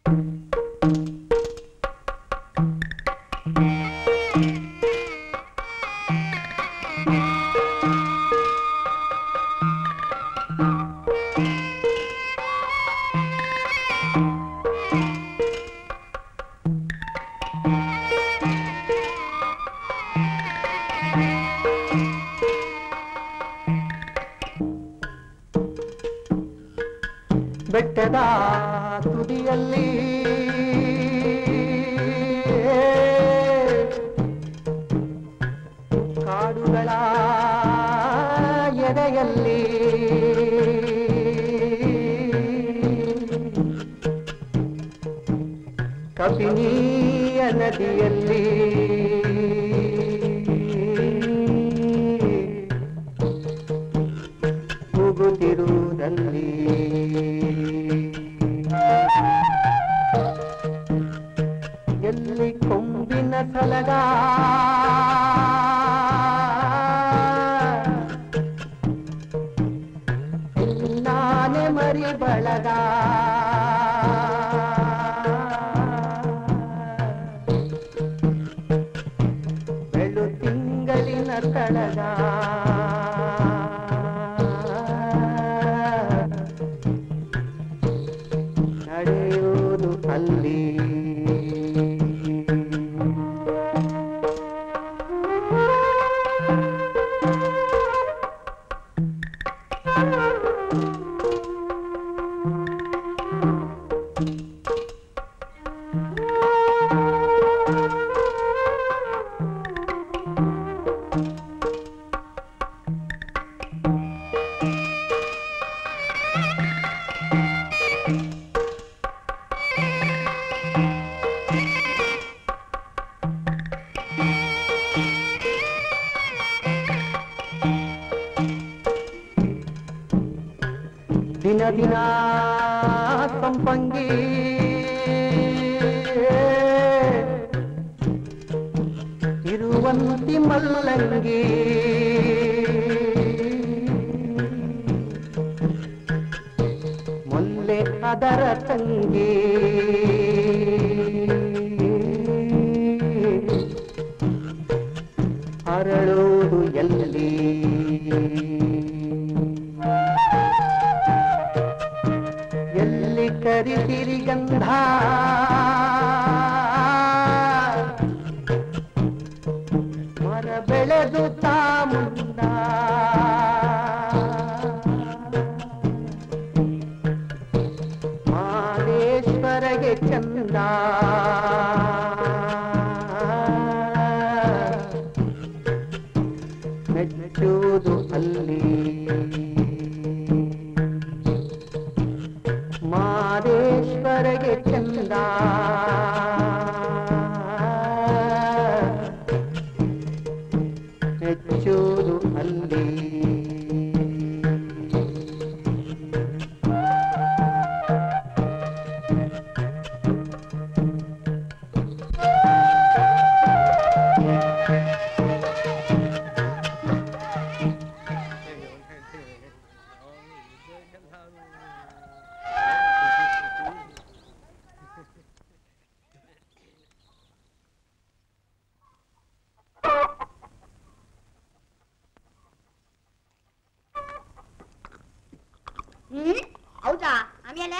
ಬೆಟ್ಟದ ತುದಿಯಲ್ಲಿ ಕಾಡುಗಳ ಎದೆಯಲ್ಲಿ ಕಪಿನೀಯ ನದಿಯಲ್ಲಿ ಕೂಗುತ್ತಿರುವುದಲ್ಲಿ ಎಲ್ಲಿ ಕೊಂಬಿನ ಸಲಗ ನಾನೆ ಮರಿ ಬಳಗ ಬೆಳು ತಿಂಗಳಿನ ಕಳಗ ನಡೆಯುವುದು ಅಲ್ಲಿ ದಿನ ದಿನ ಸಂಪಂಗಿ ಇರುವಂತಿ ಮಲ್ಲಂಗಿ ಮೊಲ್ಲೆ ಅದರ ತಂಗಿ ಅರಳೋದು ಎಲ್ಲಿ ಎಲ್ಲಿ ಕರಿಸಿರಿ ಗಂಧ ಮರ ಬೆಳೆದು ತಾ ಮುಂದ ಮಾದೇಶ್ವರಗೆ ಚಂದ ಮೆಚ್ಚುವುದು ಅಲ್ಲಿ ಮಾದೇಶ್ವರಗೆ ಚಂದ ಹೆಚ್ಚುವುದು ಅಲ್ಲಿ ಹ್ಮ್ ಹೌದಾ ಆಮೇಲೆ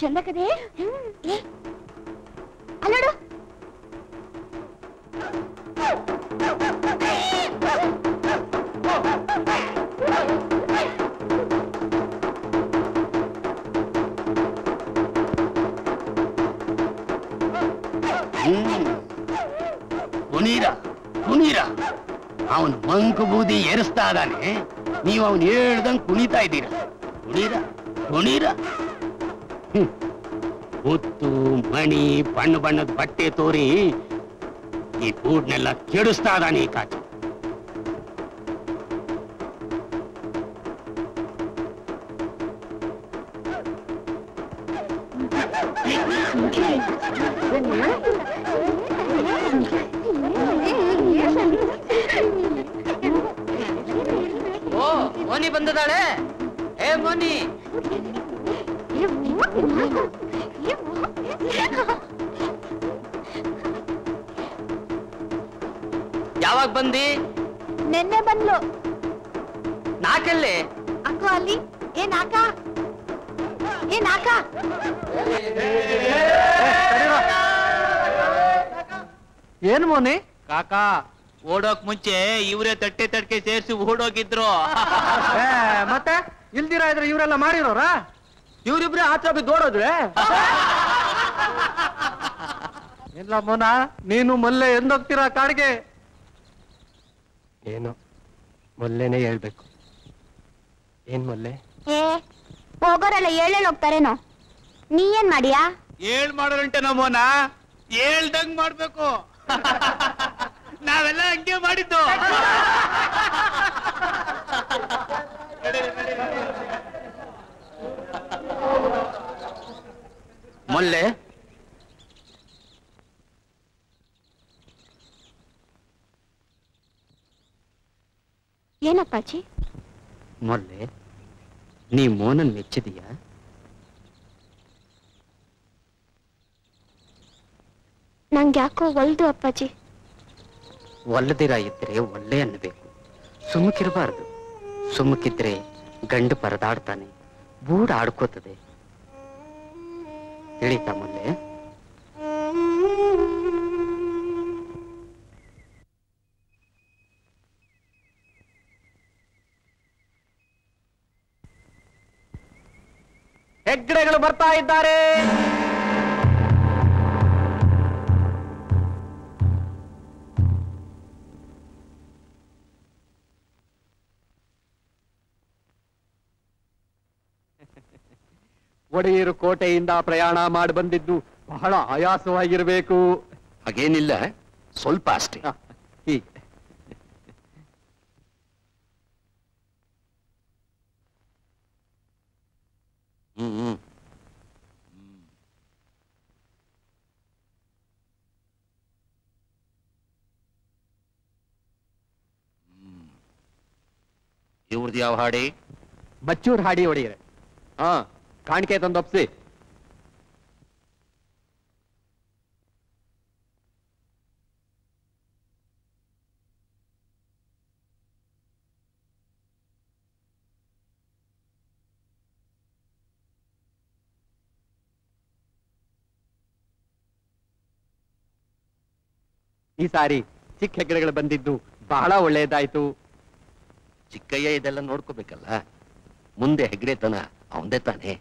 ಚಂದ ಕದೇ ಏ ಅಲ್ಲೋಡು ಕುನೀರ ಕುನೀರ ಅವನ್ ಮಂಕು ಬೂದಿ ಏರಿಸ್ತಾ ಇದ್ದಾನೆ ನೀವು ಅವನ್ ಹೇಳ್ದಂಗ್ ಕುಣಿತಾ ಇದ್ದೀರ ಕುಣೀರ ಕುಣೀರ ಹ್ಮ್. ಮುತ್ತು ಮಣಿ ಬಣ್ಣ ಬಣ್ಣದ ಬಟ್ಟೆ ತೋರಿ ಈ ಗೂಡ್ನೆಲ್ಲ ಕೆಡಿಸ್ತಾ ಇದ್ದಾನೆ ಈ ಕಾಚ ಓ ಮೋನಿ ಬಂದದಾಳೆ ಏ ಮೋನಿ ಯಾವಾಗ ಬಂದಿ ನೆನ್ನೆ ಬಂದ್ಲು ನಾಕೆಲ್ಲಿ ಅಕ್ಕ ಅಲ್ಲಿ ಏ ನಾಕ ಏ ನಾಕ ಏನ್ ಮೋನಿ ಕಾಕಾ ಓಡೋಕ್ ಮುಂಚೆ ಇವರೇ ತಟ್ಟೆ ತಟ್ಟೆ ಸೇರಿಸಿ ಓಡೋಗಿದ್ರು ಏ, ಮತ್ತೆ ಇಲ್ದಿರ ಇದ್ರೆ ಇವರೆಲ್ಲ ಮಾಡಿರೋರ ಇವ್ರಿಬ್ರೆ ಆಚೆ ಬಿದ್ದು ಓಡೋದ್ರೆ ಇಲ್ಲ ಮೋನ ನೀನು ಮಲ್ಲೆ ಎಂದೋಗ್ತೀರಾ ಕಾಡಿಗೆ ಏನು ಮೊಲ್ಲೆನೆ ಹೇಳ್ಬೇಕು ಏನ್ ಮೊಲ್ಲೆ ಏ ಹೋಗೋರೆಲ್ಲ ಏಳೇಳ್ ಹೋಗ್ತಾರೇನೋ ನೀ ಏನ್ ಮಾಡಿಯಾ ಏಳ್ ಮಾಡೋರಂಟೆ ನಮ್ಮೋನ ಹೇಳ್ದಂಗ್ ಮಾಡ್ಬೇಕು ನಾವೆಲ್ಲ ಹಂಗೆ ಮಾಡಿದ್ದು ಮೊಲ್ಲೆ ಏನಪ್ಪಾಜಿ ಮೊಲ್ಲೆ ನೀ ಮೋನನ್ ಮೆಚ್ಚಿದೀಯಾ ನಂಗೆ ಯಾಕೋ ಒಲ್ದು ಅಪ್ಪಾಜಿ ಒಲ್ಲದಿರ ಇದ್ರೆ ಒಳ್ಳೆ ಅನ್ನಬೇಕು ಸುಮ್ಮಕಿರಬಾರ್ದು ಸುಮ್ಮಕಿದ್ರೆ ಗಂಡು ಪರದಾಡ್ತಾನೆ ಬೂಡ್ ಆಡ್ಕೋತದೆ ತಿಳಿತಾ ಮೊಲ್ಲೆ ಹೆಗ್ಗಡೆಗಳು ಬರ್ತಾ ಇದ್ದಾರೆ ಒಡೆಯರು ಕೋಟೆಯಿಂದ ಪ್ರಯಾಣ ಮಾಡಿ ಬಂದಿದ್ದು ಬಹಳ ಆಯಾಸವಾಗಿರಬೇಕು ಹಾಗೇನಿಲ್ಲ ಸ್ವಲ್ಪ ಅಷ್ಟೇ ಹೀಗೆ ಹ್ಮ್ ಹ್ಮ್ ಇವ್ರದ್ದು ಯಾವ ಹಾಡಿ ಬಚ್ಚೂರ್ ಹಾಡಿ ಒಡೆಯರೆ ಹಾ ಕಾಣಿಕೆ ತಂದೊಪ್ಸಿ ಈ ಸಾರಿ ಚಿಕ್ಕ ಹೆಗ್ಗಡೆಗಳು ಬಂದಿದ್ದು ಬಹಳ ಒಳ್ಳೆಯದಾಯ್ತು ಚಿಕ್ಕಯ್ಯ ಇದೆಲ್ಲ ನೋಡ್ಕೋಬೇಕಲ್ಲ ಮುಂದೆ ಹೆಗ್ಡೆತನ ಅವಂದೇ ತಾನೆ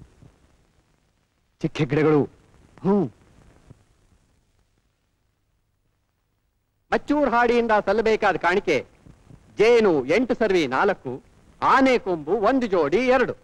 ಚಿಕ್ಕ ಹೆಗ್ಗಡೆಗಳು ಹ್ಮ್ ಮಚ್ಚೂರ್ ಹಾಡಿಯಿಂದ ಸಲ್ಲಬೇಕಾದ ಕಾಣಿಕೆ ಜೇನು ಎಂಟು ಸರ್ವಿ ನಾಲ್ಕು ಆನೆ ಕೊಂಬು ಒಂದು ಜೋಡಿ ಎರಡು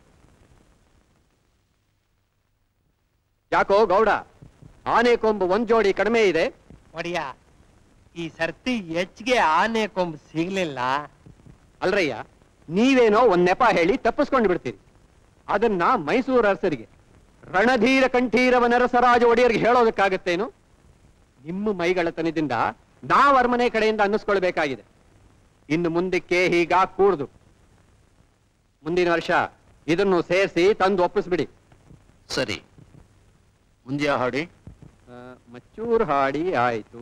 ಯಾಕೋ ಗೌಡ ಆನೆ ಕೊಂಬು ಒಂದ್ ಜೋಡಿ ಕಡಿಮೆ ಇದೆ ಒಡಿಯ ಈ ಸರ್ತಿ ಹೆಚ್ಚಿಗೆ ಆನೆ ಕೊಂಬು ಸಿಗ್ಲಿಲ್ಲ ಅಲ್ರಯ್ಯ ನೀವೇನೋ ಒಂದ್ ನೆಪ ಹೇಳಿ ತಪ್ಪಿಸ್ಕೊಂಡು ಬಿಡ್ತೀರಿ ಅದನ್ನ ಮೈಸೂರು ಅರಸರಿಗೆ ರಣಧೀರ ಕಂಠೀರವ ನರಸರಾಜ ಒಡೆಯರ್ಗೆ ಹೇಳೋದಕ್ಕಾಗತ್ತೇನು ನಿಮ್ಮ ಮೈಗಳತನದಿಂದ ನಾವ್ ಅರಮನೆ ಕಡೆಯಿಂದ ಅನ್ನಿಸ್ಕೊಳ್ಬೇಕಾಗಿದೆ ಇನ್ನು ಮುಂದಕ್ಕೆ ಹೀಗಾ ಕೂಡ್ದು ಮುಂದಿನ ವರ್ಷ ಇದನ್ನು ಸೇರಿಸಿ ತಂದು ಒಪ್ಪಿಸ್ಬಿಡಿ ಸರಿ ಮುಂದೆ ಯಾವ ಹಾಡಿ ಆ, ಮಚ್ಚೂರ್ ಹಾಡಿ ಆಯ್ತು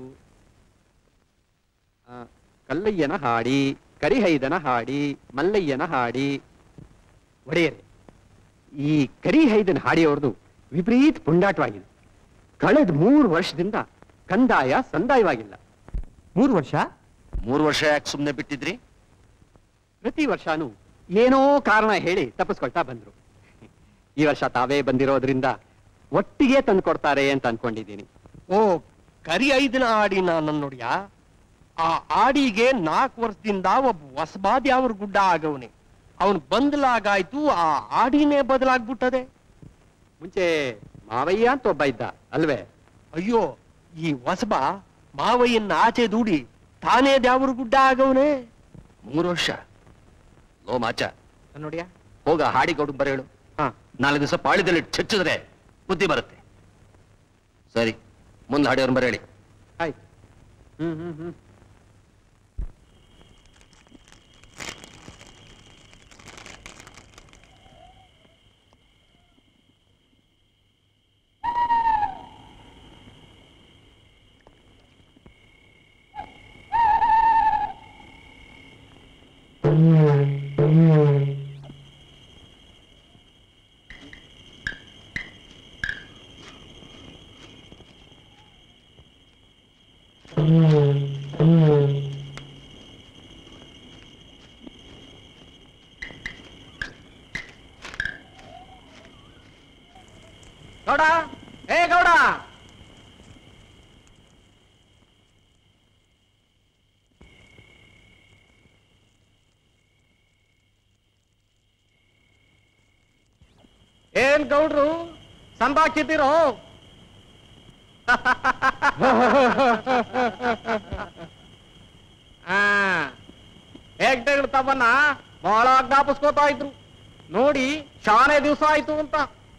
ಆ, ಕಲ್ಲಯ್ಯನ ಹಾಡಿ ಕರಿಹೈದನ ಹಾಡಿ ಮಲ್ಲಯ್ಯನ ಹಾಡಿ ಒಡೆಯರೆ ಈ ಕರಿ ಹೈದನ ಹಾಡಿಯವ್ರದು ವಿಪರೀತ ಪುಂಡಾಟವಾಗಿದೆ ಕಳೆದ ಮೂರು ವರ್ಷದಿಂದ ಕಂದಾಯ ಸಂದಾಯವಾಗಿಲ್ಲ ಮೂರು ವರ್ಷ ಮೂರು ವರ್ಷ ಯಾಕೆ ಸುಮ್ಮನೆ ಬಿಟ್ಟಿದ್ರಿ ಪ್ರತಿ ವರ್ಷನೂ ಏನೋ ಕಾರಣ ಹೇಳಿ ತಪ್ಪಿಸ್ಕೊಳ್ತಾ ಬಂದ್ರು ಈ ವರ್ಷ ತಾವೇ ಬಂದಿರೋದ್ರಿಂದ ಒಟ್ಟಿಗೆ ತಂದು ಕೊಡ್ತಾರೆ ಅಂತ ಅನ್ಕೊಂಡಿದ್ದೀನಿ ಓ ಕರಿ ಐದನ ಆಡಿ ನಾನು ನೋಡ್ಯ ಆ ಆಡಿಗೆ ನಾಲ್ಕು ವರ್ಷದಿಂದ ಒಬ್ಬ ಹೊಸಬಾದಿ ಅವ್ರ ಗುಡ್ಡ ಆಗವನೆ ಅವನ್ ಬಂದ್ಲಾಗಾಯ್ತು ಆ ಆಡಿನೇ ಬದಲಾಗ್ಬಿಟ್ಟದೆ ಮುಂಚೆ ಮಾವಯ್ಯ ಅಂತ ಒಬ್ಬ ಇದ್ದ ಅಲ್ವೇ ಅಯ್ಯೋ ಈ ಹೊಸಬ ಮಾವಯ್ಯನ್ನ ಆಚೆ ದೂಡಿ ತಾನೇ ದ್ಯಾವ್ರ ಗುಡ್ಡ ಆಗವನೆ ಮೂರು ವರ್ಷ ಲೋ ಮಾಚ ನೋಡಿಯಾ ಹೋಗ ಹಾಡಿಗೌಡ ಬರೇಳು ಹಾ ನಾಲ್ಕು ದಿವಸ ಪಾಳಿದಲ್ಲಿ ಚಚ್ಚಿದ್ರೆ ಬುದ್ಧಿ ಬರುತ್ತೆ ಸರಿ ಮುಂದೆ ಹಾಡಿಯವ್ರನ್ನ ಬರೇಳಿ ಆಯ್ತು ಹ್ಮ್ ಹ್ಮ್ ಹ್ಮ್ ಗೌಡ ಏ ಗೌಡ ಏನ್ ಗೌಡ್ರು ಸಂಬಾಕಿದ್ದೀರೋ ಹೇಗ್ಡೆಗಳು ತಮ್ಮನ್ನ ಬಹಳ ಜ್ಞಾಪಿಸ್ಕೋತಾ ಇದ್ರು ನೋಡಿ ಶಾನೆ ದಿವಸ ಆಯ್ತು ಅಂತ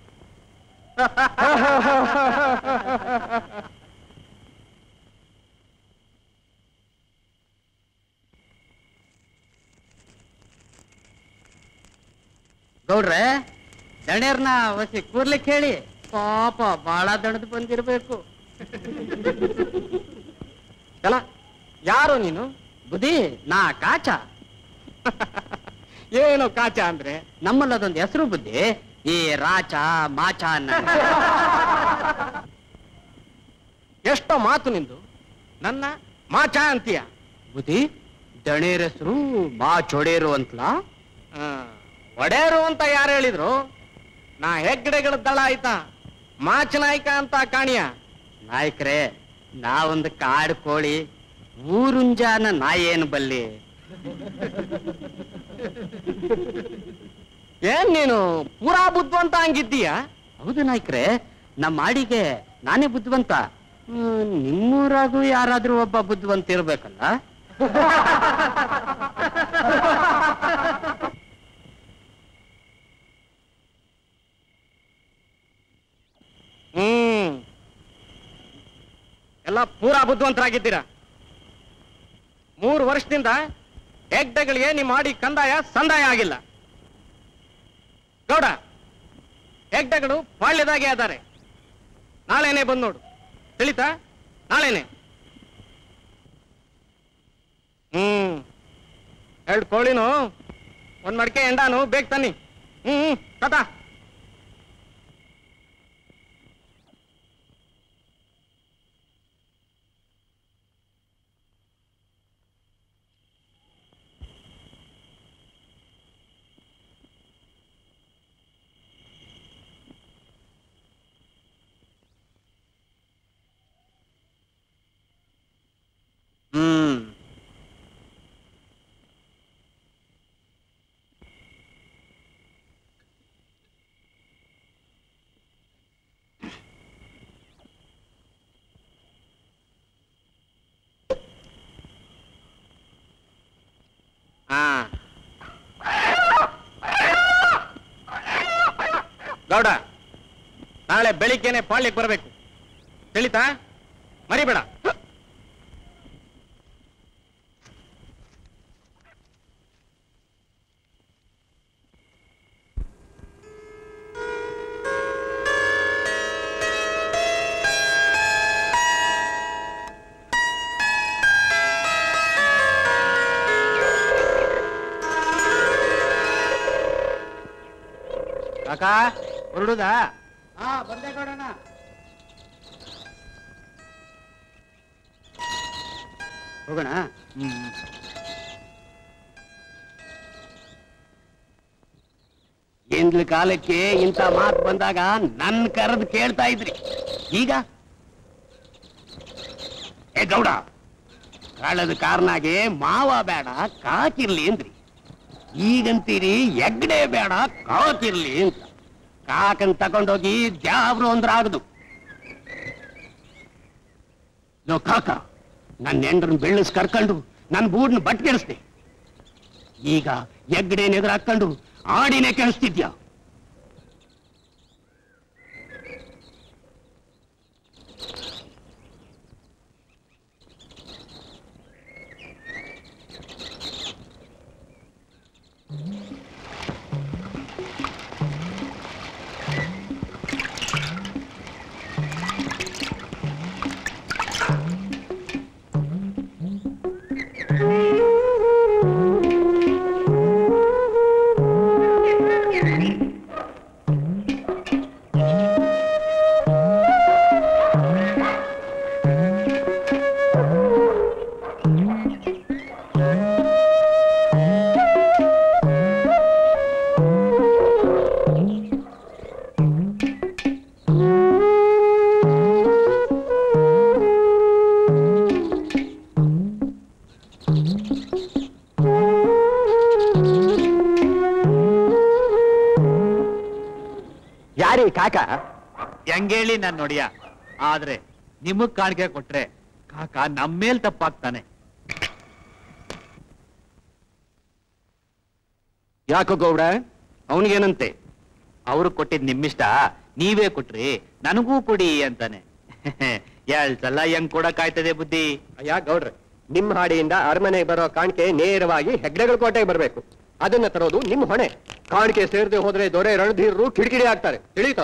ಗೌಡ್ರೆ ದಣ್ಯರ್ನ ಹೊಸಿ ಕೂರ್ಲಿಕ್ಕೆ ಹೇಳಿ ಪಾಪ ಬಾಳ ದಣದ್ ಬಂದಿರ್ಬೇಕು ಎಲ್ಲ ಯಾರು ನೀನು ಬುದ್ಧಿ ನಾ ಕಾಚ ಏನು ಕಾಚ ಅಂದ್ರೆ ನಮ್ಮಲ್ಲಿ ಅದೊಂದು ಹೆಸರು ಬುದ್ಧಿ ಈ ರಾಚ ಮಾಚ ಅನ್ನ ಎಷ್ಟೋ ಮಾತು ನಿಂದು ನನ್ನ ಮಾಚ ಅಂತೀಯ ಬುದ್ಧಿ ದಣೇರ್ ಹೆಸರು ಮಾ ಚೊಡೇರು ಅಂತಲಾ ಆ, ಒಡೆಯರು ಅಂತ ಯಾರು ಹೇಳಿದ್ರು ನಾ ಹೆಗ್ಗಡೆಗಳ ದಳ ಆಯ್ತಾ ಮಾಚ ನಾಯ್ಕ ಅಂತ ಕಾಣಿಯ ನಾಯಕ್ರೆ ನಾವೊಂದು ಕಾಡು ಕೋಳಿ ಊರುಂಜಾನ ನಾಯೇನು ಬಲ್ಲಿ ಏನ್ ನೀನು ಪೂರಾ ಬುದ್ಧಿವಂತ ಹಂಗಿದ್ದೀಯ ಹೌದು ನಾಯ್ಕ್ರೆ ನಮ್ಮ ಆಡಿಗೆ ನಾನೇ ಬುದ್ಧಿವಂತ ಹ್ಮ್, ನಿಮ್ಮೂರಾಗೂ ಯಾರಾದ್ರೂ ಒಬ್ಬ ಬುದ್ಧಿವಂತ ಇರ್ಬೇಕಲ್ಲ ಹ್ಮ್ ಎಲ್ಲ ಪೂರಾ ಬುದ್ಧಿವಂತರಾಗಿದ್ದೀರಾ ಮೂರು ವರ್ಷದಿಂದ ಹೆಗ್ಡೆಗಳಿಗೆ ನಿಮ್ಮ ಮಾಡಿ ಕಂದಾಯ ಸಂದಾಯ ಆಗಿಲ್ಲ ಗೌಡ ಹೆಗ್ಡೆಗಳು ಪಾಳ್ಯದಾಗೆ ಅದಾರೆ ನಾಳೆನೆ ಬಂದ್ ನೋಡು ತಿಳಿತಾ ನಾಳೆನೆ ಹ್ಮ್ ಎರಡು ಕೋಳಿನು ಒಂದ್ ಮಡಿಕೆ ಎಂಡಾನು ಬೇಗ ತನ್ನಿ ಹ್ಮ್ ಹ್ಮ್ ತಾತಾ ಹ್ಮ್ ಹಾ ಗೌಡ ನಾಳೆ ಬೆಳಿಗ್ಗೆನೆ ಪಾಳ್ಯಕ್ಕೆ ಬರಬೇಕು ತಿಳಿತಾ ಮರಿಬೇಡ ಕಾಕ ಕಾಕ ಹೊರಡುದಾ ಹಾ ಬಂದೆ ಕೊಡೋಣ ಹೋಗೋಣ ಹ್ಮ್ ಎಂದ್ಲ ಕಾಲಕ್ಕೆ ಇಂಥ ಮಾತು ಬಂದಾಗ ನನ್ ಕರೆದು ಕೇಳ್ತಾ ಇದ್ರಿ ಈಗ ಏ ಗೌಡ ಕಾಳದ ಕಾರ್ನಾಗೆ ಮಾವ ಬೇಡ ಕಾಕಿರ್ಲಿ ಅಂದ್ರಿ ಈಗಂತೀರಿ ಎಗ್ಡೆ ಬೇಡ ಕಾಕಿರ್ಲಿ ಅಂತ ಕಾಕನ್ ತಕೊಂಡೋಗಿ ದ್ಯಾವ್ರು ಅಂದ್ರೆ ಆಗದು ಲೋ ಕಾಕ ನನ್ನ ಹೆಂಡ್ರನ್ ಬೆಳ್ಳಸ್ ಕರ್ಕೊಂಡು ನನ್ನ ಬೂಡ್ನ ಬಟ್ಗೆಡಿಸ್ದೆ ಈಗ ಎಗ್ಡೆ ನೆಗರು ಹಾಕೊಂಡು ಆಡಿನೇ ಕೆಳಿಸ್ತಿದ್ಯಾ ಯಾರಿ ಕಾಕ ಹೆಂಗೇಳಿ ನಾನ್ ನೋಡಿಯ ಆದ್ರೆ ನಿಮಗ್ ಕಾಣಿಕೆ ಕೊಟ್ರೆ ಕಾಕ ನಮ್ಮೇಲ್ ತಪ್ಪಾಗ್ತಾನೆ ಯಾಕೋ ಗೌಡ ಅವನಿಗೇನಂತೆ ಅವ್ರು ಕೊಟ್ಟಿದ್ ನಿಮ್ಮಿಷ್ಟ ನೀವೇ ಕೊಟ್ರಿ ನನಗೂ ಕೊಡಿ ಅಂತಾನೆ ಎರಡ್ ಸಲ ಹೆಂಗ್ ಕೊಡಕ್ಕಾಯ್ತದೆ ಬುದ್ಧಿ ಅಯ್ಯ ಗೌಡ್ರೆ ನಿಮ್ಮ ಹಾಡಿಯಿಂದ ಅರಮನೆಗೆ ಬರೋ ಕಾಣಿಕೆ ನೇರವಾಗಿ ಹೆಗ್ಡೆಗಳ ಕೋಟೆಗೆ ಬರಬೇಕು ಅದನ್ನ ತರೋದು ನಿಮ್ಮ ಹೊಣೆ ಕಾಣಿಕೆ ಸೇರದೆ ಹೋದ್ರೆ ದೊರೆ ರಣಧೀರರು ಕಿಡಿಕಿಡಿ ಆಗ್ತಾರೆ ತಿಳಿತಾ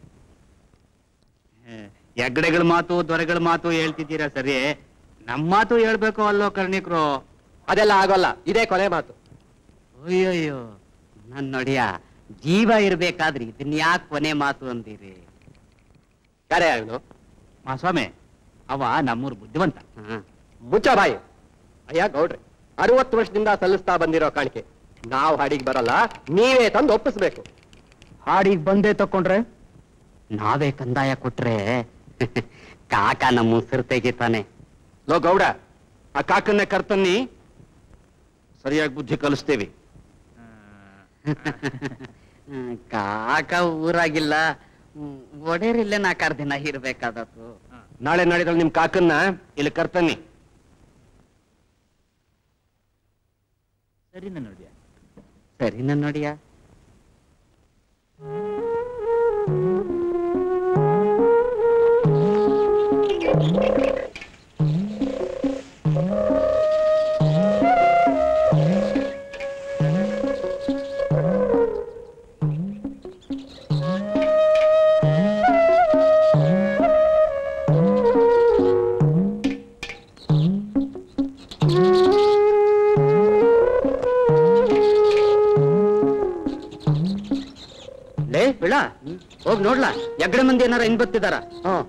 ಹೆಗ್ಡೆಗಳ ಮಾತು ದೊರೆಗಳ ಮಾತು ಹೇಳ್ತಿದ್ದೀರಾ ಸರಿ ನಮ್ ಮಾತು ಹೇಳ್ಬೇಕು ಅಲ್ಲೋ ಕರ್ಣಿಕ್ರು ಅದೆಲ್ಲ ಆಗೋಲ್ಲ ಇದೇ ಕೊನೆ ಮಾತು ಅಯ್ಯೋಯ್ಯೋ ನನ್ ನೋಡಿಯ ಜೀವ ಇರ್ಬೇಕಾದ್ರಿ ಇದನ್ನ ಯಾಕೆ ಕೊನೆ ಮಾತು ಅಂದಿರಿ ಯಾರೇ ಅವನು ಮಾಸ್ವಾಮಿ ಅವ ನಮ್ಮೂರ್ ಬುದ್ಧಿವಂತ ಹಾ ಮುಚ್ಚ ಬಾಯಿ ಅಯ್ಯ ಗೌಡ್ರೆ ಅರವತ್ತು ವರ್ಷದಿಂದ ಸಲ್ಲಿಸ್ತಾ ಬಂದಿರೋ ಕಾಣಿಕೆ ನಾವು ಹಾಡಿಗೆ ಬರಲ್ಲ ನೀವೇ ತಂದು ಒಪ್ಪಿಸ್ಬೇಕು ಹಾಡಿಗೆ ಬಂದೇ ತಕೊಂಡ್ರೆ ನಾವೇ ಕಂದಾಯ ಕೊಟ್ರೆ ಕಾಕ ನಮ್ಮ ಉಸಿರು ತೆಗಿತಾನೆ ಲೋ ಗೌಡ ಆ ಕಾಕನ್ನ ಕರ್ತನ್ನಿ ಸರಿಯಾಗಿ ಬುದ್ಧಿ ಕಲಿಸ್ತೇವೆ ಹ್ಮ್, ಕಾಕ ಊರಾಗಿಲ್ಲ ಹ್ಮ್, ಒಡೇರಿಲ್ಲೇ ನಾಲ್ಕಾರು ದಿನ ಇರ್ಬೇಕಾದತ್ತು ನಾಳೆ ನಾಡಿದಲ್ಲಿ ನಿಮ್ ಕಾಕನ್ನ ಇಲ್ಲಿ ಕರ್ತನ್ನಿ ಸರಿ ನೋಡಿಯ ಸರಿ ನನ್ ನೋಡಿಯ ಲೇ ಬಿಳ ಹೋಗ್ ನೋಡ್ಲಾ ಎಗಡೆ ಮಂದಿ ಏನಾರ ಇನ್ ಬತ್ತಿದಾರ ಹ್ಮ್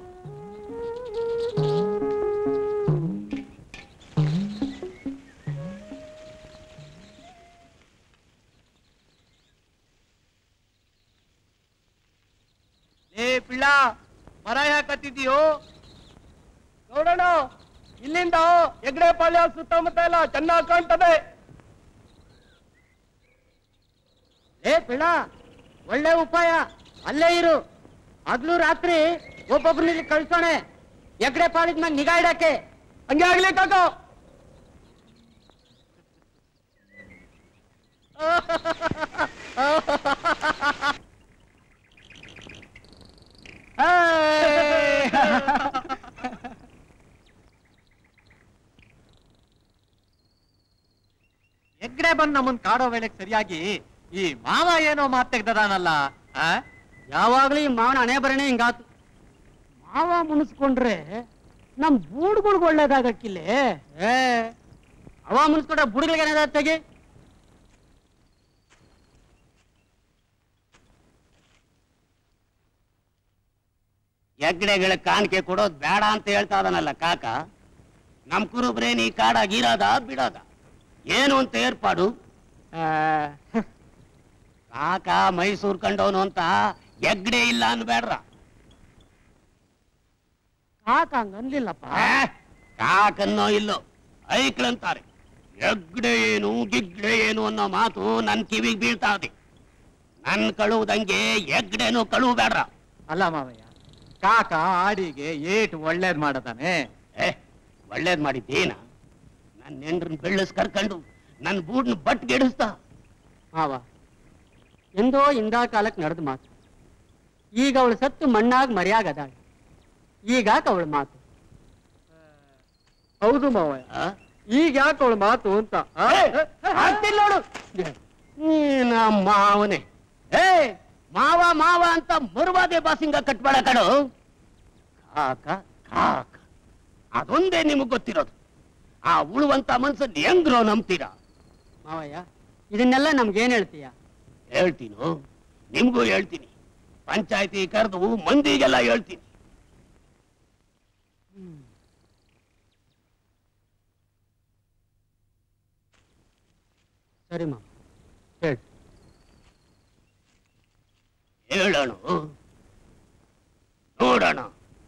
ಏ ಪಿಳ್ಳ ಮರ ಯಾಕತ್ತಿದ್ಯೋ ನೋಡೋಣ ಇಲ್ಲಿಂದ ಹೆಗ್ಡೆ ಪಾಳ್ಯ ಸುತ್ತಮುತ್ತ ಎಲ್ಲ ಚೆನ್ನಾಗಿ ಕಾಣ್ತದೆ ಏ ಪಿಳ ಒಳ್ಳೆ ಉಪಾಯ ಅಲ್ಲೇ ಇರು ಹಗ್ಲು ರಾತ್ರಿ ಒಬ್ಬೊಬ್ರನ್ನ ಕಳ್ಸೋಣೆ ಎಗಡೆ ಪಾಳಿದ ಮ್ಯಾಗ ನಿಗಾ ಇಡಕ್ಕೆ ಹಂಗೆ ಆಗ್ಲಿ ಕಾಕ ಹೆಗ್ಡೆ ಬಂದ್ ನಮ್ಮನ್ ಕಾಡೋ ವೇಳೆಗ್ ಸರಿಯಾಗಿ ಈ ಮಾವ ಏನೋ ಮಾತ್ ತೆಗ್ದದಾನಲ್ಲ ಆ ಯಾವಾಗ್ಲೂ ಈ ಮಾವನ ಹಣೆ ಬರಣೆ ಹಿಂಗಾತು ಮಾವ ಮುನಿಸ್ಕೊಂಡ್ರೆ ನಮ್ ಬೂಡ್ಗಳ್ಗ್ ಒಳ್ಳೇದಾಗಕ್ಕಿಲ್ಲ ಏ ಅವ ಮುನಿಸ್ಕೊಂಡ್ರೆ ಬುಡ್ಗಳಿಗೆ ಏನಾದ ತೆಗಿ ಹೆಗ್ಡೆಗಳ ಕಾಣಿಕೆ ಕೊಡೋದ್ ಬೇಡ ಅಂತ ಹೇಳ್ತಾ ಅದನಲ್ಲ ಕಾಕ ನಮ್ ಕುರುಬ್ರೇನ್ ಈ ಕಾಡಾಗ ಇರೋದ ಬಿಡೋದ ಏನು ಅಂತ ಏರ್ಪಾಡು ಕಾಕ ಮೈಸೂರ್ ಕಂಡವನು ಅಂತ ಹೆಗ್ಡೆ ಇಲ್ಲ ಅನ್ಬೇಡ್ರ ಕಾಕ ಹಂಗ ಅನ್ಲಿಲ್ಲಪ್ಪ ಆ, ಕಾಕನ್ನೋ ಇಲ್ಲೋ ಐಕ್ಳಂತಾರೆ ಹೆಗ್ಡೆ ಏನು ಗಿಗ್ಡೆ ಏನು ಅನ್ನೋ ಮಾತು ನನ್ ಕಿವಿಗ್ ಬೀಳ್ತಾ ಇದೆ ನನ್ ಕಳುವುದಂಗೆ ಹೆಗ್ಡೆನು ಕಳುವು ಬೇಡ್ರ ಅಲ್ಲ ಮಾವಯ್ಯ ಕಾಕ ಆಡಿಗೆ ಏಟು ಒಳ್ಳೇದ್ ಮಾಡತಾನೆ ಏ ಒಳ್ಳೇದ್ ಮಾಡಿದ್ದೇನ ನನ್ನ ನೆಂಡ್ರನ್ ಬೆಳ್ಳಸ್ ಕರ್ಕೊಂಡು ನನ್ ಬೂಡ್ನ ಬಟ್ ಗೆಡಿಸ್ತ ಮಾವ ಎಂದೋ ಇಂದಾ ಕಾಲಕ್ಕೆ ನಡೆದ ಮಾತು ಈಗ ಅವಳು ಸತ್ತು ಮಣ್ಣಾಗ್ ಮರ್ಯಾಗದಾಳ ಈಗಾಕ ಅವಳ ಮಾತು ಹೌದು ಮಾವಯ್ಯ ಈಗ ಯಾಕೆ ಅವಳ ಮಾತು ಅಂತ ಆ? ಆಗ್ತಿಲ್ಲ ನೋಡು ನೀನ ಮಾವನೇ ಏ ಮಾವ ಮಾವ ಅಂತ ಮರುವಾದೆ ಬಾಸಿಂಗ ಕಟ್ಬೇಡ ಕಡು ಕಾಕ ಕಾಕ ಅದೊಂದೇ ನಿಮಗ್ ಗೊತ್ತಿರೋದು ಆ ಉಳುವಂತ ಮನ್ಸನ್ ಹೆಂಗ್ರೋ ನಂಬ್ತೀರಾ ಮಾವಯ್ಯ ಇದನ್ನೆಲ್ಲ ನಮ್ಗೇನ್ ಹೇಳ್ತೀಯ ಹೇಳ್ತೀನೋ ನಿಮ್ಗೂ ಹೇಳ್ತೀನಿ ಪಂಚಾಯತಿ ಕರೆದು ಮಂದಿಗೆಲ್ಲ ಹೇಳ್ತೀನಿ ಸರಿ ಮಾವ ಹೇಳಿ ಹೇಳೋಣ ನೋಡೋಣ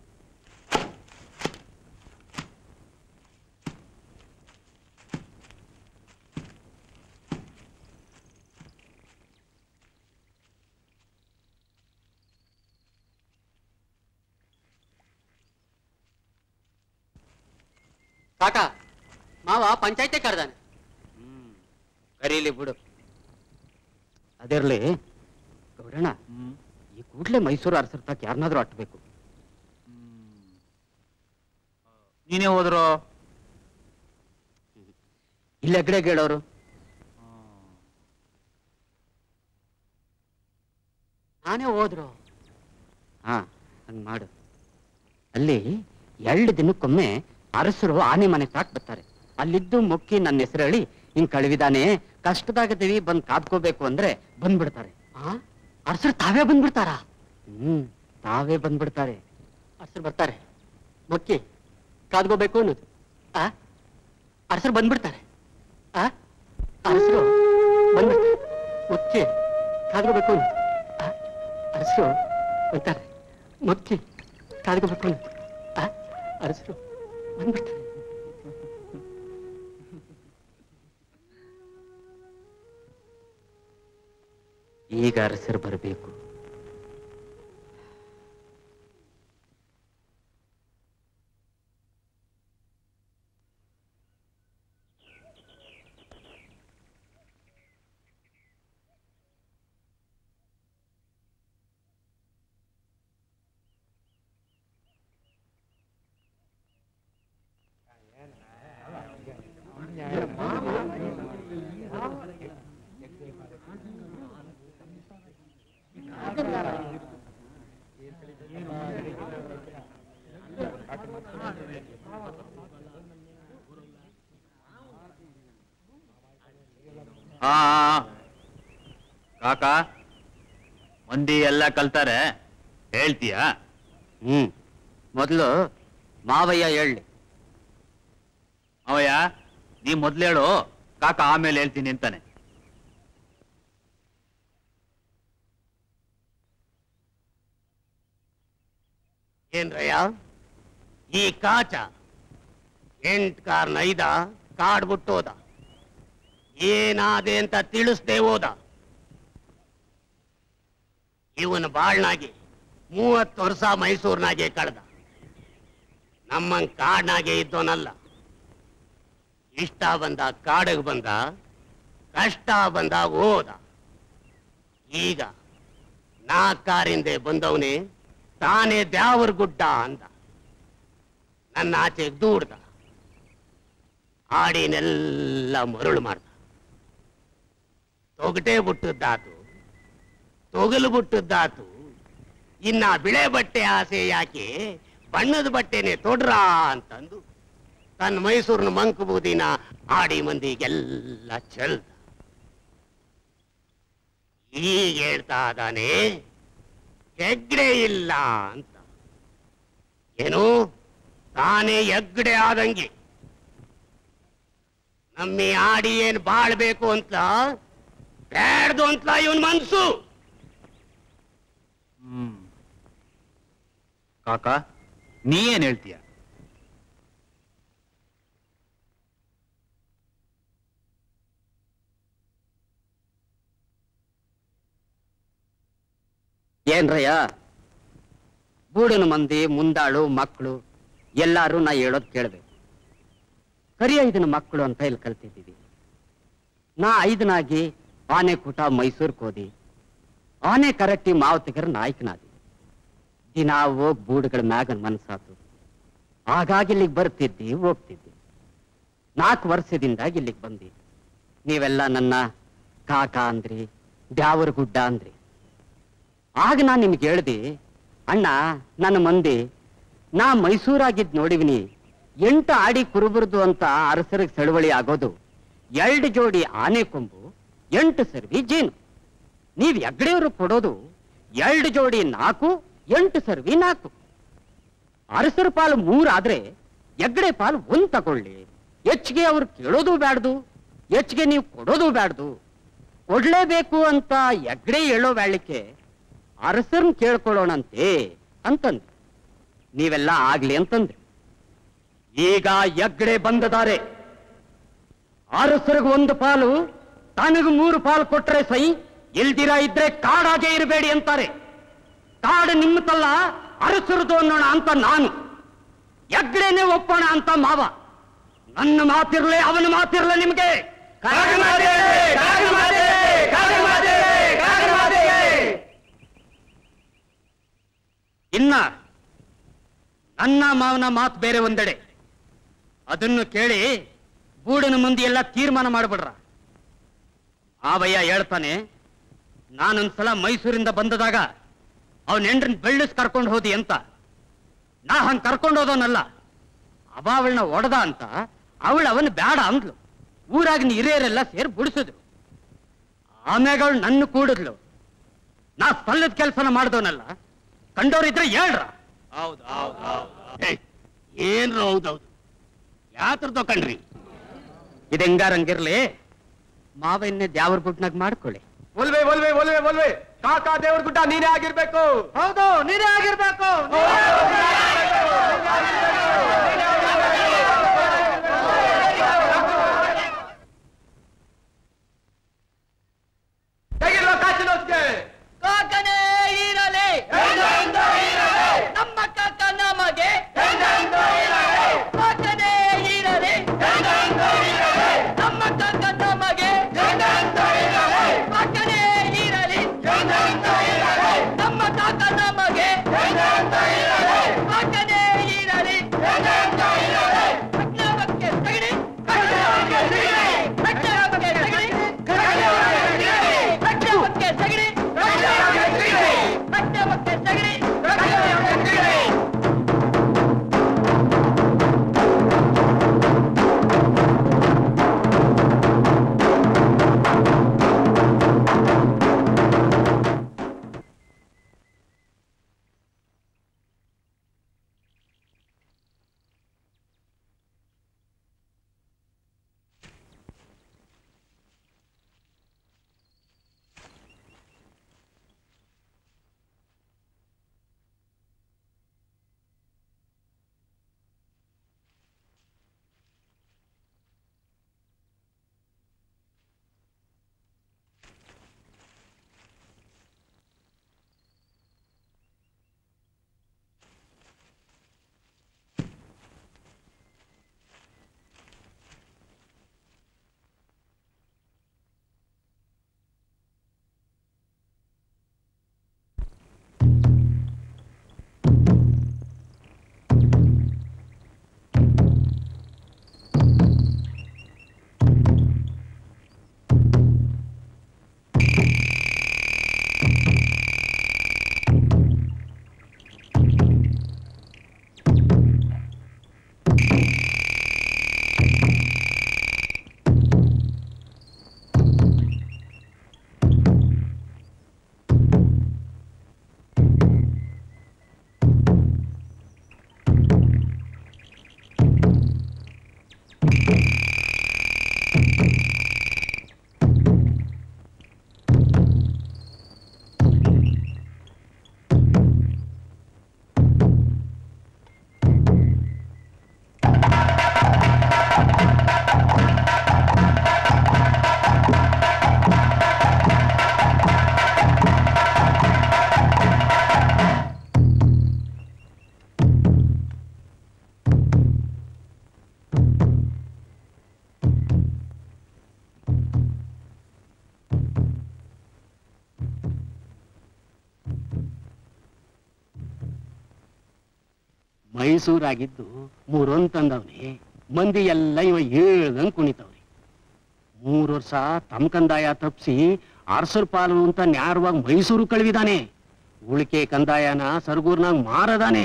ಕಾಕ ಮಾವ ಪಂಚಾಯತಿ ಕರೆದಾನೆ ಕರೀಲಿ ಬಿಡು ಅದಿರ್ಲಿ ಗೌರಣ್ಣ ಈ ಕೂಡ್ಲೆ ಮೈಸೂರು ಅರಸರ್ ತಕ್ಕ ಯಾರನ್ನಾದ್ರೂ ಅಟ್ಬೇಕು ನೀನೇ ಹೋದ್ರು ಇಲ್ಲಿ ಹೆಗ್ಡೆ ಕೇಳೋರು ನಾನೇ ಹೋದ್ರು ಹಾ ಹಂಗ್ ಮಾಡು ಅಲ್ಲಿ ಎರಡು ದಿನಕ್ಕೊಮ್ಮೆ ಅರಸರು ಆನೆ ಮನೆ ತಾಕ್ ಬರ್ತಾರೆ ಅಲ್ಲಿದ್ದು ಮುಕ್ಕಿ ನನ್ನ ಹೆಸರು ಹೇಳಿ ಹಿಂಗ್ ಕಳುವಿದಾನೆ ಕಷ್ಟದಾಗದೀವಿ ಬಂದ್ ಕಾದ್ಕೋಬೇಕು ಅಂದ್ರೆ ಬಂದ್ಬಿಡ್ತಾರೆ ಆ ಅರ್ಸರು ತಾವೇ ಬಂದ್ಬಿಡ್ತಾರಾ ಹ್ಮ್ ತಾವೇ ಬಂದ್ಬಿಡ್ತಾರೆ ಅರ್ಸರು ಬರ್ತಾರೆ ಮೊಕ್ಕಿ ಕಾದ್ಕೋಬೇಕು ಅನ್ನೋದು ಆ ಅರ್ಸರು ಬಂದ್ಬಿಡ್ತಾರೆ ಆ ಅರಸರು ಬಂದ್ಬಿಡ್ತಾರೆ ಮೊಕ್ಕಿ ಕಾದ್ಕೋಬೇಕು ಅನ್ನೋದು ಆ ಅರಸರು ಬರ್ತಾರೆ ಮೊಕ್ಕಿ ಕಾದ್ಕೋಬೇಕು ಅನ್ನೋದು ಆ ಅರಸರು ಬಂದ್ಬಿಡ್ತಾರೆ ಈಗ ಅರಸರು ಬರಬೇಕು ಹಾ ಕಾಕ ಮಂದಿ ಎಲ್ಲ ಕಲ್ತಾರೆ ಹೇಳ್ತೀಯಾ ಹ್ಮ್ ಮೊದಲು ಮಾವಯ್ಯ ಹೇಳಿ ಅವಯ್ಯ ನೀ ಮೊದ್ಲೇಳು ಕಾಕ ಆಮೇಲೆ ಹೇಳ್ತೀನಿ ಅಂತಾನೆ ಏನ್ರಯ್ಯ ಈ ಕಾಚ ಎಂಟ್ ಕಾರ್ನ ಐದ ಕಾಡ್ಬಿಟ್ಟೋದ ಏನಾದೆ ಅಂತ ತಿಳಿಸ್ದೆ ಹೋದ ಇವನ ಬಾಳ್ನಾಗೆ ಮೂವತ್ತು ವರ್ಷ ಮೈಸೂರ್ನಾಗೆ ಕಳೆದ ನಮ್ಮಂಗ್ ಕಾಡ್ನಾಗೆ ಇದ್ದೋನಲ್ಲ ಇಷ್ಟ ಬಂದ ಕಾಡಿಗೆ ಬಂದ ಕಷ್ಟ ಬಂದಾಗ ಹೋದ ಈಗ ನಾ ಕಾರಿಂದೆ ಬಂದವನೇ ತಾನೇ ದ್ಯಾವರ್ ಗುಡ್ಡ ಅಂದ ನನ್ನ ಆಚೆಗೆ ದೂಡ್ದ ಆಡಿನೆಲ್ಲ ಮರುಳು ಮಾಡ್ದ ತೊಗಟೆ ಬಿಟ್ಟದ್ದಾತು ತೊಗಲು ಬಿಟ್ಟದ್ದಾತು ಇನ್ನ ಬಿಳೆ ಬಟ್ಟೆ ಆಸೆ ಯಾಕೆ ಬಣ್ಣದ ಬಟ್ಟೆನೆ ತೊಡ್ರಾ ಅಂತಂದು ತನ್ನ ಮೈಸೂರಿನ ಮಂಕು ಬೂದಿನ ಆಡಿ ಮಂದಿಗೆಲ್ಲ ಚೆಲ್ದ ಈಗ ಹೇಳ್ತಾ ಇದ್ದಾನೆ ಹೆಗ್ಡೆ ಇಲ್ಲ ಅಂತ ಏನು ತಾನೇ ಎಗ್ಗಡೆ ಆದಂಗೆ ನಮ್ಮಿ ಆಡಿ ಏನ್ ಬಾಳ್ಬೇಕು ಅಂತ ಬ್ಯಾಡ್ದು ಅಂತ ಇವನ್ ಮನ್ಸು ಹ್ಮ್ ಕಾಕ ನೀ ಏನ್ ಹೇಳ್ತೀಯ ಏನ್ರಯ್ಯ ಬೂಡನ ಮಂದಿ ಮುಂದಾಳು ಮಕ್ಕಳು ಎಲ್ಲಾರು ನಾ ಹೇಳೋದ್ ಕೇಳ್ಬೇಕು ಕರಿ ಐದನ ಮಕ್ಕಳು ಅಂತ ಇಲ್ಲಿ ಕಲ್ತಿದ್ದೀವಿ ನಾ ಐದನಾಗಿ ಆನೆ ಕೂಟ ಮೈಸೂರ್ಗೆ ಹೋದಿ ಆನೆ ಕರಟ್ಟಿ ಮಾವತಿಗರ ನಾಯಕನಾದಿ ದಿನ ಹೋಗ್ ಬೂಡುಗಳ ಮ್ಯಾಗನ್ ಮನ್ಸಾತು ಹಾಗಾಗಿ ಇಲ್ಲಿಗೆ ಬರ್ತಿದ್ದಿ ಹೋಗ್ತಿದ್ದಿ ನಾಲ್ಕು ವರ್ಷದಿಂದ ಇಲ್ಲಿಗೆ ಬಂದಿ ನೀವೆಲ್ಲ ನನ್ನ ಕಾಕ ಅಂದ್ರಿ ದ್ಯಾವರ ಗುಡ್ಡ ಅಂದ್ರಿ ಆಗ ನಾನು ನಿಮ್ಗೆ ಹೇಳ್ದೆ ಅಣ್ಣ ನನ್ನ ಮಂದಿ ನಾ ಮೈಸೂರಾಗಿದ್ ನೋಡಿವಿನಿ ಎಂಟು ಆಡಿ ಕುರುಬರ್ದು ಅಂತ ಅರಸರಿಗೆ ಸಳವಳಿ ಆಗೋದು ಎರಡು ಜೋಡಿ ಆನೆ ಕೊಂಬು ಎಂಟು ಸರ್ವಿ ಜೇನು ನೀವ್ ಎಗ್ಡೆಯವರು ಕೊಡೋದು ಎರಡು ಜೋಡಿ ನಾಲ್ಕು ಎಂಟು ಸರ್ವಿ ನಾಲ್ಕು ಅರಸರ ಪಾಲು ಮೂರಾದ್ರೆ ಎಗ್ಡೆ ಪಾಲು ಒಂದ್ ತಗೊಳ್ಳಿ ಹೆಚ್ಚಿಗೆ ಅವ್ರು ಕೇಳೋದು ಬ್ಯಾಡ್ದು ಹೆಚ್ಚಿಗೆ ನೀವು ಕೊಡೋದು ಬ್ಯಾಡ್ದು ಕೊಡ್ಲೇಬೇಕು ಅಂತ ಎಗ್ಡೆ ಹೇಳೋ ಬ್ಯಾಳಿಕೆ ಅರಸರ್ನ್ ಕೇಳ್ಕೊಳ್ಳೋಣಂತೆ ಅಂತಂದ್ ನೀವೆಲ್ಲ ಆಗ್ಲಿ ಅಂತಂದ್ರೆ ಈಗ ಎಗ್ಡೆ ಬಂದದಾರೆ ಅರಸರಿಗೆ ಒಂದು ಪಾಲು ತನಗೆ ಮೂರು ಪಾಲು ಕೊಟ್ರೆ ಸೈ ಇಲ್ದಿರ ಇದ್ರೆ ಕಾಡಾಗೆ ಇರಬೇಡಿ ಅಂತಾರೆ ಕಾಡು ನಿಮ್ಮತಲ್ಲ ಅರಸರದು ಅನ್ನೋಣ ಅಂತ ನಾನು ಎಗ್ಡೆನೆ ಒಪ್ಪೋಣ ಅಂತ ಮಾವ ನನ್ನ ಮಾತಿರ್ಲೆ ಅವನ ಮಾತಿರ್ಲೆ ನಿಮ್ಗೆ ಇನ್ನ ನನ್ನ ಮಾವನ ಮಾತು ಬೇರೆ ಒಂದೆಡೆ ಅದನ್ನು ಕೇಳಿ ಬೂಡನ ಮಂದಿ ಎಲ್ಲ ತೀರ್ಮಾನ ಮಾಡ್ಬಿಡ್ರ ಆವಯ್ಯ ಹೇಳ್ತಾನೆ ನಾನೊಂದ್ಸಲ ಮೈಸೂರಿಂದ ಬಂದದಾಗ ಅವನ ಹೆಂಡ್ರನ್ ಬೆಳ್ಳಿಸ್ ಕರ್ಕೊಂಡು ಹೋದಿ ಅಂತ ನಾ ಹಂಗ್ ಕರ್ಕೊಂಡು ಹೋದವನಲ್ಲ ಅವ ಅವಳನ್ನ ಒಡೆದ ಅಂತ ಅವಳು ಅವನ್ ಬೇಡ ಅಂದ್ಲು ಊರಾಗಿನ ಹಿರಿಯರೆಲ್ಲ ಸೇರಿ ಬಿಡಿಸಿದ್ರು ಆಮ್ಯಾಗ ಅವಳು ನನ್ನ ಕೂಡಿದ್ಲು ನಾ ಸಲ್ಲದ ಕೆಲಸನ ಮಾಡ್ದವನಲ್ಲ ಕಂಡವ್ರಿದ್ರೆ ಹೇಳ್ರ ಏ, ಏನ್ರು ಹೌದೌದು ಯಾತ್ರದ್ದು ಕಣ್ರಿ ಇದು ಹೆಂಗಾರಂಗಿರ್ಲಿ ಮಾವನ್ನೇ ದ್ಯಾವ್ರ ಗುಡ್ನಾಗ ಮಾಡ್ಕೊಳ್ಳಿ ಒಲ್ವೆ ಒಲ್ವೆ ಒಲ್ವೆ ಒಲ್ವೆ ಕಾಕಾ ದೇವ್ರ ಗುಡ್ಡ ನೀನೇ ಆಗಿರ್ಬೇಕು ಹೌದು ನೀನೇ ಆಗಿರ್ಬೇಕು ತೆಗಿಲ್ವ ಕಾಚಿನೋಸ್ಗೆ ಕಾಕನೇ ಇರಲಿ ನಮ್ಮ ಕಾಕ ನಮಗೆ ಕಾಕನೇ ಇರಲಿ ನಮ್ಮ ಕಾಕ ನಮಗೆ ಕಾಕನೇ ಇರಲಿ ನಮ್ಮ ಕಾಕ ನಮಗೆ ಮೈಸೂರಾಗಿದ್ದು ಮೂರೊಂತಂದವ್ನೆ ಮಂದಿ ಎಲ್ಲ ಇವ ಹೇಳ್ದಂಗ್ ಕುಣಿತವ್ರಿ ಮೂರ್ ವರ್ಷ ತಮ್ ಕಂದಾಯ ತಪ್ಸಿ ಅರಸರ್ ಪಾಲು ಅಂತ ನ್ಯಾರವಾಗಿ ಮೈಸೂರು ಕಳ್ವಿದಾನೆ ಉಳಿಕೆ ಕಂದಾಯನ ಸರ್ಗೂರ್ನಾಗ ಮಾರದಾನೆ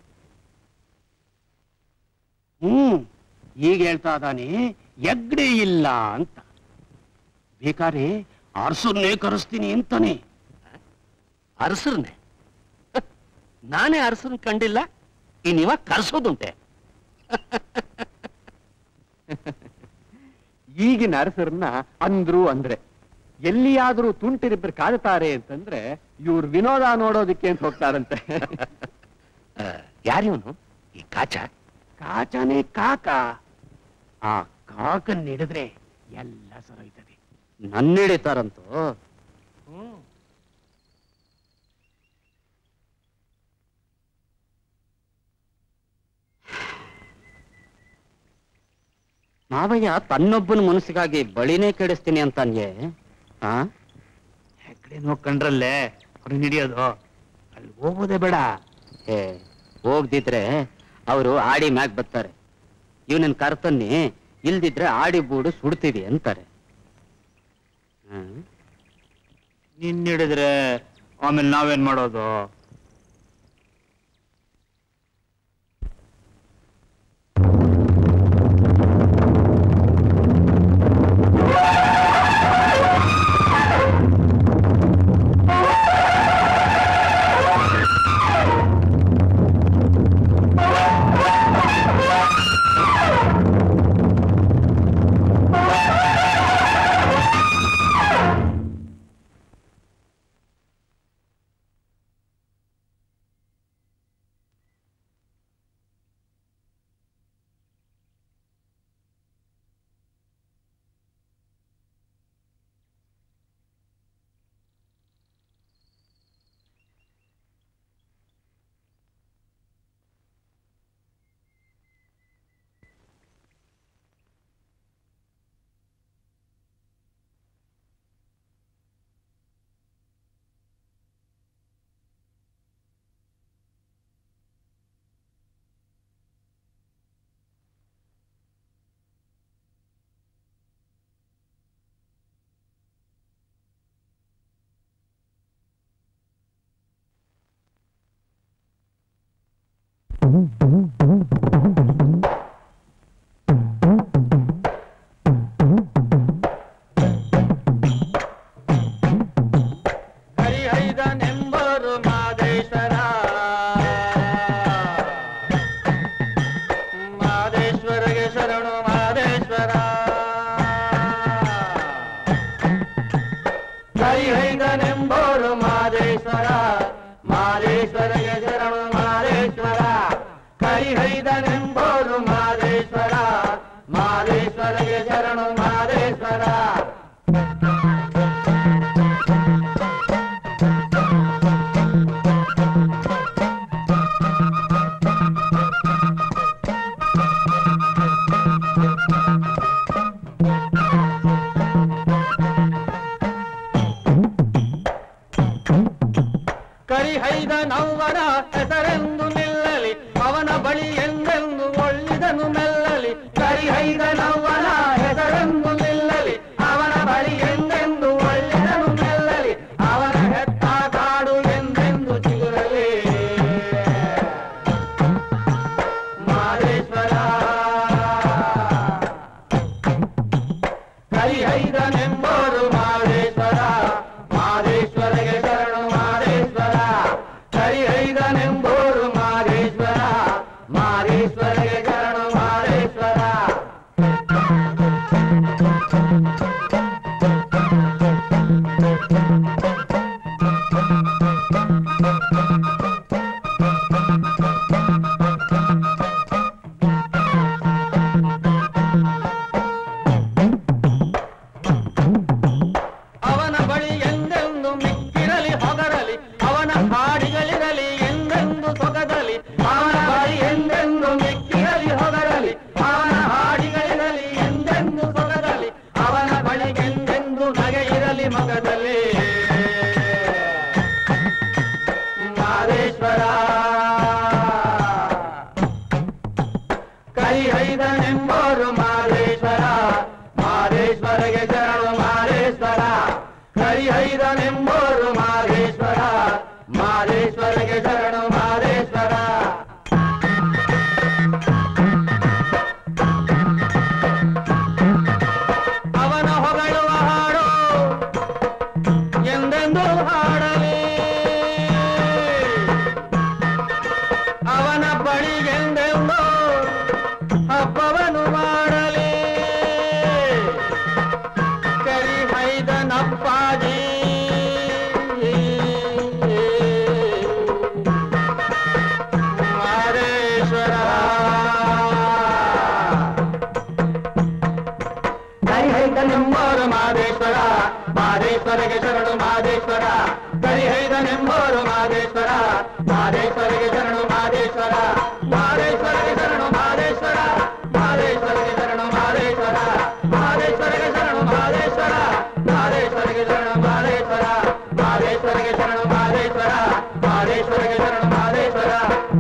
ಹ್ಮ್ ಈಗ ಹೇಳ್ತಾ ಇದಾನೆ ಎಗ್ಡೆ ಇಲ್ಲ ಅಂತ ಬೇಕಾರೆ ಅರಸರ್ನೇ ಕರೆಸ್ತೀನಿ ಅಂತಾನೆ ಅರಸರ್ನೆ ನಾನೇ ಅರಸರ್ನ ಕಂಡಿಲ್ಲ ಇನ್ನಿವ ಕರ್ಸೋದುಂಟೆ ಈಗಿನ ಅರಸರನ್ನ ಅಂದ್ರು ಅಂದ್ರೆ ಎಲ್ಲಿಯಾದ್ರೂ ತುಂಟಿರಿಬ್ಬರು ಕಾಡ್ತಾರೆ ಅಂತಂದ್ರೆ ಇವ್ರು ವಿನೋದ ನೋಡೋದಿಕ್ಕೆ ಅಂತ ಹೋಗ್ತಾರಂತೆ ಯಾರಿವನು ಈ ಕಾಚ ಕಾಚನೆ ಕಾಕ ಆ ಕಾಕನ್ ಹಿಡಿದ್ರೆ ಎಲ್ಲ ಸರೋಯ್ತದೆ ನನ್ನ ಹಿಡಿತಾರಂತೂ ಮಾವಯ್ಯ ತನ್ನೊಬ್ಬನ ಮನಸ್ಸಿಗಾಗಿ ಬಳಿನೇ ಕೆಡಿಸ್ತೀನಿ ಅಂತಾನ್ಗೆ ಆ ಹೆಗ್ಡೆ ನೋಡ್ಕೊಂಡ್ರಲ್ಲೇ ಅವ್ರನ್ನ ಹಿಡಿಯೋದು ಅಲ್ಲಿ ಹೋಗೋದೇ ಬೇಡ ಏ ಹೋಗ್ದಿದ್ರೆ ಅವರು ಆಡಿ ಮ್ಯಾಗ್ ಬರ್ತಾರೆ ಇವನನ್ ಕರ್ತನ್ನಿ ಇಲ್ದಿದ್ರೆ ಆಡಿ ಬೂಡು ಸುಡ್ತೀವಿ ಅಂತಾರೆ ಹ್ಮ್ ನಿನ್ ಹಿಡಿದ್ರೆ ಆಮೇಲೆ ನಾವೇನ್ ಮಾಡೋದು ಹರಿಹೈದನೆಂಬರು ಮಾದೇಶ್ವರ ಮಾದೇಶ್ವರಗೆ ಶರಣು ಮಾದೇಶ್ವರ ಹರಿಹೈದನೆಂಬರು ಮಾದೇಶ್ವರ ಮಾದೇಶ್ವರಗೆ ಶರಣು ಮಾದೇಶ್ವರ ಹರಿಹೈದನೆಂಬರು ಮಾದೇಶ್ವರ ಮಾದೇಶ್ವರಗೆ ಶರಣು ಮಾದೇಶ್ವರ ಕರಿಹೈದ ನವ್ವನ ಹೆಸರೆಂದು ನಿಲ್ಲಲಿ ಅವನ ಬಳಿ ಎಂದೆಂದು ಒಳ್ಳಿದನು ಮೆಲ್ಲಲಿ ಕರಿಹೈದ ನವ್ವನ ಹೆಸರೆಂದು ನಿಲ್ಲಲಿ ಅವನ ಬಳಿ ಎಂದೆಂದು ಒಳ್ಳಿದನು ಮೆಲ್ಲಲಿ ಅವನ ಹೆತ್ತ ಕಾಡು ಎಂದೆಂದು ಚಿಗುರಲಿ ಮಾದೇಶ್ವರ ಕರಿಹೈದನೆಂಬರು ಮಾದೇಶ್ವರ ಮಾದೇಶ್ವರಗೆ ಶರಣು ಮಾದೇಶ್ವರ ಕರಿಹೈದನೆಂಬರು ಬಾಳಿಗೆಂದೆಂದು ಹಬ್ಬವನ್ನು ಮಾಡಲಿ ಕರಿ ಹೈದನಪ್ಪಾಜಿ ಮಾರೇಶ್ವರ ಕರಿಹೈದನೆಂಬೋರು ಮಾದೇಶ್ವರ ಮಾದೇಶ್ವರಿಗೆ ಶರಣು ಮಾದೇಶ್ವರ ಕರಿಹೈದನೆಂಬೋರು ಮಾದೇಶ್ವರ ಮಾದೇಶ್ವರಿಗೆ ಶರಣು ಮಾದೇಶ್ವರ ಮಾದೇಶ್ವರಿಗೆ ಶರಣು ಮಾದೇಶ್ವರ ಮಾದೇಶ್ವರಿಗೆ ಶರಣು ಮಾದೇಶ್ವರ ಮಾದೇಶ್ವರಿಗೆ ಶರಣು ಮಾದೇಶ್ವರ ಮಾದೇಶ್ವರಿಗೆ ಶರಣು ಮಾದೇಶ್ವರ ಮಾದೇಶ್ವರಿಗೆ ಶರಣು ಮಾದೇಶ್ವರ ಮಾದೇಶ್ವರಿಗೆ ಶರಣು ಮಾದೇಶ್ವರ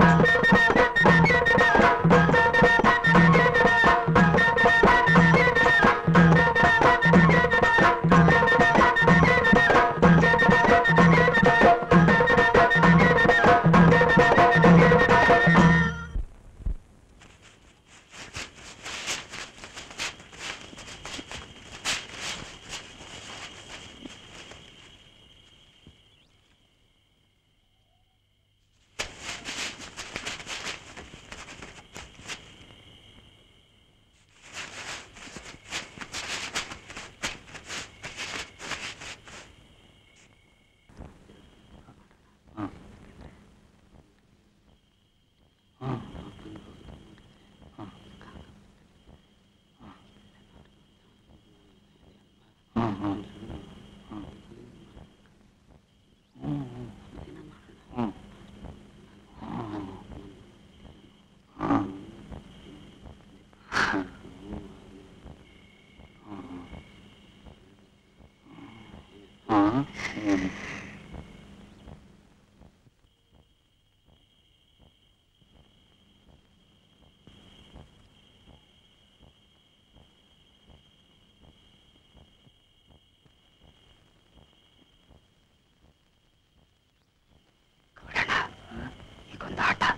ಈಗೊಂದು ಆಟ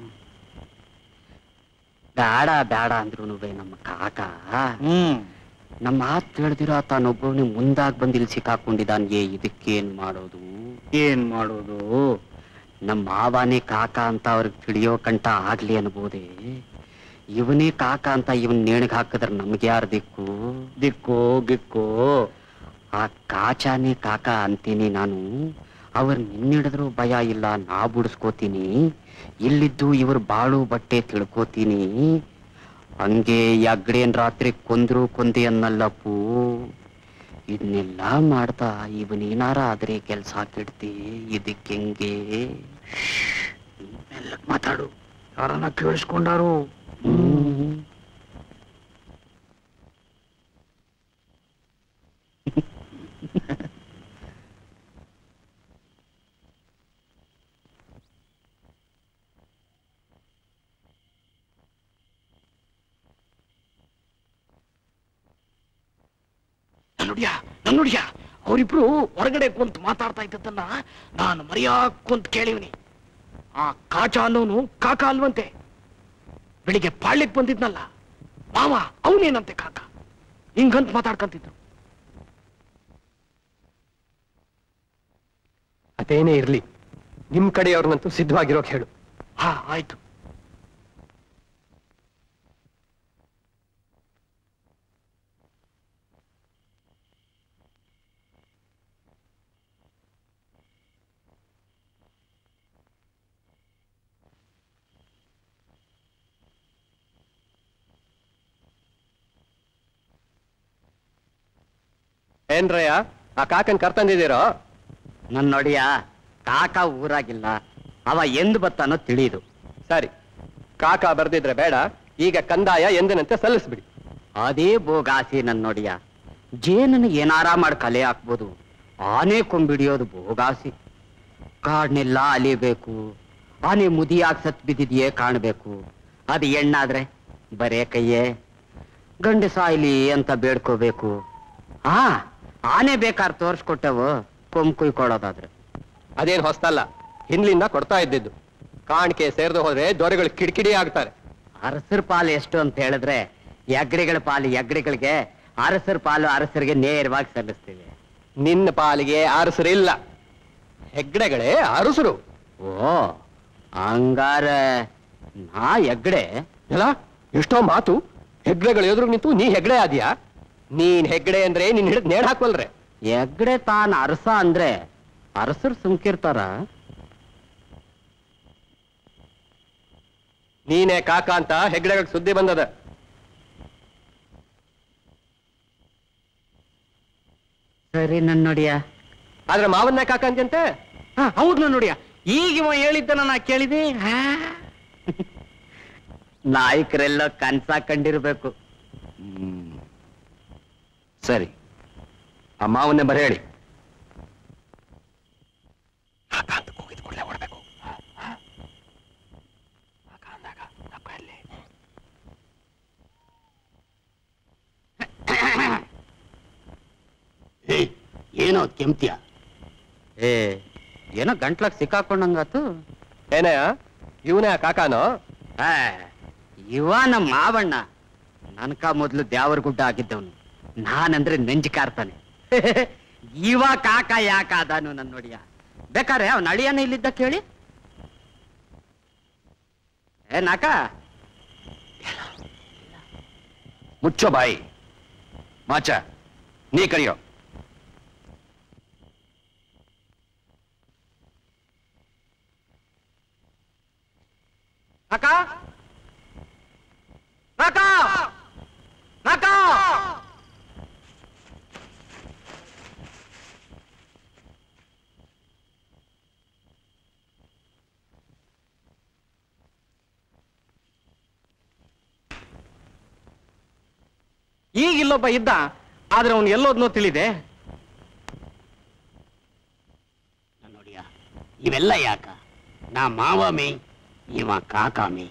ಬೇಡ ಬೇಡ ಅಂದ್ರು ನಮ್ಮ ಕಾಕ ಹ್ಮ್ ನಮ್ಮ ಮಾತು ತಿಳಿದಿರೋ ತಾನೊಬ್ಬನೇ ಮುಂದಾಗ್ ಬಂದು ಇಲ್ಲಿ ಸಿಕ್ಕಾಕೊಂಡಿದ್ದಾನೆ ಇದಕ್ಕೇನ್ ಮಾಡೋದು ಏನ್ ಮಾಡೋದು ನಮ್ಮ ಮಾವನೇ ಕಾಕ ಅಂತ ಅವ್ರಿಗೆ ತಿಳಿಯೋ ಕಂಟ ಆಗ್ಲಿ ಅನ್ಬೋದೆ ಇವನೇ ಕಾಕ ಅಂತ ಇವನ್ ನೇಣಿಗೆ ಹಾಕಿದ್ರೆ ನಮ್ಗೆ ಯಾರು ದಿಕ್ಕು ದಿಕ್ಕು ಗಿಕ್ಕು ಆ ಕಾಚಾನೇ ಕಾಕ ಅಂತೀನಿ ನಾನು ಅವ್ರು ನಿನ್ನಿಡಿದ್ರು ಭಯ ಇಲ್ಲ ನಾ ಬಿಡಿಸ್ಕೋತೀನಿ ಇಲ್ಲಿದ್ದು ಇವ್ರು ಬಾಳು ಬಟ್ಟೆ ತಿಳ್ಕೋತೀನಿ ಹಂಗೆ ಯಗ್ಡೇನ್ ರಾತ್ರಿ ಕೊಂದ್ರು ಕೊಂದೆ ಅನ್ನಲ್ಲಪ್ಪು ಇದನ್ನೆಲ್ಲ ಮಾಡ್ತಾ ಇವನೇನಾರ ಆದ್ರೆ ಕೆಲ್ಸ ಕೆಡ್ತಿ ಇದಕ್ಕೆ ಹೆಂಗೆ ಮೆಲ್ಲಗ್ ಮಾತಾಡು ಯಾರನ್ನ ಕೇಳಿಸ್ಕೊಂಡಾರು ಹ್ಮ್ ನನ್ನುಡಿಯ ನನ್ನುಡಿಯ ಅವರಿಬ್ರು ಹೊರಗಡೆ ಕುಂತ್ ಮಾತಾಡ್ತಾ ಇದ್ದದ್ದನ್ನ ನಾನು ಮರ್ಯಾಕ್ ಕುಂತ್ ಕೇಳಿವ್ನಿ ಆ ಕಾಚ ಅನ್ನೋನು ಕಾಕ ಅಲ್ವಂತೆ ಬೆಳಿಗ್ಗೆ ಪಾಳ್ಯಕ್ ಬಂದಿದ್ನಲ್ಲ ಮಾವ ಅವನೇನಂತೆ ಕಾಕ ಹಿಂಗಂತ ಮಾತಾಡ್ಕಂತಿದ್ರು ಅದೇನೇ ಇರ್ಲಿ ನಿಮ್ ಕಡೆಯವ್ರನ್ನಂತೂ ಸಿದ್ಧವಾಗಿರೋಕ್ ಹೇಳು ಹಾ ಆಯ್ತು ಏನ್ರಯ್ಯ ಆ ಕಾಕನ್ ಕರ್ತಂದಿದ್ದೀರೋ ನನ್ ನೋಡಿಯ ಕಾಕ ಊರಾಗಿಲ್ಲ ಅವ ಎಂದು ಬತ್ತಾನೋ ತಿಳಿದು ಸರಿ ಕಾಕ ಬರ್ದಿದ್ರೆ ಬೇಡ ಈಗ ಕಂದಾಯ ಎಂದಿನಂತೆ ಸಲ್ಲಿಸ್ಬಿಡಿ ಅದೇ ಬೋಗಾಸಿ ನನ್ ನೋಡಿಯ ಜೇನನ್ನ ಏನಾರ ಮಾಡಿ ಕಲೆ ಹಾಕ್ಬೋದು ಆನೆ ಕೊಂಬಿಡಿಯೋದು ಬೋಗಾಸಿ ಕಾಡ್ನೆಲ್ಲ ಅಲಿಬೇಕು ಆನೆ ಮುದಿಯಾಗಿ ಸತ್ ಬಿದ್ದಿದೆಯೇ ಕಾಣ್ಬೇಕು ಅದು ಹೆಣ್ಣಾದ್ರೆ ಬರೇ ಕೈಯೇ ಗಂಡು ಸಾಯ್ಲಿ ಅಂತ ಬೇಡ್ಕೋಬೇಕು ಆ ಆನೆ ಬೇಕಾರ್ ತೋರ್ಸ್ಕೊಟ್ಟೆವು ಕೊಂಬ್ ಕುಯ್ಕೊಳ್ಳೋದಾದ್ರೆ ಅದೇನ್ ಹೊಸ್ತಲ್ಲ ಹಿಂದ್ಲಿಂದ ಕೊಡ್ತಾ ಇದ್ದಿದ್ದು ಕಾಣಿಕೆ ಸೇರ್ದು ಹೋದ್ರೆ ದೊರೆಗಳು ಕಿಡಿಕಿಡಿ ಆಗ್ತಾರೆ ಅರಸರ ಪಾಲು ಎಷ್ಟು ಅಂತ ಹೇಳಿದ್ರೆ ಯಗ್ರಿಗಳ ಪಾಲು ಯಗ್ರಿಗಳಿಗೆ ಅರಸರ ಪಾಲು ಅರಸರಿಗೆ ನೇರವಾಗಿ ಸಲ್ಲಿಸ್ತೀವಿ ನಿನ್ನ ಪಾಲಿಗೆ ಅರಸರಿಲ್ಲ ಹೆಗ್ಡೆಗಳೇ ಅರಸರು ಓ ಹಂಗಾರೆ ನಾ ಹೆಗ್ಡೆ ಎಲ್ಲ ಎಷ್ಟೋ ಮಾತು ಹೆಗ್ಡೆಗಳು ಎದುರು ನಿಂತು ನೀ ಹೆಗ್ಡೆ ಆದ್ಯಾ ನೀನ್ ಹೆಗ್ಡೆ ಅಂದ್ರೆ ನೀನ್ ಹಿಡಿದ್ ನೇಣ್ ಹಾಕ್ವಲ್ರೆ ಹೆಗ್ಡೆ ತಾನ್ ಅರಸ ಅಂದ್ರೆ ಅರಸರು ಸುಮ್ಕಿರ್ತಾರ ನೀನೇ ಕಾಕ ಅಂತ ಹೆಗ್ಡೆಗಳ ಸುದ್ದಿ ಬಂದದ ಸರಿ ನನ್ ನೋಡಿಯ ಆದ್ರೆ ಮಾವನ್ನ ಕಾಕ ಅಂತೆ ಹೌದ್ ನನ್ ನೋಡಿಯ ಈಗ ಇವ ಹೇಳಿದ್ದನ ನಾ ಕೇಳಿದೆ ನಾಯಕರೆಲ್ಲ ಕನ್ಸ ಕಂಡಿರ್ಬೇಕು ಹ್ಮ್. ಸರಿ ಆ ಮಾವನ್ನೇ ಬರ ಹೇಳಿ ಏ ಏನೋ ಕೆಂಪ್ತಿಯ ಏ ಏನೋ ಗಂಟ್ಲಾಗ್ ಸಿಕ್ಕಾಕೊಂಡಂಗಾತು ಏನಯ್ಯ ಇವನೇ ಆ ಕಾಕಾನೋ ಆ, ಇವ ನಮ್ಮ ಮಾವಣ್ಣ ನನ್ಕ ಮೊದ್ಲು ದ್ಯಾವರ ಗುಡ್ಡ ಆಗಿದ್ದವನು ನಾನಂದ್ರೆ ನೆಂಜ್ ಕಾರ್ತಾನೆ ಇವ ಕಾಕ ಯಾಕ ಅದಾನು ನನ್ ನೋಡಿಯ ಬೇಕಾರೆ ಅವನ ಅಳಿಯನ ಇಲ್ಲಿದ್ದ ಕೇಳಿ ಏ ನಾಕ ಮುಚ್ಚೋ ಬಾಯಿ ಮಾಚ ನೀ ಕರಿಯೋ ನಾಕ ನಾಕ ನಾಕ ಈಗ ಇಲ್ಲೊಬ್ಬ ಇದ್ದ ಆದ್ರೆ ಅವನು ಎಲ್ಲೋದ್ನೋ ತಿಳಿದೆ ನೋಡಿಯ ಇವೆಲ್ಲ ಯಾಕ ನಾ ಮಾವ ಮೇ ಇವ ಕಾಕ ಮೇ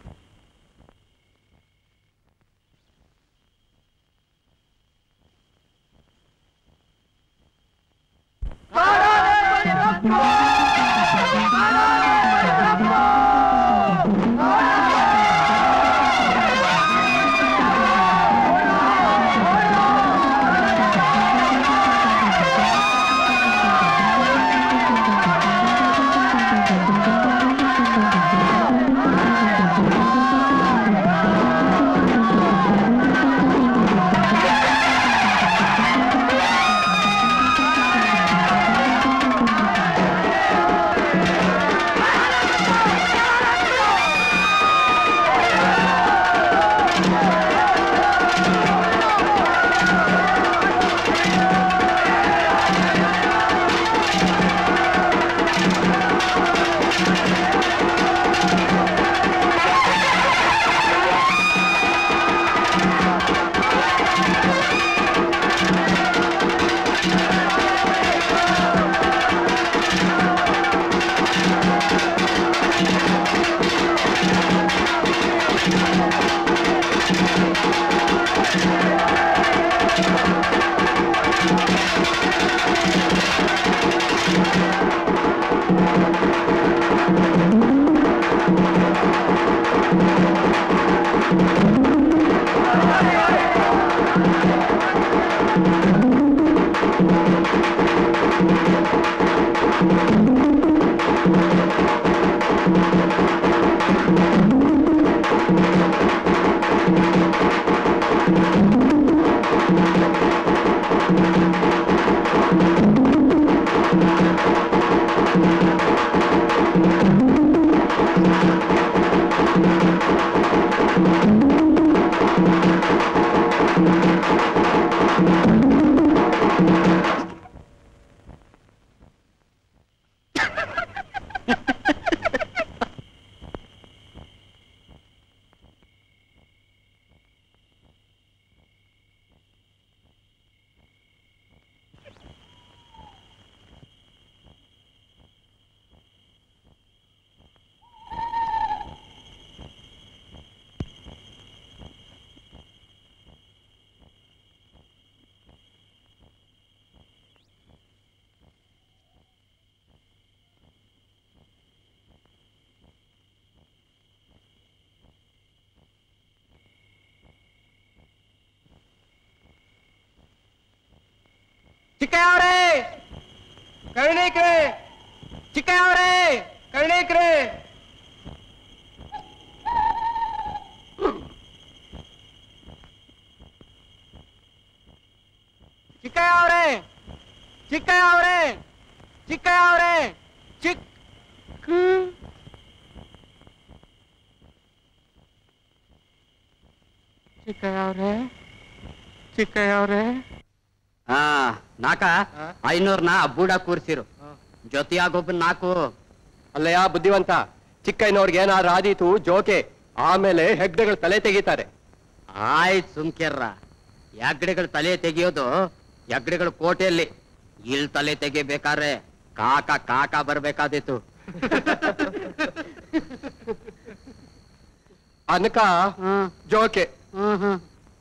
ಚಿಕ್ಕಯ್ಯವ್ರೇ ಕರುಣೇಕ್ರೆ ಚಿಕ್ಕಯ್ಯವ್ರೇ ಕರುಣೇಕ್ರೆ ಚಿಕ್ಕಯ್ಯ ಅವ್ರೆ ಚಿಕ್ಕಯ್ಯ ಅವ್ರೆ ಚಿಕ್ಕಯ್ಯ ಅವ್ರೆ ಚಿಕ್ಕ ಚಿಕ್ಕಯ್ಯ ಅವ್ರೆ ಚಿಕ್ಕಯ್ಯ ಅವ್ರೆ ಹಾ ನಾಕ ಹಾ? ಐನೂರ್ನ ಬೂಡ ಕೂರ್ಸಿರು ಜೊತೆಯಾಗೊಬ್ಬ ನಾಲ್ಕು ಅಲ್ಲಯ್ಯ ಬುದ್ಧಿವಂತ ಚಿಕ್ಕಯ್ಯನವ್ರಿಗೆ ಏನಾದ್ರು ಆದೀತು ಜೋಕೆ ಆಮೇಲೆ ಹೆಗ್ಡೆಗಳು ತಲೆ ತೆಗಿತಾರೆ ಆಯ್ತು ಸುಮ್ಕೆರ್ರ ಯಗ್ಡೆಗಳ ತಲೆ ತೆಗಿಯೋದು ಯಗ್ಡೆಗಳ ಕೋಟೆಯಲ್ಲಿ ಇಲ್ ತಲೆ ತೆಗಿಬೇಕಾದ್ರೆ ಕಾಕ ಕಾಕ ಬರ್ಬೇಕಾದಿತ್ತು ಅನ್ಕ ಹ್ಮ್ ಜೋಕೆ ಹ್ಮ್ ಹ್ಮ್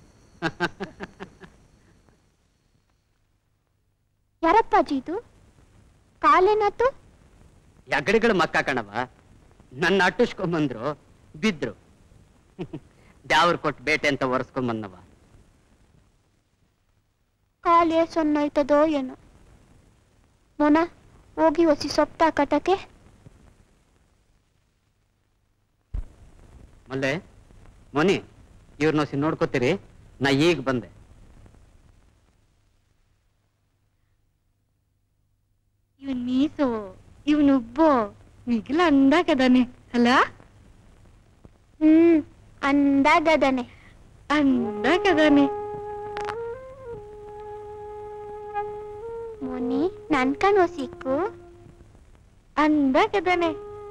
ಯಾರಪ್ಪಾಜಿ ಇದು ಕಾಲೇನಾತು ಯಗಡಿಗಳ ಮಕ್ಕ ಕಣವ ನನ್ನ ಅಟ್ಟಿಸ್ಕೊಂಬಂದ್ರು ಬಿದ್ರು ದ್ಯಾವ್ರ ಕೊಟ್ಟು ಬೇಟೆ ಅಂತ ಒರೆಸ್ಕೊಂಬಂದವ ಕಾಲೇ ಸೊನ್ನೋಯ್ತದೋ ಏನೋ ಮೊನ ಹೋಗಿ ಒಸಿ ಸೊಪ್ಪ ಕಟಕ್ಕೆ ಮಲ್ಲೆ ಮೊನಿ ಇವ್ರನ್ನೊಸಿ ನೋಡ್ಕೋತೀರಿ ನಾ ಈಗ ಬಂದೆ ಇವನ್ ಮೀಸು ಇವನ್ ಉಬ್ಬು ಮಿಗಿಲ ಅಂದಾಗದಾನೆ ಅಲ್ಲ ಹ್ಮ್ ಅಂದಾಗದನೆ ಅಂದಾಗದಾನೆ ಮೊನಿ ನನ್ ಕಣ್ ಸಿಕ್ಕು ಅಂದಾಗದಾನೆ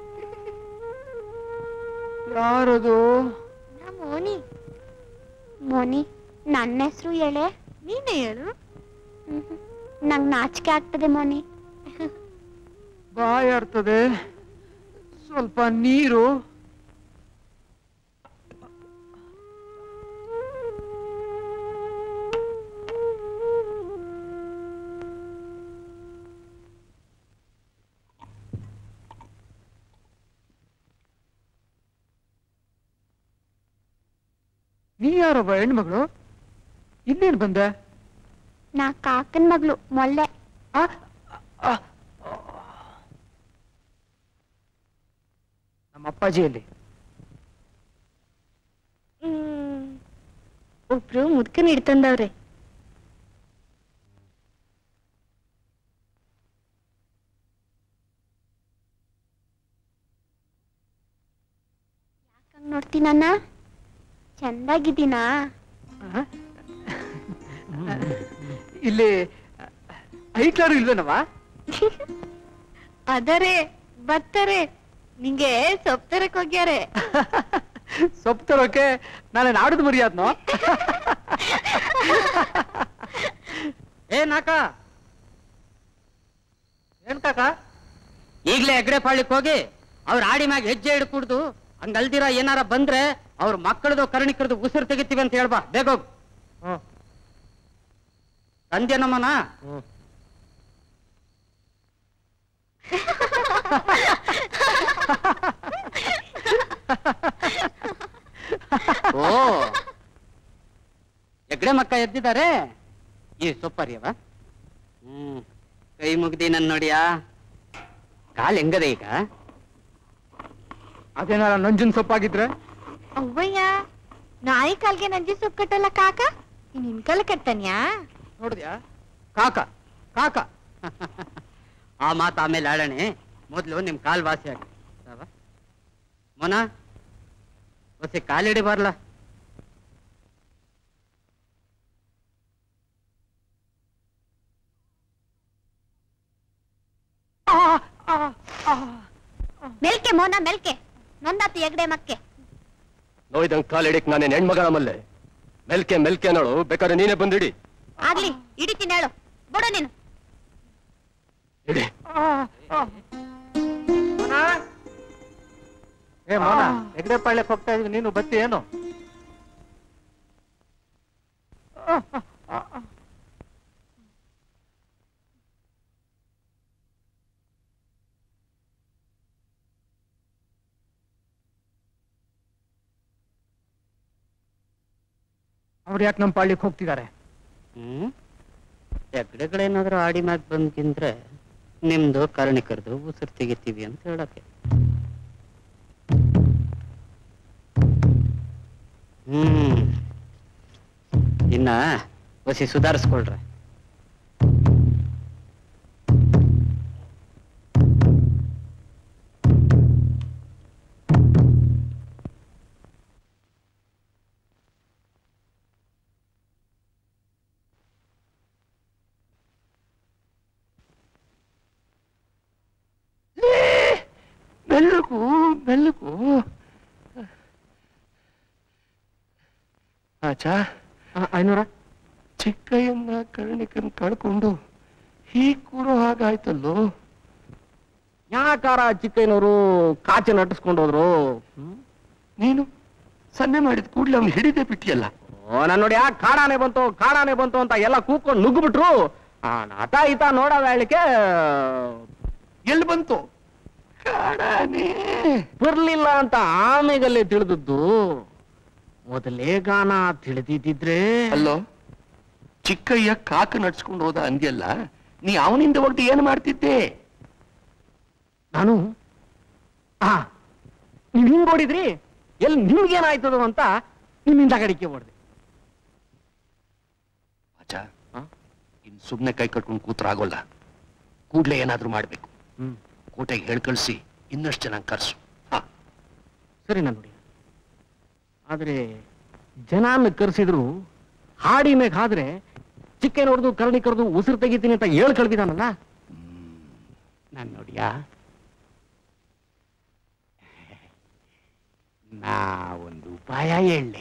ಯಾರದು ನಾ ಮೋನಿ ಮೋನಿ ನನ್ನ ಹೆಸರು ಹೇಳೆ ನೀನೇ ಹೇಳು ನಂಗ್ ನಾಚಿಕೆ ಆಗ್ತದೆ ಮೋನಿ ಬಾಯಾರ್ತದೆ ಸ್ವಲ್ಪ ನೀರು ನೀ ಯಾರೊಬ್ಬ ಹೆಣ್ಮಗಳು ಇನ್ನೇನು ಬಂದೆ ನಾ ಕಾಕನ್ ಮಗಳು ಮೊಲ್ಲೆ ನಮ್ಮ ಅಪ್ಪಾಜಿಯಲ್ಲಿ ಹ್ಮ್ ಒಬ್ರು ಮುದ್ಕನ್ ಹಿಡ್ತಂದವ್ರೆ ಯಾಕಂಗ್ ನೋಡ್ತೀನನ್ನ ಚಂದಾಗಿದ್ದೀನಾ ಇಲ್ಲಿ ಐಟ್ಲಾರು ಇಲ್ವೇನವ ಅದರೇ ಬರ್ತಾರೆ ನಿಂಗೆ ಸೊಪ್ಪು ತರಕ್ ಹೋಗ್ಯಾರೆ ಸೊಪ್ಪು ತರೋಕೆ ನಾನು ನಾಡದು ಮರಿಯಾದ್ನೋ ಏ ನಾಕ ಏನ್ ಕಾಕ ಈಗ್ಲೇ ಹೆಗ್ಡೆ ಪಾಳ್ಯಕ್ ಹೋಗಿ ಅವ್ರ ಆಡಿ ಮ್ಯಾಗ ಹೆಜ್ಜೆ ಹಿಡ್ಕೂಡ್ದು ಹಂಗಲ್ದಿರ ಏನಾರ ಬಂದ್ರೆ ಅವ್ರ ಮಕ್ಕಳದು ಕರ್ಣಿಕರದು ಉಸಿರು ತೆಗಿತೀವಿ ಅಂತ ಹೇಳ್ಬಾ ಬೇಗ ಹೋಗ್ ಹ್ಮ್. ತಂದೆ ನಮ್ಮನ ಓ ಹೆಗ್ಡೆ ಮಕ್ಕ ಎದ್ದಿದ್ದಾರೆ ಈ ಸೊಪ್ಪರಿಯವ ಹ್ಮ್ ಕೈ ಮುಗ್ದಿ ನನ್ ನೋಡಿಯಾ ಕಾಲ್ ಹೆಂಗದೆ ಈಗ ಅದೇನಾರ ನಂಜನ್ ಸೊಪ್ಪಾಗಿದ್ರೆ ಅವ್ವಯ್ಯ ನಾಯಿ ಕಾಲ್ಗೆ ನಂಜಿ ಸೊಪ್ಪು ಕಟ್ಟಲ್ಲ ಕಾಕ ನಿನ್ ಕಾಲ ಕಟ್ತಾನ್ಯಾ ನೋಡಿದ್ಯಾ ಕಾಕ ಕಾಕ ಆ ಮಾತು ಆಮೇಲೆ ಆಡಣೆ ಮೊದ್ಲು ನಿಮ್ ಕಾಲ್ ವಾಸಿ ಆಗಿ ಮೊನ ಒಸಿ ಕಾಲಿಡಿ ಬರ್ಲ ಮೆಲ್ಕೆ ಮೋನ ಮೆಲ್ಕೆ ನೊಂದಾತು ಎಗಡೆ ಮಕ್ಕೆ ನೋಯ್ದಂಗ್ ಕಾಲಿಡಿಕ್ ನಾನೇನ್ ಹೆಣ್ಮಗ ನಮ್ಮಲ್ಲೇ ಮೆಲ್ಕೆ ಮೆಲ್ಕೆ ನೋಡು ಬೇಕಾದ್ರೆ ನೀನೇ ಬಂದಿಡಿ ಆಗ್ಲಿ ಹಿಡಿತೀನಿ ಹೇಳು ಬಿಡು ನೀನು ಇಡಿ ಏ ಮೋನ ಹೆಗ್ಡೆ ಪಾಳ್ಯಕ್ಕೆ ಹೋಗ್ತಾ ಇದೀವಿ ನೀನು ಬತ್ತಿ ಏನು ಅವ್ರು ಯಾಕೆ ನಮ್ಮ ಪಾಳ್ಯಕ್ಕೆ ಹೋಗ್ತಿದ್ದಾರೆ ಹ್ಮ್ ಹೆಗ್ಡೆಗಳೇನಾದ್ರೂ ಆಡಿ ಮ್ಯಾಗ ಬಂದ್ ತಿಂದ್ರೆ ನಿಮ್ದು ಕರ್ಣಿಕರ್ದು ಉಸಿರು ತೆಗಿತೀವಿ ಅಂತ ಹೇಳಕ್ಕೆ ಹ್ಮ್ ಇನ್ನ ಒಸಿ ಸುಧಾರಿಸ್ಕೊಳ್ರೆ ಆಚಾ ಐನೂರ ಚಿಕ್ಕಯ್ಯನ್ನ ಕರ್ಣಿಕನ್ ಕಳ್ಕೊಂಡು ಹೀಗ್ ಕೂರೋ ಹಾಗಾಯ್ತಲ್ಲೋ ಯಾಕಾರ ಚಿಕ್ಕಯ್ಯನವರು ಕಾಚೆ ನಟಿಸ್ಕೊಂಡು ಹೋದ್ರು ನೀನು ಸನ್ನೆ ಮಾಡಿದ ಕೂಡ್ಲೆ ಅವ್ನು ಹಿಡಿದೇ ಬಿಟ್ಟಿಯಲ್ಲ ಓ ನಾನು ನೋಡಿ ಯಾಕೆ ಕಾಡಾನೆ ಬಂತು ಕಾಡಾನೆ ಬಂತು ಅಂತ ಎಲ್ಲ ಕೂತ್ಕೊಂಡು ನುಗ್ಗ್ಬಿಟ್ರು ಆ ನಾಟ ಈತ ನೋಡ ಹೇಳಕ್ಕೆ ಎಲ್ಲಿ ಬಂತು ಕಾಡಾನೆ ಬರ್ಲಿಲ್ಲ ಅಂತ ಆಮೇಗಲ್ಲೇ ತಿಳಿದದ್ದು ಮೊದಲೇ ಗಾನ ತಿಳಿದಿದ್ದಿದ್ರೆ ಅಲ್ಲೋ ಚಿಕ್ಕಯ್ಯ ಕಾಕ ನಡ್ಸ್ಕೊಂಡು ಹೋದ ಅಂದ್ಯಲ್ಲ ನೀ ಅವನಿಂದ ಒಟ್ಟು ಏನ್ ಮಾಡ್ತಿದ್ದೆ ನಾನು ಆ ನೀವ್ ಹಿಂಗ್ ಓಡಿದ್ರಿ ಎಲ್ಲಿ ನಿಮ್ಗೇನಾಯ್ತದೋ ಅಂತ ನಿಮ್ಮಿಂದ ಕಡಿಕೆ ಓಡ್ದೆ ಆಚಾ ಆ? ಇನ್ ಸುಮ್ನೆ ಕೈ ಕಟ್ಕೊಂಡು ಕೂತ್ರ ಆಗೋಲ್ಲ ಕೂಡ್ಲೆ ಏನಾದ್ರೂ ಮಾಡ್ಬೇಕು ಹ್ಮ್ ಕೋಟೆಗೆ ಹೇಳ್ ಕಳ್ಸಿ ಇನ್ನಷ್ಟು ಜನ ಕರ್ಸು ಹಾ ಸರಿ ನಾನು ನೋಡಿ ಆದ್ರೆ ಜನಾನ್ನ ಕರೆಸಿದ್ರು ಹಾಡಿ ಮೇಘ ಆದ್ರೆ ಚಿಕ್ಕ ನೋಡ್ದು ಕರ್ಣಿ ಕರೆದು ಉಸಿರು ತೆಗಿತೀನಿ ಅಂತ ಹೇಳ್ ಕಳ್ಬಿದಾನಲ್ಲ ನಾನ್ ನೋಡಿಯಾ ನಾ ಒಂದು ಉಪಾಯ ಹೇಳಲೆ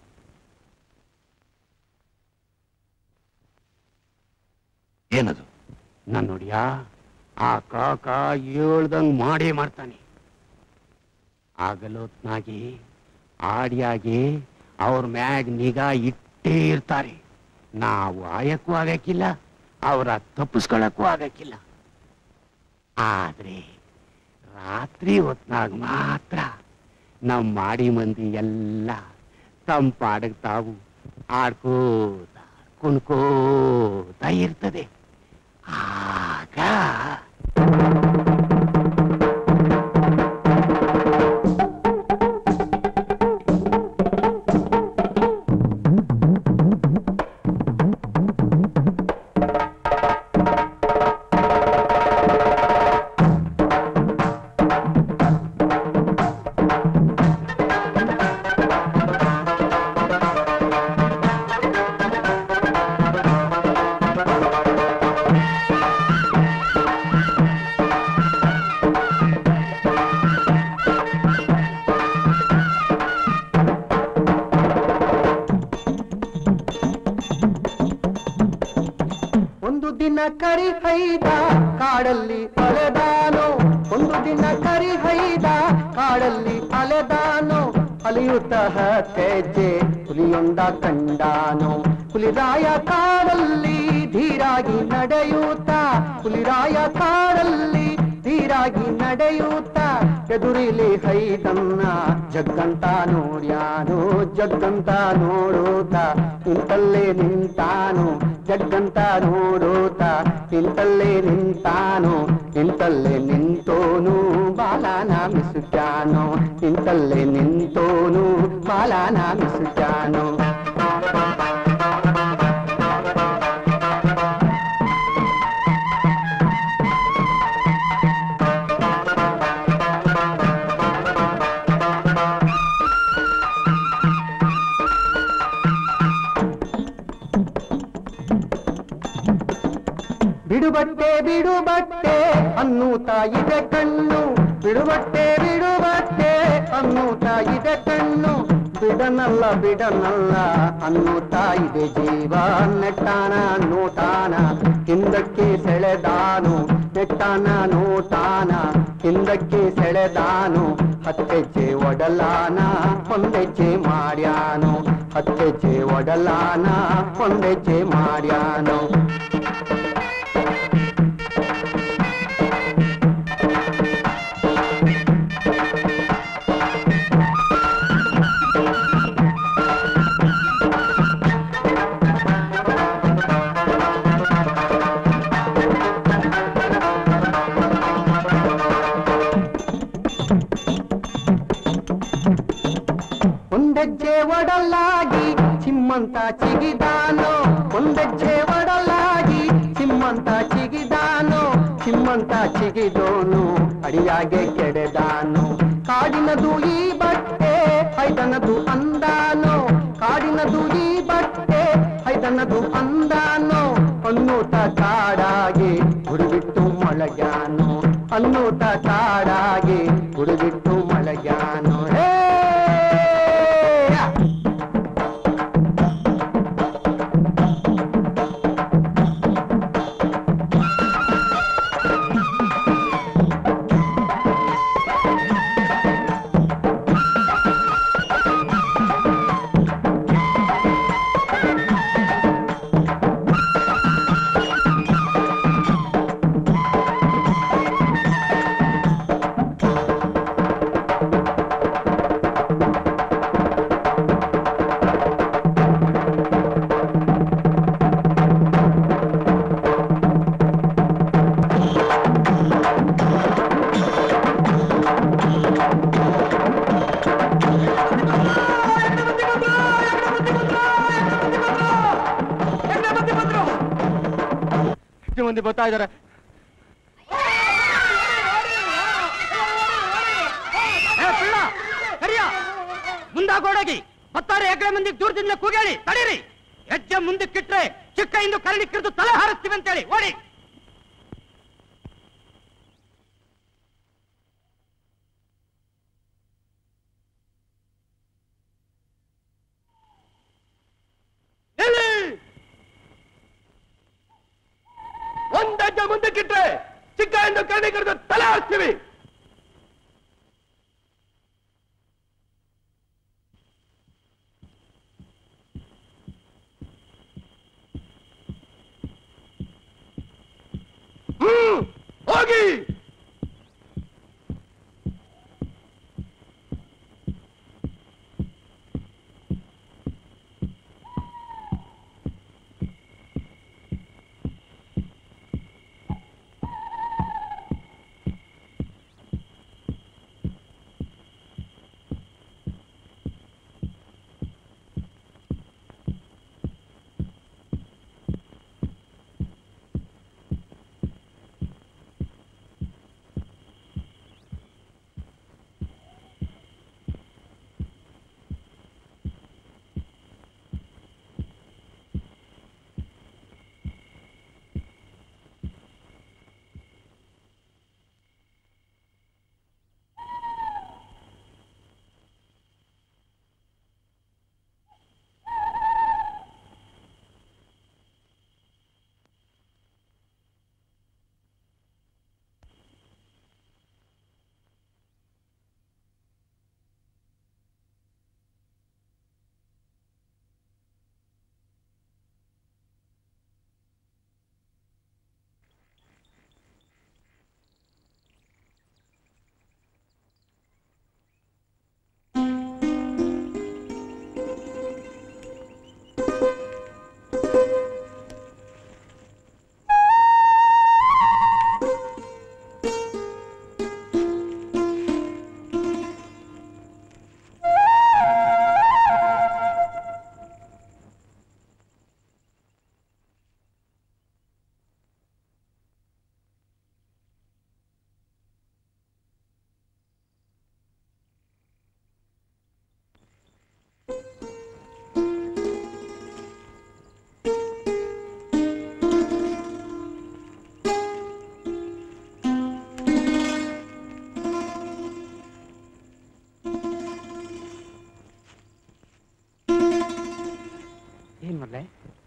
ಏನದು ನಾನ್ ನೋಡಿಯಾ ಆ ಕಾಕ ಹೇಳ್ದಂಗ್ ಮಾಡೇ ಮಾಡ್ತಾನೆ ಆಗಲೊತ್ನಾಗಿ ಆಡಿಯಾಗಿ ಅವ್ರ ಮ್ಯಾಗ್ ನಿಗಾ ಇಟ್ಟೇ ಇರ್ತಾರೆ ನಾವು ಆಯಕ್ಕೂ ಆಗಕ್ಕಿಲ್ಲ ಅವರ ತಪ್ಪಿಸ್ಕೊಳಕ್ಕೂ ಆಗಕ್ಕಿಲ್ಲ ಆದ್ರೆ ರಾತ್ರಿ ಹೊತ್ನಾಗ ಮಾತ್ರ ನಮ್ಮ ಮಾಡಿ ಮಂದಿ ಎಲ್ಲ ತಮ್ಮ ಪಾಡಗ್ ತಾವು ಆಡ್ಕೋತ ಕುಣ್ಕೋತ ಇರ್ತದೆ ಆಗ ಒಂದು ದಿನ ಕರಿ ಹೈದ ಕಾಡಲ್ಲಿ ಅಲೆದಾನೋ ಒಂದು ದಿನ ಕರಿ ಹೈದ ಕಾಡಲ್ಲಿ ಅಲೆದಾನೋ ಅಲಿಯುತ್ತ ಹೆಜ್ಜೆ ಹುಲಿಯೊಂದ ಕಂಡಾನೋ ಹುಲಿರಾಯ ಕಾಡಲ್ಲಿ ಧೀರಾಗಿ ನಡೆಯುತ್ತ ಹುಲಿರಾಯ ಕಾಡಲ್ಲಿ ಧೀರಾಗಿ ನಡೆಯುತ್ತ ಎದುರಿಲಿ ಹೈದನ್ನ ಜಗ್ಗಂತ ನೋಡ್ಯಾನು ಜಗ್ಗಂತ ನೋಡುತ್ತ ನಿಂತಲ್ಲೇ ನಿಂತಾನು ಜಗ್ಗಂತ ನೋಡುತ್ತ ನಿಂತಲ್ಲೇ ನಿಂತಾನು ನಿಂತಲ್ಲೇ ನಿಂತೋನು ಬಾಲನ ಮಿಸುಕ್ಯಾನು ನಿಂತಲ್ಲೇ ನಿಂತೋನು ಬಾಲನ ಮಿಸುಕ್ಯಾನು ಬಿಡುಬಟ್ಟೆ ಬಿಡುಬಟ್ಟೆ ಅನ್ನೂತಾ ಇದೆ ಕಣ್ಣು ಬಿಡುಬಟ್ಟೆ ಬಿಡುಬಟ್ಟೆ ಅನ್ನೂತಾ ಇದೆ ಕಣ್ಣು ಬಿಡನಲ್ಲ ಬಿಡನಲ್ಲ ಅನ್ನೂತಾ ಇದೆ ಜೀವ ನೆಟ್ಟಾನ ನೋಟಾನ ಹಿಂದಕ್ಕೆ ಸೆಳೆದಾನು ನೆಟ್ಟಾನ ನೋಟಾನ ಹಿಂದಕ್ಕೆ ಸೆಳೆದಾನು ಹತ್ತೆಚ್ಚೆ ಒಡಲಾನ ಒಂದೆಚ್ಚೆ ಮಾಡ್ಯಾನು ಹತ್ತೆಚ್ಚೆ ಒಡಲಾನ ಒಂದೆಚ್ಚೆ ಮಾಡ್ಯಾನು ಒಂದೆಜ್ಜೆ ಒಡಲಾಗಿ ಚಿಮ್ಮಂತ ಚಿಗಿದಾನೋ ಒಂದೆಜ್ಜೆ ಒಡಲಾಗಿ ಚಿಮ್ಮಂತ ಚಿಗಿದಾನೋ ಚಿಮ್ಮಂತ ಚಿಗಿದೋನು ಅಡಿಯಾಗೆ ಕೆಡೆದಾನು ಕಾಡಿನದು ಈ ಬಟ್ಟೆ ಐದನದು ಅಂದಾನೋ ಕಾಡಿನದು ಈ ಬಟ್ಟೆ ಐದನದು ಅಂದಾನೋ ಅನ್ನೂತ ಕಾಡಾಗಿ ಹುಡುಬಿಟ್ಟು ಮೊಳಗ್ಯಾನು ಅನ್ನೂತ ಕಾಡಾಗಿ ಹುಡುಬಿಟ್ಟು ಮೊಳಗ್ಯಾನು ಹೇ ಮಂದಿ ಬರ್ತಾ ಇದಾರೆ ಮುಂದಾಗೋಡೋಗಿ ಮತ್ತಾರೆ ಎಕರೆ ಮಂದಿ ದೂರದಿಂದ ಕೂಗೇಳಿ ತಡೀರಿ ಹೆಜ್ಜೆ ಮುಂದಕ್ಕಿಟ್ರೆ ಚಿಕ್ಕ ಇಂದು ಕರಡಿ ಕಿರಿದು ತಲೆ ಹಾರಿಸ್ತೀವಿ ಅಂತೇಳಿ ಓಡಿ ಒಂದ್ ಹೆಜ್ಜೆ ಮುಂದಕ್ಕಿಟ್ರೆ ಚಿಕ್ಕ ಎಂದು ಕರಡಿ ಕರೆದು ತಲೆ ಹಾಕ್ತೀವಿ ಹ್ಮ್ ಹೋಗಿ ಏನ್ ಮರ್ಲೆ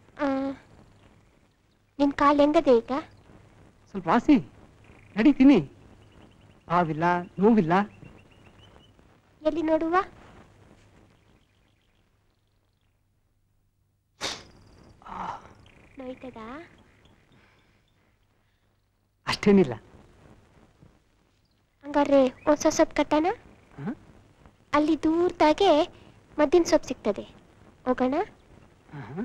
ನಿನ್ ಕಾಲ್ ಹೆಂಗದೆ ಈಗ ಸ್ವಲ್ಪ ವಾಸಿ ನಡೀತೀನಿ ಹಾವಿಲ್ಲ ನೋವಿಲ್ಲ ಎಲ್ಲಿ ನೋಡುವ ನೋಯ್ತದಾ ಅಷ್ಟೇನಿಲ್ಲ ಹಂಗಾರೆ ಹೊಸ ಸೊಪ್ಪು ಕಟ್ಟಣ ಹ? ಅಲ್ಲಿ ದೂರದಾಗೆ ಮದ್ದಿನ ಸೊಪ್ಪು ಸಿಗ್ತದೆ ಹೋಗೋಣ ಆಹಾ.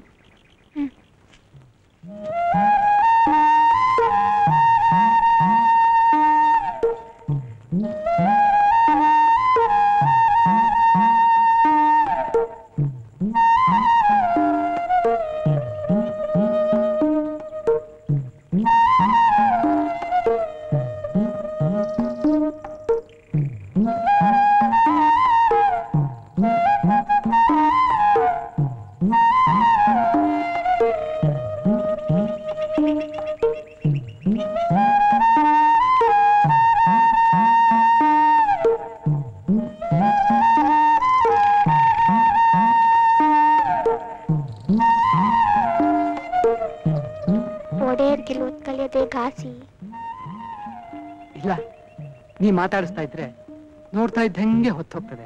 ಒಡೆಯರ್ಗೆ ಲೋತ್ ಕಲಿಯೋದೆ ಘಾಸಿ ಇಲ್ಲ ನೀ ಮಾತಾಡಿಸ್ತಾ ಇದ್ರೆ ನೋಡ್ತಾ ಇದ್ದಂಗೆ ಹೊತ್ತು ಹೋಗ್ತದೆ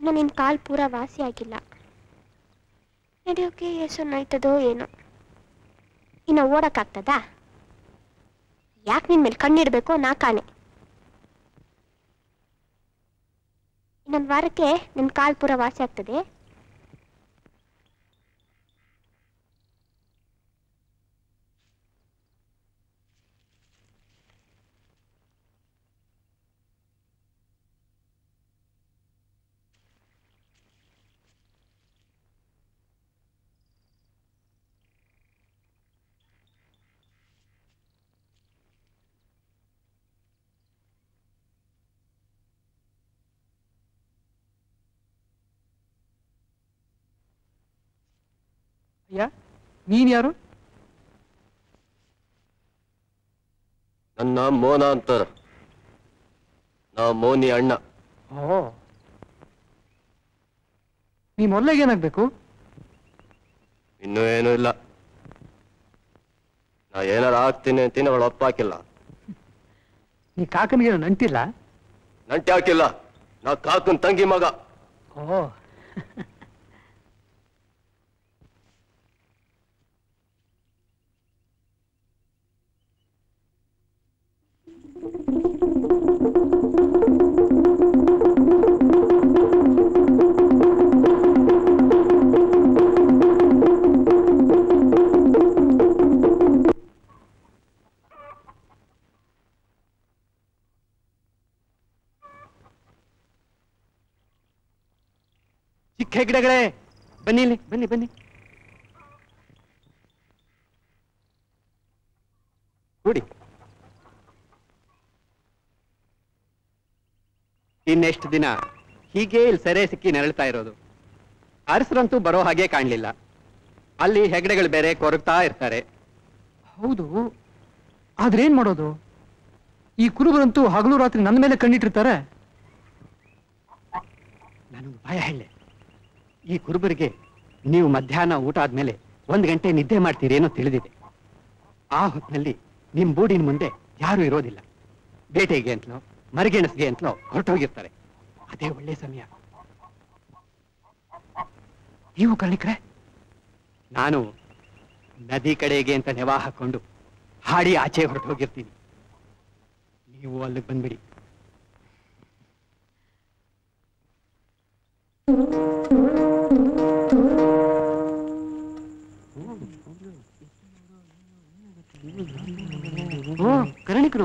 ಇನ್ನು ನಿನ್ನ ಕಾಲು ಪೂರ ವಾಸಿ ಆಗಿಲ್ಲ ನಡೆಯೋಕೆ ಎಷ್ಟು ನೋಯ್ತದೋ ಏನೋ ಇನ್ನು ಓಡಕ್ಕಾಗ್ತದಾ ಯಾಕೆ ನಿನ್ನ ಮೇಲೆ ಕಣ್ಣಿಡ್ಬೇಕು ನಾ ಕಾಣೆ ಇನ್ನೊಂದು ವಾರಕ್ಕೆ ನಿನ್ನ ಕಾಲು ಪೂರ ವಾಸಿ ಆಗ್ತದೆ ಅಯ್ಯ ನೀನ್ ಯಾರು ನನ್ನ ಮೋನ ಅಂತಾರ ನಾ ಮೋನಿ ಅಣ್ಣ ಓ ನೀ ಮೊದಲಿಗೆ ಏನಾಗ್ಬೇಕು ಇನ್ನೂ ಏನೂ ಇಲ್ಲ ನಾ ಏನಾರ ಆಗ್ತೀನಿ ಅಂತೀನಿ ಅವಳು ಅಪ್ಪ ಹಾಕಿಲ್ಲ ನೀ ಕಾಕನಿಗೆ ನಂಟಿಲ್ಲ ನಂಟಿ ಹಾಕಿಲ್ಲ ನಾ ಕಾಕನ್ ತಂಗಿ ಮಗ ಓ ಚಿಕ್ಕ ಹೆಗ್ಡೆಗಳೇ ಬನ್ನಿ ಇಲ್ಲಿ ಬನ್ನಿ ಬನ್ನಿ ಕೂಡಿ ಇನ್ನೆಷ್ಟು ದಿನ ಹೀಗೆ ಇಲ್ಲಿ ಸೆರೆ ಸಿಕ್ಕಿ ನೆರಳ್ತಾ ಇರೋದು ಅರಸರಂತೂ ಬರೋ ಹಾಗೆ ಕಾಣ್ಲಿಲ್ಲ ಅಲ್ಲಿ ಹೆಗ್ಡೆಗಳು ಬೇರೆ ಕೊರಗ್ತಾ ಇರ್ತಾರೆ ಹೌದು ಆದ್ರೇನ್ ಮಾಡೋದು ಈ ಕುರುಬರಂತೂ ಹಗಲು ರಾತ್ರಿ ನನ್ನ ಮೇಲೆ ಕಣ್ಣಿಟ್ಟಿರ್ತಾರೆ ನನಗೆ ಭಯ ಹೇಳಿ ಈ ಕುರುಬರಿಗೆ ನೀವು ಮಧ್ಯಾಹ್ನ ಊಟ ಆದ್ಮೇಲೆ ಒಂದ್ ಗಂಟೆ ನಿದ್ದೆ ಮಾಡ್ತೀರಿ ಏನೋ ತಿಳಿದಿದೆ ಆ ಹೊತ್ತಿನಲ್ಲಿ ನಿಮ್ ಬೂಡಿನ ಮುಂದೆ ಯಾರು ಇರೋದಿಲ್ಲ ಬೇಟೆಗೆ ಅಂತಲೋ ಮರಗೆಣಸ್ಗೆ ಅಂತಲೋ ಹೊರಟೋಗಿರ್ತಾರೆ ಅದೇ ಒಳ್ಳೆ ಸಮಯ ನೀವು ಕಣಿಕ್ರೆ ನಾನು ನದಿ ಕಡೆಗೆ ಅಂತ ನೆವ ಹಾಕೊಂಡು ಹಾಡಿ ಆಚೆ ಹೊರಟು ಹೋಗಿರ್ತೀನಿ ನೀವು ಅಲ್ಲಿಗೆ ಬಂದ್ಬಿಡಿ ಓ ಕರಣಿಕರು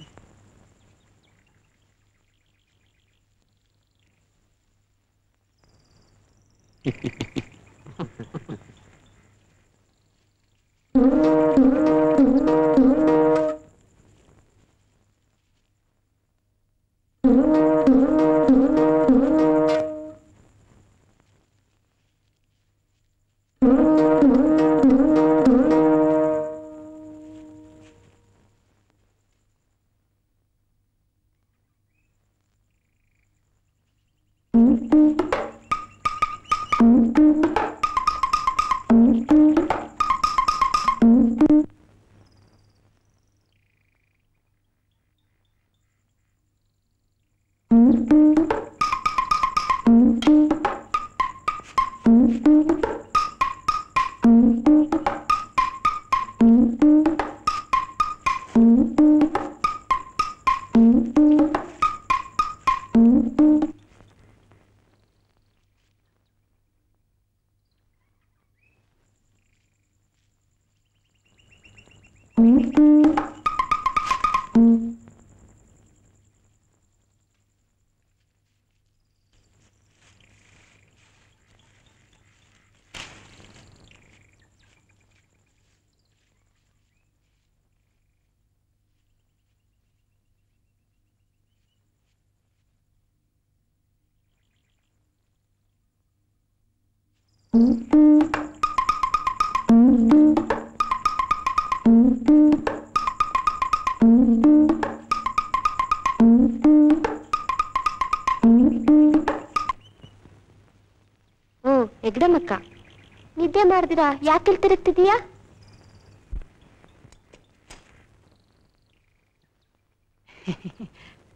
ಓ ಎಗ್ಡಮಕ್ಕ ನಿದ್ದೆ ಮಾಡ್ದಿರಾ ಯಾಕೆ ತಿರುಗ್ತಿದೀಯಾ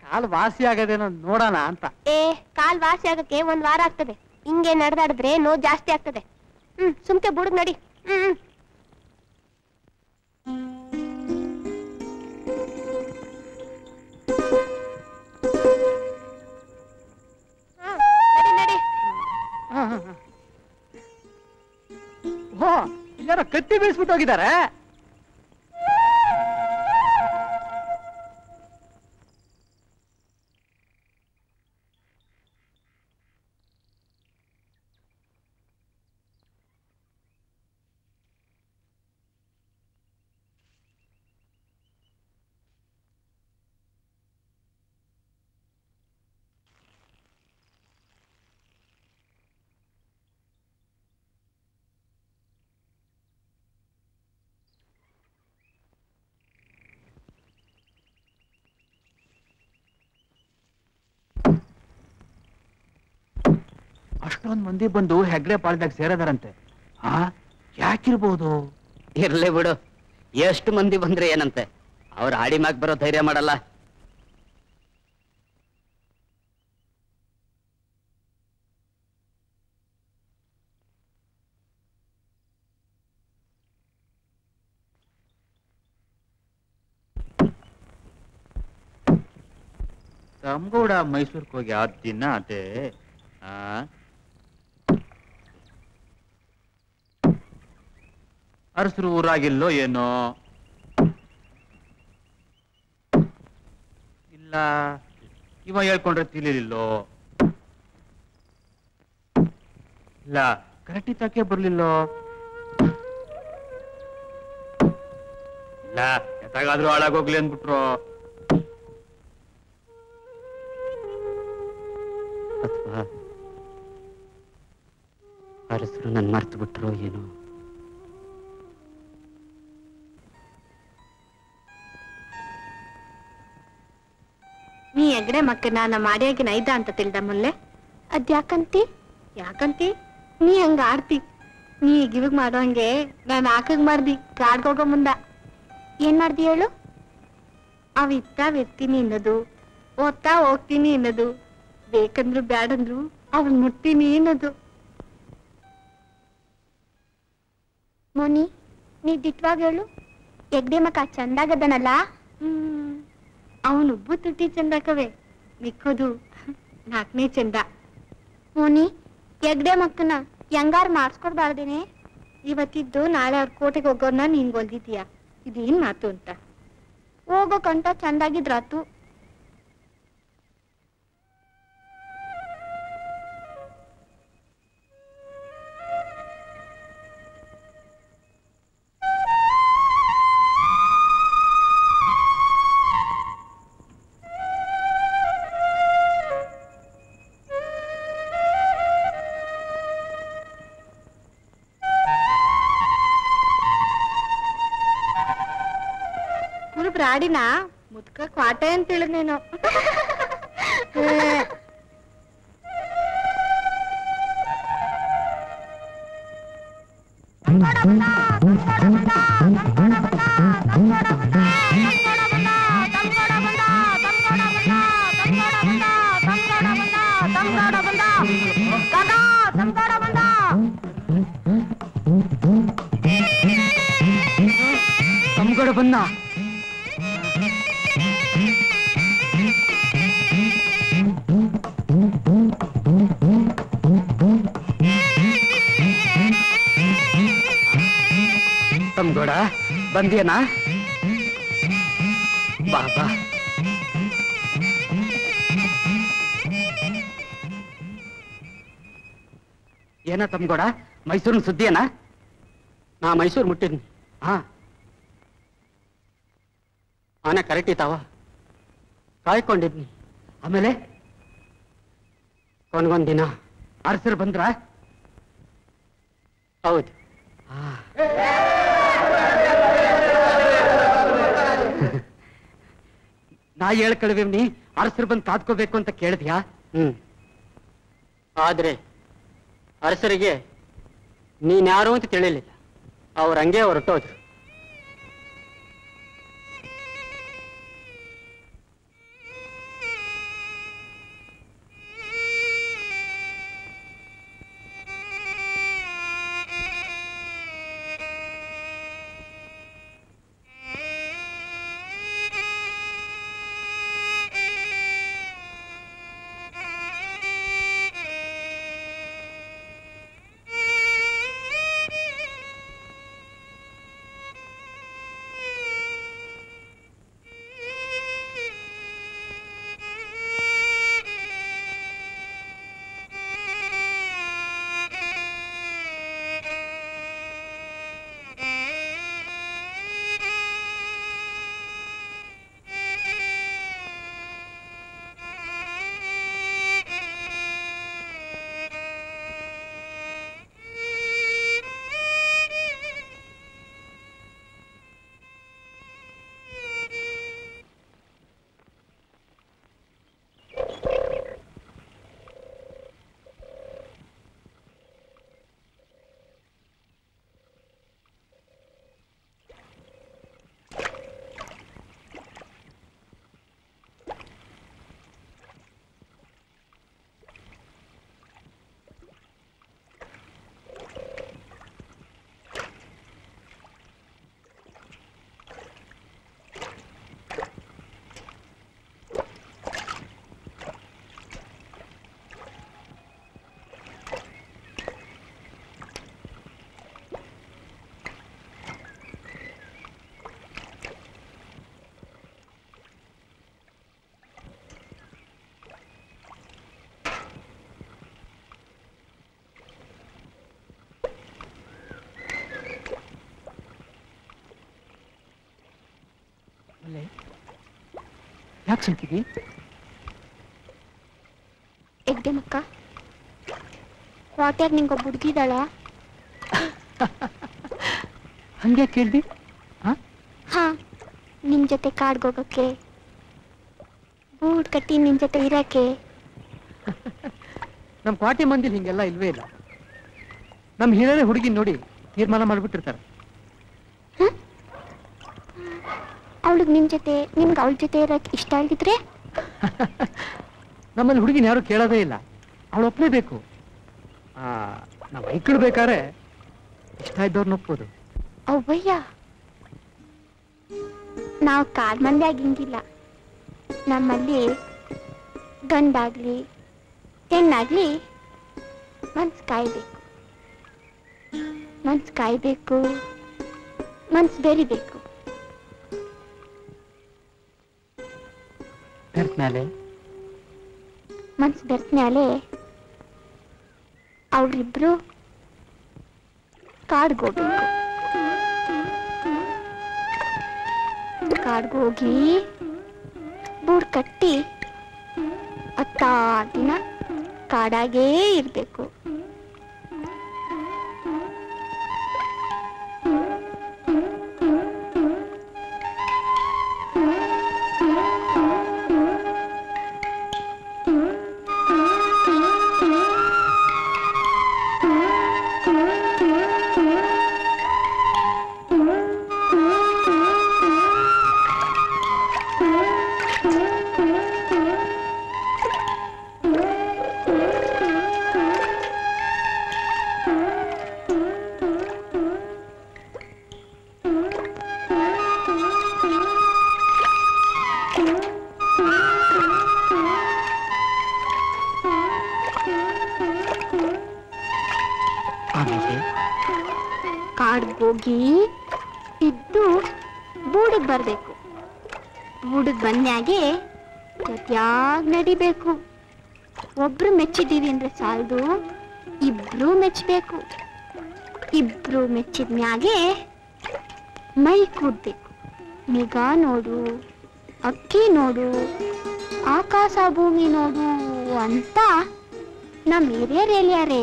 ಕಾಲು ವಾಸಿ ಆಗದೇನೋ ನೋಡೋಣ ಅಂತ ಏ ಕಾಲ್ ವಾಸಿ ಆಗಕ್ಕೆ ಒಂದ್ ವಾರ ಆಗ್ತದೆ ಹಿಂಗೆ ನಡೆದಾಡಿದ್ರೆ ನೋವು ಜಾಸ್ತಿ ಆಗ್ತದೆ ಹ್ಮ್ ಸುಮ್ಕೆ ಬುಡಗ್ ನಡಿ ಹ್ಮ್ ಹ್ಮ್. ಹ್ಮ್, ನಡಿ ನಡಿ ಓ ಇಲ್ಲಾರ ಕತ್ತಿ ಬೀಳ್ಸ್ಬಿಟ್ಟು ಹೋಗಿದ್ದಾರೆ ಅಷ್ಟೊಂದ್ ಮಂದಿ ಬಂದು ಹೆಗ್ಡೆ ಪಾಳ್ದಾಗ ಸೇರದಾರಂತೆ ಹಾ ಯಾಕಿರ್ಬೋದು ಇರ್ಲಿ ಬಿಡು ಎಷ್ಟು ಮಂದಿ ಬಂದ್ರೆ ಏನಂತೆ ಅವ್ರ ಆಡಿ ಮ್ಯಾಗ್ ಬರೋ ಧೈರ್ಯ ಮಾಡಲ್ಲ ತಮ್ಗೌಡ ಮೈಸೂರ್ಗೆ ಹೋಗಿ ಆ ದಿನ ಅದೇ ಆ ಅರಸರು ಊರಾಗಿಲ್ಲೋ ಏನೋ ಇಲ್ಲ ಇವ ಹೇಳ್ಕೊಂಡ್ರೆ ತಿಳಿಲಿಲ್ಲೋ ಇಲ್ಲ ಕರೆಕ್ಟಿ ತಕ್ಕೆ ಬರ್ಲಿಲ್ಲೋ ಇಲ್ಲ ಎತ್ತಾಗಾದ್ರೂ ಹಾಳಾಗೋಗ್ಲಿ ಅಂದ್ಬಿಟ್ರು ಅಥವಾ ಅರಸರು ನನ್ ಮರ್ತು ಬಿಟ್ರೋ ಏನೋ ನೀ ಎಗಡೆ ಮಕ್ಕನ ನಮ್ಮ ಆಡಿಯಾಗಿನ ಐದ ಅಂತ ತಿಳ್ದ ಮುಲ್ಲೆ ಅದ್ಯಾಕಂತಿ ಯಾಕಂತಿ ನೀ ಹಂಗ ಆಡ್ತಿ ನೀ ಈಗ ಇವಾಗ ಮಾಡೋಂಗೆ ನಾನು ಆಕಗ್ ಮಾಡ್ದಿ ಕಾಡ್ಗೋಗೋ ಮುಂದ ಏನ್ ಮಾಡ್ದಿ ಹೇಳು ಅವ್ ಇತ್ತಾವ್ ಇರ್ತೀನಿ ಅನ್ನೋದು ಓದ್ತಾ ಹೋಗ್ತೀನಿ ಅನ್ನೋದು ಬೇಕಂದ್ರು ಬ್ಯಾಡಂದ್ರು ಅವನ್ ಮುಟ್ತೀನಿ ಅನ್ನೋದು ಮೋನಿ ನೀ ದಿಟ್ವಾಗ ಹೇಳು ಎಗ್ಡೆ ಮಕ್ಕ ಚಂದಾಗದನಲ್ಲ ಹ್ಮ್ ಅವನುಬ್ಬು ತುಟಿ ಚಂದಕವೆ ಮಿಕ್ಕೋದು ನಾಲ್ಕನೇ ಚಂದ ಮೋನಿ ಎಗ್ಡೆ ಮಕ್ಕನ ಹೆಂಗಾರ್ ಮಾಡಿಸ್ಕೊಡ್ಬಾರ್ದೇನೆ ಇವತ್ತಿದ್ದು ನಾಳೆ ಅವ್ರ ಕೋಟೆಗೆ ಹೋಗೋರ್ನ ನೀನ್ ಗೊಲ್ದಿದ್ಯಾ ಇದೇನ್ ಮಾತು ಅಂತ ಹೋಗೋ ಕಂಟ ಚಂದಾಗಿದ್ರಾತು ಕುರುಬ್ರ ಆಡಿನ ಮುದ್ಕ ಕ್ವಾಟೆ ಅಂತ ಹೇಳಿದ್ನೇನೋ ತಮ್ಗಡ ಬನ್ನ ತಮ್ಗೋಡ ಬಂದಿಯನಾ ಬಾ ಬಾ ಏನ ತಮ್ಗೋಡ ಮೈಸೂರಿನ ಸುದ್ದಿಯನಾ ನಾ ಮೈಸೂರು ಮುಟ್ಟಿದ್ನಿ ಹಾ ಆನೆ ಕರೆಕ್ಟ್ ಇತ್ತಾವ ಕಾಯ್ಕೊಂಡಿದ್ನಿ ಆಮೇಲೆ ಕೊನೆಗೊಂದ್ ದಿನ ಅರಸರು ಬಂದ್ರ ಹೌದು ಆ. ನಾ ಹೇಳ್ ಕಳಿವಿವ್ನಿ ಅರಸರು ಬಂದು ಕಾದ್ಕೋಬೇಕು ಅಂತ ಕೇಳಿದ್ಯಾ ಹ್ಮ್ ಆದ್ರೆ ಅರಸರಿಗೆ ನೀನ್ಯಾರು ಅಂತ ತಿಳಿಲಿಲ್ಲ ಅವ್ರ ಹಂಗೆ ಹೊರಟೋದ್ರು ಯಾಕೆ ಸುಮ್ಕಿದಿ ಎಗ್ಡೆಮಕ್ಕ ವಾಟ್ಯಾಗ ನಿಂಗೊಬ್ಬ ಹುಡುಗಿದಾಳ ಹಂಗೆ ಕೇಳ್ದಿ ಹಾ ನಿಮ್ ಜೊತೆ ಕಾಡ್ಗೋಗಕ್ಕೆ ಬೂಟ್ ಕಟ್ಟಿ ನಿಮ್ ಜೊತೆ ಇರಕ್ಕೆ ನಮ್ ಕ್ವಾಟಿ ಮಂದಿಲ್ ಹಿಂಗೆಲ್ಲ ಇಲ್ವೇ ಇಲ್ಲ ನಮ್ ಹಿರಿಯರೇ ಹುಡುಗಿ ನೋಡಿ ತೀರ್ಮಾನ ಮಾಡ್ಬಿಟ್ಟಿರ್ತಾರೆ ಅವಳಿಗೆ ನಿಮ್ ಜೊತೆ ನಿಮ್ಗೆ ಅವಳ ಜೊತೆ ಇರಕ್ ಇಷ್ಟ ಆಗಿದ್ರೆ ನಮ್ಮಲ್ಲಿ ಹುಡುಗಿನ ಯಾರು ಕೇಳೋದೇ ಇಲ್ಲ ಅವಳು ಒಪ್ಲೇಬೇಕು ಆ ನಾವು ಐಕ್ಳು ಬೇಕಾದ್ರೆ ಇಷ್ಟ ಇದ್ದವ್ರನ್ನ ಒಪ್ಪೋದು ಅವ್ವಯ್ಯ ನಾವು ಕಾಡ್ ಮಂದಿ ಆಗಿಂಗಿಲ್ಲ ನಮ್ಮಲ್ಲಿ ಗಂಡಾಗ್ಲಿ ಹೆಣ್ಣಾಗ್ಲಿ ಮನ್ಸ್ ಕಾಯ್ಬೇಕು ಮನ್ಸ್ ಕಾಯ್ಬೇಕು ಮನ್ಸ್ ಬೆರಿಬೇಕು ಮೇಲೆ ಮನ್ಸ್ ಬೆರ್ತ್ಮ್ಯಾಲೆ ಅವ್ರಿಬ್ರು ಕಾಡ್ಗೋಗ್ಬೇಕು ಕಾಡ್ಗೋಗಿ ಬೂಡ್ ಕಟ್ಟಿ ಹತ್ತ ದಿನ ಕಾಡಾಗೇ ಇರ್ಬೇಕು ಆಮೇಲೆ ಕಾಡ್ಗೋಗಿ ಇದ್ದು ಬೂಡಿಗೆ ಬರಬೇಕು ಬೂಡಿಗೆ ಬಂದ್ಯಾಗೆ ಜೊತ್ಯಾಗ್ ನಡಿಬೇಕು ಒಬ್ರು ಮೆಚ್ಚಿದೀವಿ ಅಂದ್ರೆ ಸಾಲದು ಇಬ್ರು ಮೆಚ್ಚಬೇಕು ಇಬ್ರು ಮೆಚ್ಚಿದ ಮ್ಯಾಗೆ ಮೈ ಕೂಡ್ಬೇಕು ನಿಗ ನೋಡು ಅಕ್ಕಿ ನೋಡು ಆಕಾಶ ಭೂಮಿ ನೋಡು ಅಂತ ನಮ್ಮ ಹಿರಿಯರು ಹೇಳ್ಯಾರೆ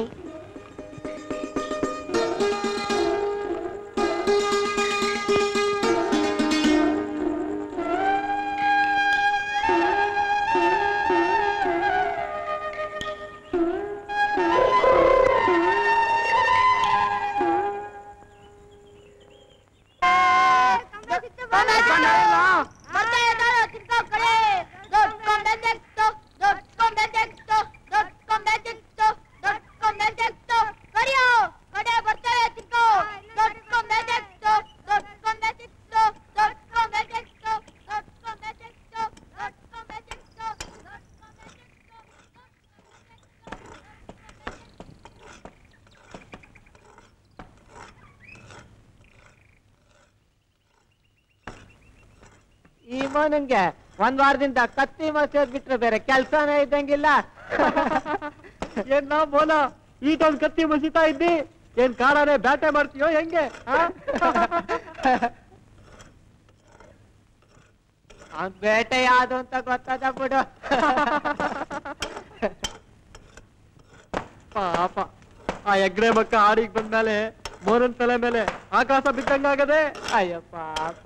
ಈ ಮೋನಂಗೆ ಒಂದ್ ವಾರದಿಂದ ಕತ್ತಿ ಮಸೋದ್ ಬಿಟ್ರೆ ಬೇರೆ ಕೆಲ್ಸನೇ ಇದ್ದಂಗಿಲ್ಲ ಏನ್ ನಾ ಮೋನ ಈಟೊಂದ್ ಕತ್ತಿ ಮಸಿತಾ ಇದ್ದಿ ಏನ್ ಕಾಡಾನೆ ಬ್ಯಾಟೆ ಮಾಡ್ತೀಯೋ ಹೆಂಗೆ ಆ? ಅವ್ನ್ ಬೇಟೆ ಯಾವ್ದು ಅಂತ ಗೊತ್ತದ ಬಿಡು ಪಾಪ ಆ ಎಗ್ರೆ ಮಕ್ಕ ಆಡಿಗೆ ಬಂದ್ಮೇಲೆ ಮೋರನ್ ತಲೆ ಮೇಲೆ ಆಕಾಶ ಬಿದ್ದಂಗಾಗದೆ ಅಯ್ಯೋ ಪಾಪ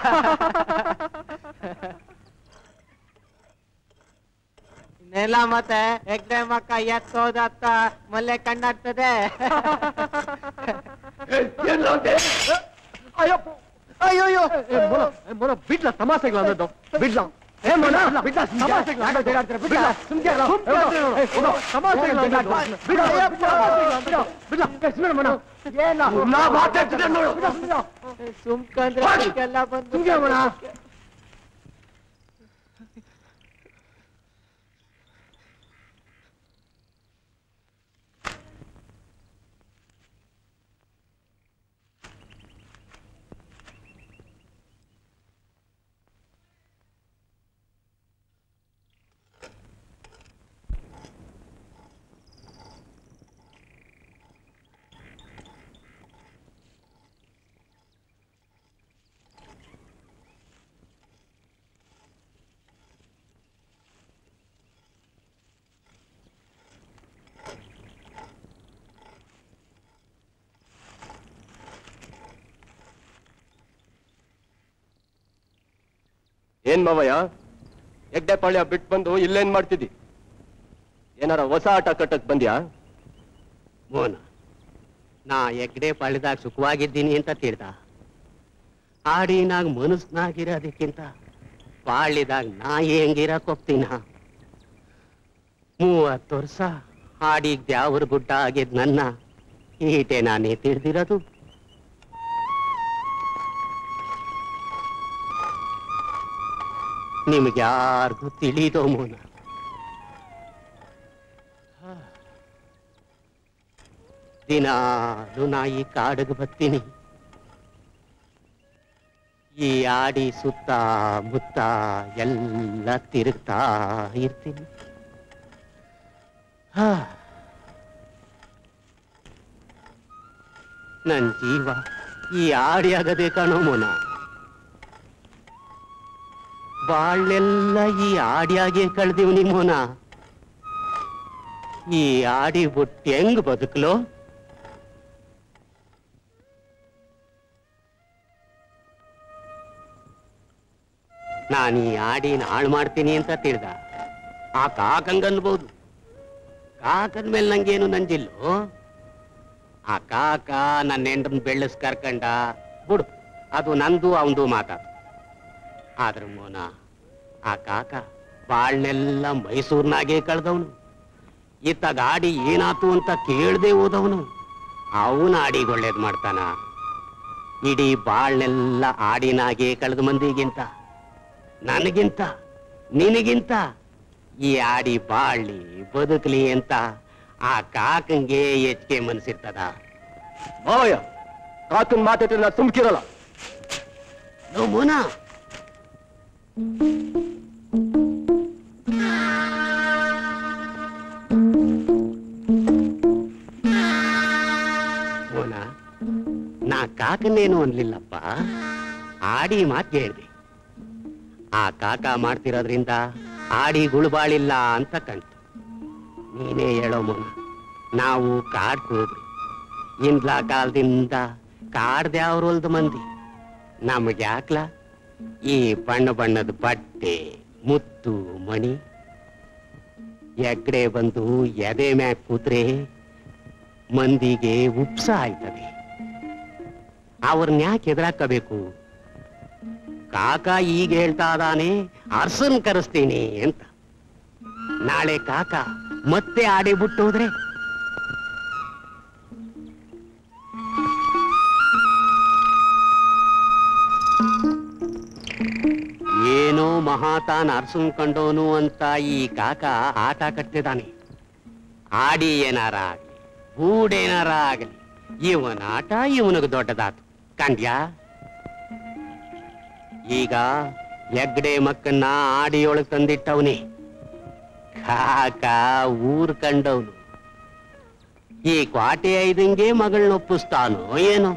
ಇನ್ನೆಲ್ಲ ಮತ್ತೆ ಎಗ್ಡೆ ಮಕ್ಕ ಎತ್ತೋದತ್ತ ಮೊಲ್ಲೆ ಕಣ್ಣಾಡ್ತದೆ ಅಯ್ಯಪ್ಪ ಅಯ್ಯೋಯ್ಯೋ ಏ, ಮೋನ, ಏ, ಮೋನ ಬಿಡ್ಲ ತಮಾಷೆಗಳು ಅನ್ನೋದು ಬಿಡ್ಲ ಏ ಮೋನ ಬಿಡ್ಲ ತಮಾಷೆಗಳು ಅನ್ನೋದು. ಬಿಡ್ಲ, ಸುಮ್ಕೆ ಇರು. ಏ, ಮೋನ, ತಮಾಷೆಗಳು ಅನ್ನೋದು. ಬಿಡ್ಲ, ತಮಾಷೆಗಳು ಅನ್ನೋದು. ಬಿಡ್ಲ, ಏ, ಸುಮ್ನೆ ಇರು ಮೋನ. ನಾ ಮಾತಾಡ್ತಿದ್ದೆ ನೋಡು. ಸುಮ್ಕಂದ್ರೆ ಎಲ್ಲ ಬಂದು ಸುಮ್ಕೆ ಇರು ಮೋನ. ಏನ್ ಮಾವಯ್ಯ ಹೆಗ್ಡೆಪಾಳ್ಯ ಬಿಟ್ಟು ಬಂದು ಇಲ್ಲೇನ್ ಮಾಡ್ತಿದ್ದಿ ಏನಾರ ಹೊಸ ಆಟ ಕಟ್ಟಕ್ ಬಂದ್ಯಾ ಮೋನ ನಾ ಎಗ್ಡೆ ಪಾಳಿದಾಗ ಸುಖವಾಗಿದ್ದೀನಿ ಅಂತ ತಿಳ್ದ ಆಡಿನಾಗ ಮನಸ್ನಾಗಿರೋದಕ್ಕಿಂತ ಪಾಳಿದಾಗ ನಾ ಹೆಂಗಿರಕ್ ಹೋಗ್ತೀನ ಮೂವತ್ತು ವರ್ಷ ಆಡಿಗ್ ದ್ಯಾವ್ರ ಗುಡ್ಡ ಆಗಿದ್ ನನ್ನ ಈಟೆ ನಾನೇ ತಿಳಿದಿರೋದು ನಿಮ್ಗೆ ಯಾರಿಗೂ ತಿಳಿದೋ ಮೋನ ದಿನಾಲು ನಾ ಈ ಕಾಡಿಗೆ ಬರ್ತೀನಿ ಈ ಆಡಿ ಸುತ್ತ ಮುತ್ತ ಎಲ್ಲ ತಿರುಗ್ತಾ ಇರ್ತೀನಿ ಹಾ. ನನ್ ಜೀವ ಈ ಆಡಿ ಆಗದೆ ಕಾಣೋ ಮೋನ ಬಾಳೆಲ್ಲ ಈ ಆಡಿಯಾಗೆ ಕಳ್ದಿವ್ನಿ ಮೋನ ಈ ಆಡಿ ಬಿಟ್ಟು ಹೆಂಗ್ ಬದುಕಲೋ ನಾನು ಈ ಆಡಿನ ಹಾಳು ಮಾಡ್ತೀನಿ ಅಂತ ತಿಳ್ದ ಆ ಕಾಕಂಗನ್ಬೋದು ಕಾಕದ ಮೇಲೆ ನಂಗೇನು ನಂಜಿಲ್ಲೋ ಆ ಕಾಕ ನನ್ನ ಹೆಂಡನ್ ಬೆಳ್ಳಸ್ ಕರ್ಕಂಡ ಬಿಡು ಅದು ನಂದು ಅವಂದು ಮಾತಾಡು ಆದ್ರ ಮೋನ ಆ ಕಾಕ ಬಾಳ್ನೆಲ್ಲ ಮೈಸೂರ್ನಾಗೆ ಕಳ್ದವನು ಇತ್ತ ಗಾಡಿ ಏನಾತು ಅಂತ ಕೇಳ್ದೆ ಹೋದವನು ಅವನ ಆಡಿಗೆ ಒಳ್ಳೇದ್ ಮಾಡ್ತಾನ ಇಡೀ ಬಾಳ್ನೆಲ್ಲ ಆಡಿನಾಗೆ ಕಳೆದ ಮಂದಿಗಿಂತ ನನಗಿಂತ ನಿನಗಿಂತ ಈ ಆಡಿ ಬಾಳ್ಲಿ ಬದುಕಲಿ ಅಂತ ಆ ಕಾಕಂಗೆ ಹೆಚ್ಚಿಗೆ ಮನ್ಸಿರ್ತದ ಮಾವಯ್ಯ ಕಾಕನ್ ಮಾತಾಡಿದ್ರೆ ನಾ ಸುಮ್ಕಿರಲ್ಲ ಲೋ ಮೋನ ಮೋನ ನಾ ಕಾಕನ್ನೇನು ಅನ್ಲಿಲ್ಲಪ್ಪ ಆಡಿ ಮಾತ್ ಹೇಳ್ದೆ ಆ ಕಾಕ ಮಾಡ್ತಿರೋದ್ರಿಂದ ಆಡಿ ಗುಳುಬಾಳಿಲ್ಲ ಅಂತ ಕಂತು ನೀನೇ ಹೇಳೋ ಮೋನ ನಾವು ಕಾಡ್ ಹೋಗ್ರಿ ಇಂದ್ಲ ಕಾಲದಿಂದ ಕಾಡ್ದ್ಯಾವ್ರೊಲ್ದ ಮಂದಿ ನಮ್ಗೆ ಯಾಕ್ಲ ಈ ಬಣ್ಣ ಬಣ್ಣದ ಬಟ್ಟೆ ಮುತ್ತು ಮಣಿ ಎಗ್ಡೆ ಬಂದು ಎದೆ ಮ್ಯಾಕ್ ಕೂತ್ರೆ ಮಂದಿಗೆ ಉಪ್ಸ ಆಯ್ತದೆ ಅವ್ರನ್ನ ಯಾಕೆ ಎದುರಾಕಬೇಕು ಕಾಕ ಈಗ ಹೇಳ್ತಾ ಇದಾನೆ ಅರ್ಸನ್ ಕರೆಸ್ತೀನಿ ಅಂತ ನಾಳೆ ಕಾಕ ಮತ್ತೆ ಆಡಿ ಬಿಟ್ಟು ಹೋದ್ರೆ ಏನೋ ಮಹಾತಾನ್ ಅರ್ಸನ್ ಕಂಡೋನು ಅಂತ ಈ ಕಾಕ ಆಟ ಕಟ್ತಿದ್ದಾನೆ ಆಡಿ ಏನಾರ ಆಗ್ಲಿ ಗೂಡೇನಾರ ಆಗಲಿ ಇವನ ಆಟ ಇವನಿಗೆ ದೊಡ್ಡದಾತು ಕಂಡ್ಯಾ ಈಗ ಎಗ್ಡೆ ಮಕ್ಕನ್ನ ಆಡಿಯೊಳಗ್ ತಂದಿಟ್ಟವನೇ ಕಾಕ ಊರ್ ಕಂಡವನು ಈ ಕ್ವಾಟೆ ಐದಂಗೆ ಮಗಳನ್ನ ಒಪ್ಪಿಸ್ತಾನೋ ಏನೋ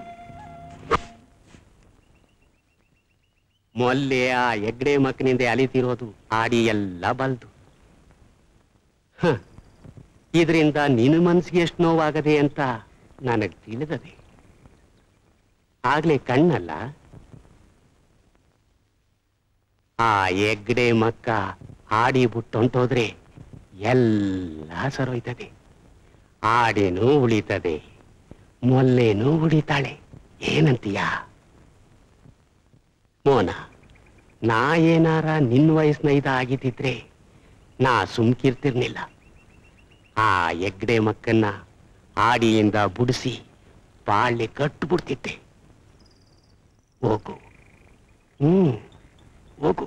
ಮೊಲ್ಲೆ ಆ ಎಗ್ಡೆ ಮಕ್ಕನಿಂದ ಅಲಿತಿರೋದು ಆಡಿ ಎಲ್ಲ ಬಲ್ದು ಹ, ಇದರಿಂದ ನಿನ್ನ ಮನ್ಸಿಗೆ ಎಷ್ಟು ನೋವಾಗದೆ ಅಂತ ನನಗ್ ತಿಳಿದದೆ ಆಗ್ಲೇ ಕಣ್ಣಲ್ಲ ಆ ಎಗ್ಡೆ ಮಕ್ಕ ಆಡಿ ಬಿಟ್ಟೊಂಟೋದ್ರೆ ಎಲ್ಲ ಸರೋಯ್ತದೆ ಆಡೇನೂ ಉಳಿತದೆ ಮೊಲ್ಲೇನೂ ಉಳಿತಾಳೆ ಏನಂತೀಯ ಮೋನ ನಾ ಏನಾರ ನಿನ್ನ ವಯಸ್ಸಿನ ಇದ ಆಗಿದ್ದಿದ್ರೆ ನಾ ಸುಮ್ಕಿರ್ತಿರ್ನಿಲ್ಲ ಆ ಎಗ್ಡೆ ಮಕ್ಕನ್ನ ಆಡಿಯಿಂದ ಬುಡಿಸಿ ಬಾಳ್ಳೆ ಕಟ್ಟು ಬಿಡ್ತಿದ್ದೆ ಹೋಗು ಹ್ಮ್ ಹೋಗು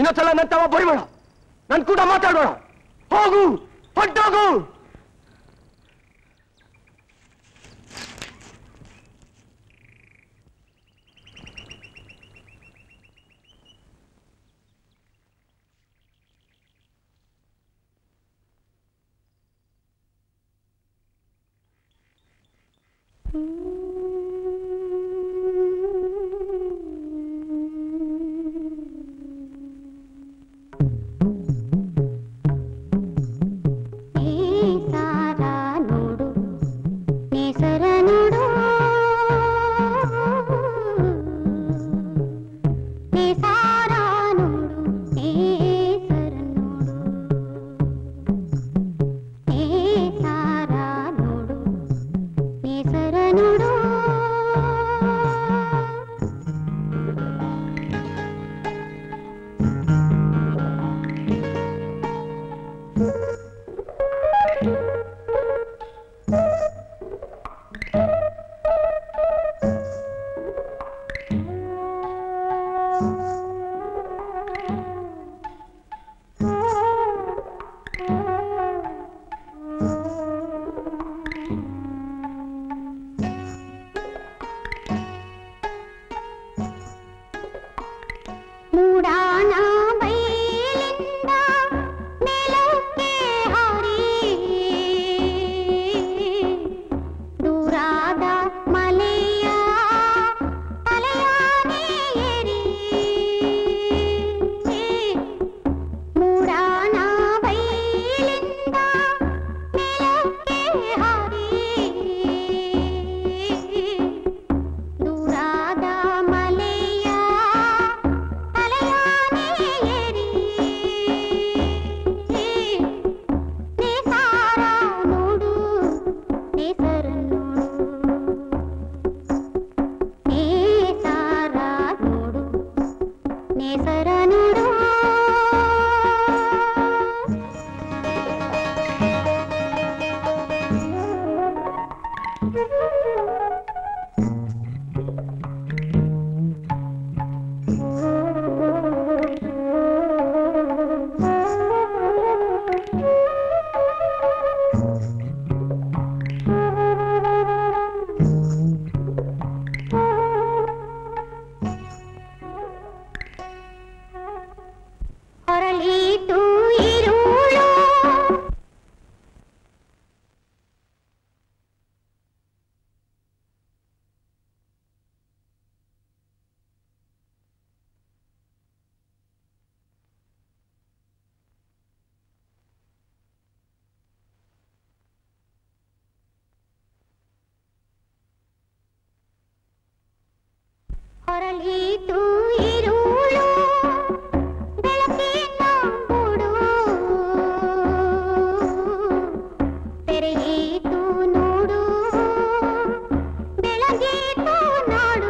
ಇನ್ನೊಂದ್ಸಲ ನನ್ನ ತವ ಬರಿಬೇಡ ನನ್ ಕೂಡ ಮಾತಾಡೋಣ ಹೋಗು ಹೊಟ್ಟೋಗು ಮೂಡಾಣ ಬೈಲಿಂದ ಮೇಲಕ್ಕೆ ಹಾರಿ ದೂರಾದ ಮಲೆಯ ತಲೆಯಾನೆ ಏರಿ ಮೂಡಾಣ ಬೈಲಿಂದ ಮೇಲಕ್ಕೆ ಹಾರಿ ದೂರಾದ ಮಲೆಯ ತಲೆಯಾನೆ ಏರಿ ನೇಸಾರ ನೋಡು ನೇಸರ ನೋಡು ನೇಸಾರ ನೋಡು ನೇಸರ ನೋಡು ಹೊರಳೀತು ಇರುಳು ಹೊರಳೀತು ಇರುಳು ಬೆಳಕಿನ ಗೂಡು ತೆರೆಯಿತು ನೋಡು ಬೆಳಗೀತು ನಾಡು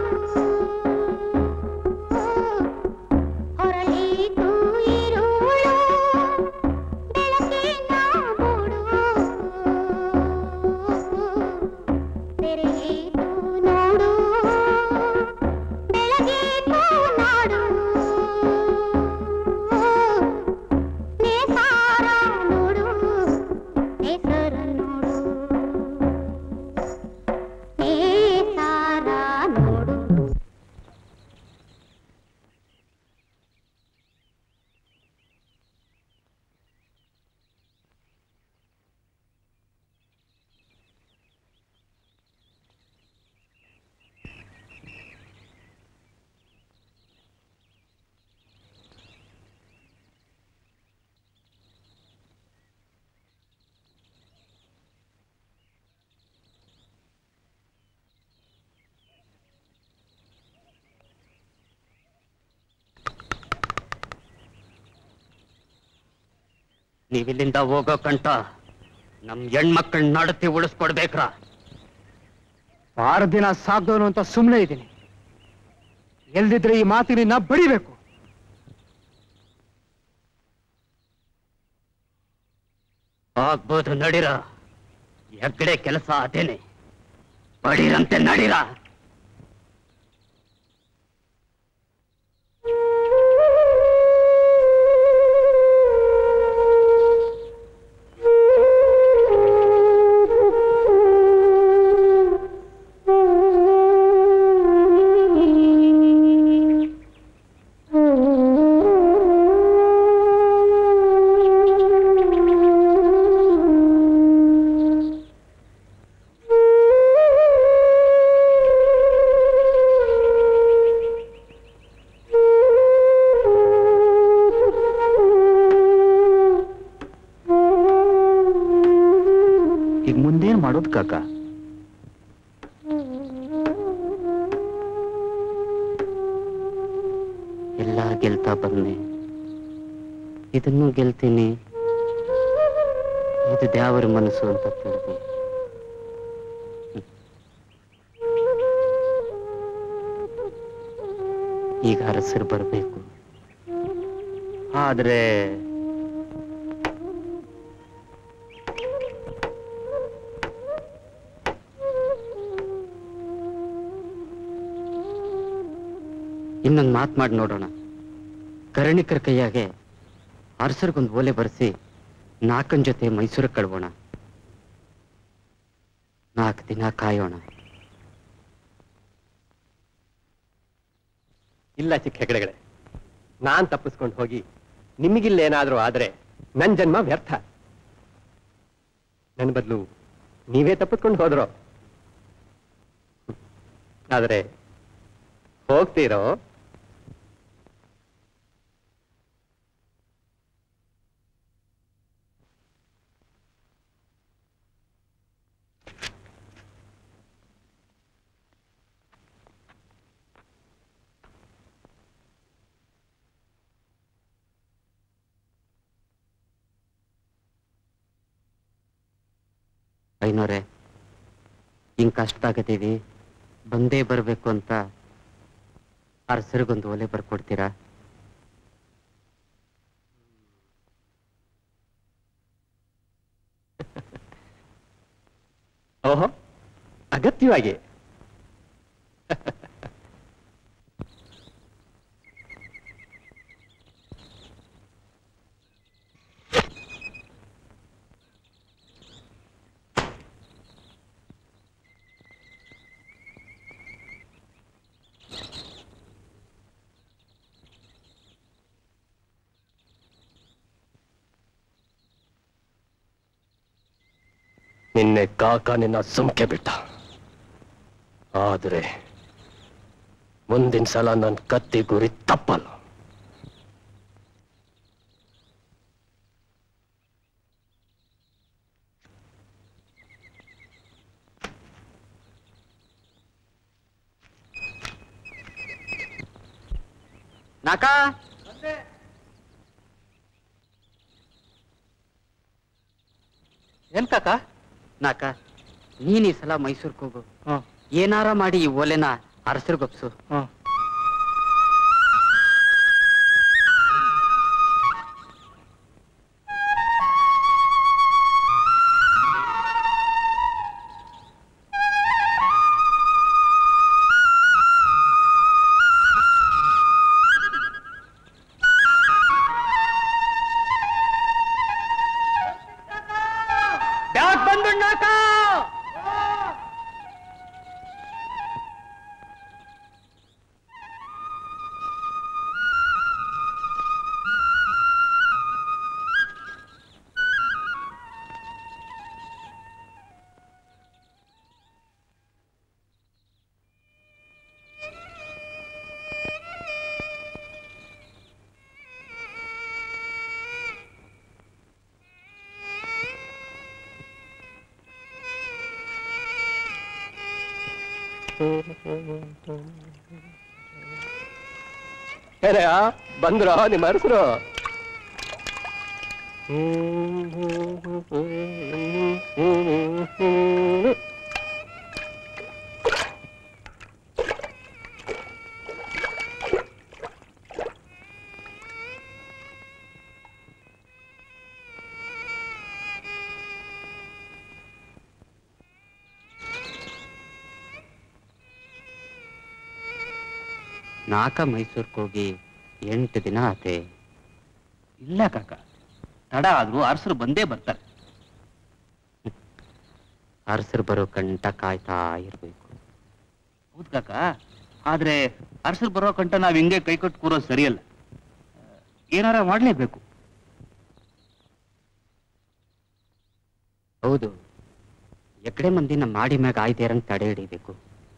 ಹೊರಳೀತು ಇರುಳು ಬೆಳಕಿನ ಗೂಡು ತೆರೆಯಿತು ನೋಡು ಬೆಳಗೀತು ನಾಡು ನೇಸಾರ ನೋಡು ನೇಸರ ನೋಡು ನೇಸಾರ ನೋಡು ನೀವಿಲ್ಲಿಂದ ಹೋಗೋ ಕಂಟ ನಮ್ ಹೆಣ್ಮಕ್ಳ ನಡತಿ ಉಳಿಸ್ಕೊಡ್ಬೇಕ್ರ ಆರು ದಿನ ಸಾಕ್ದವನು ಅಂತ ಸುಮ್ಮನೆ ಇದ್ದೀನಿ ಎಲ್ದಿದ್ರೆ ಈ ಮಾತಿನ ಬಡಿಬೇಕು ಆಗ್ಬೋದು ನಡಿರ ಎಗ್ಗಡೆ ಕೆಲಸ ಅದೇನೆ ಬಡೀರಂತೆ ನಡಿರ ಈಗ ಮುಂದೇನ್ ಮಾಡೋದು ಕಾಕ ಎಲ್ಲ ಗೆಲ್ತಾ ಬಂದೆ ಇದನ್ನು ಗೆಲ್ತೀನಿ ಇದು ದ್ಯಾವರ ಮನಸ್ಸು ಅಂತ ತಿಳಿದೆ ಈಗ ಅರಸರು ಬರಬೇಕು ಆದ್ರೆ ಇನ್ನೊಂದು ಮಾತು ಮಾಡಿ ನೋಡೋಣ ಕರಣಿಕರ ಕೈಯಾಗೆ ಅರಸರಿಗೊಂದು ಓಲೆ ಬರೆಸಿ ನಾಲ್ಕನ್ ಜೊತೆ ಮೈಸೂರಿಗೆ ಕಳ್ಬೋಣ ನಾಲ್ಕು ದಿನ ಕಾಯೋಣ ಇಲ್ಲ ಚಿಕ್ಕ ಹೆಗಡೆಗಳೇ ನಾನ್ ತಪ್ಪಿಸ್ಕೊಂಡು ಹೋಗಿ ನಿಮಗಿಲ್ಲೇನಾದ್ರೂ ಆದ್ರೆ ನನ್ ಜನ್ಮ ವ್ಯರ್ಥ ನನ್ನ ಬದಲು ನೀವೇ ತಪ್ಪಿಸ್ಕೊಂಡು ಹೋದ್ರೋ ಆದ್ರೆ ಹೋಗ್ತೀರೋ ಐನೋರೆ ಹಿಂಗ್ ಕಷ್ಟದಾಗದೀವಿ ಬಂದೇ ಬರ್ಬೇಕು ಅಂತ ಅರಸರಿಗೊಂದು ಓಲೆ ಬರ್ಕೊಡ್ತೀರಾ ಓಹೋ ಅಗತ್ಯವಾಗಿ ನಿನ್ನೆ ಕಾಕ ನಿನ್ನ ಸುಮ್ಕೆ ಬಿಟ್ಟ ಆದ್ರೆ ಮುಂದಿನ ಸಲ ನನ್ನ ಕತ್ತಿ ಗುರಿ ತಪ್ಪಲ್ಲ ನಾಕ ಏನ್ ಕಾಕ ನಾಕ ನೀನ್ ಈ ಸಲ ಮೈಸೂರ್ಗೆ ಹೋಗು ಏನಾರ ಮಾಡಿ ಈ ಓಲೆನ ಅರಸರಿಗೊಪ್ಸು ಏನಯ್ಯ ಬಂದ್ರ ನಿಮ್ಮ ಅರಸರು ನಾಕ ಮೈಸೂರ್ಗೆ ಹೋಗಿ ಎಂಟು ದಿನ ಆತೆ ಇಲ್ಲ ಕಾಕ ತಡ ಆದ್ರೂ ಅರಸರು ಬಂದೇ ಬರ್ತಾರೆ ಅರಸರು ಬರೋ ಕಂಟ ಕಾಯ್ತಾ ಇರ್ಬೇಕು ಹೌದ್ ಕಾಕ ಆದ್ರೆ ಅರಸರು ಬರೋ ಕಂಟ ನಾವ್ ಹಿಂಗೆ ಕೈ ಕೊಟ್ಟು ಕೂರೋದು ಸರಿಯಲ್ಲ ಏನಾರ ಮಾಡ್ಲೇಬೇಕು ಹೌದು ಎಕಡೆ ಮಂದಿನ ಮಾಡಿ ಮ್ಯಾಗ ಆಯ್ದೇರಂಗ್ ತಡೆ ಹಿಡಿಬೇಕು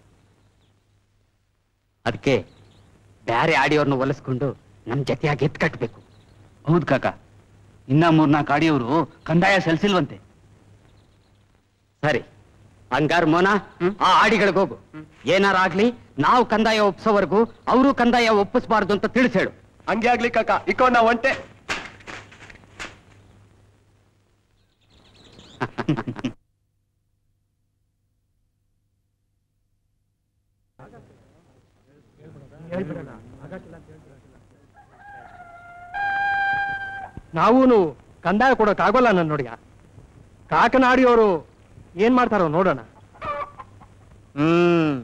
ಅದಕ್ಕೆ ಬ್ಯಾರೆ ಆಡಿಯೋರ್ನ ಒಲಿಸ್ಕೊಂಡು ನಮ್ ಜೊತೆಯಾಗಿ ಎತ್ ಕಟ್ಬೇಕು ಹೌದ್ ಕಾಕ ಇನ್ನ ಮೂರ್ನಾಲ್ಕು ಆಡಿಯವರು ಕಂದಾಯ ಸಲ್ಲಿಸಿಲ್ವಂತೆ ಸರಿ ಹಂಗಾರ್ ಮೋನ ಆ ಆಡಿಗಳಿಗೆ ಹೋಗು ಏನಾರ ಆಗ್ಲಿ ನಾವು ಕಂದಾಯ ಒಪ್ಸೋವರೆಗೂ ಅವರು ಕಂದಾಯ ಒಪ್ಪಿಸಬಾರ್ದು ಅಂತ ತಿಳಿಸ್ ಹೇಳು ಹಂಗೆ ಆಗ್ಲಿ ಕಾಕ ಇಕೋ ನಾ ಒಂಟೆ ನಾವೂನು ಕಂದಾಯ ಕೊಡೋಕ್ ಆಗೋಲ್ಲ ನನ್ನ ನೋಡಿಯ ಕಾಕನಾಡಿಯವರು ಏನ್ ಮಾಡ್ತಾರೋ ನೋಡೋಣ ಹ್ಮ್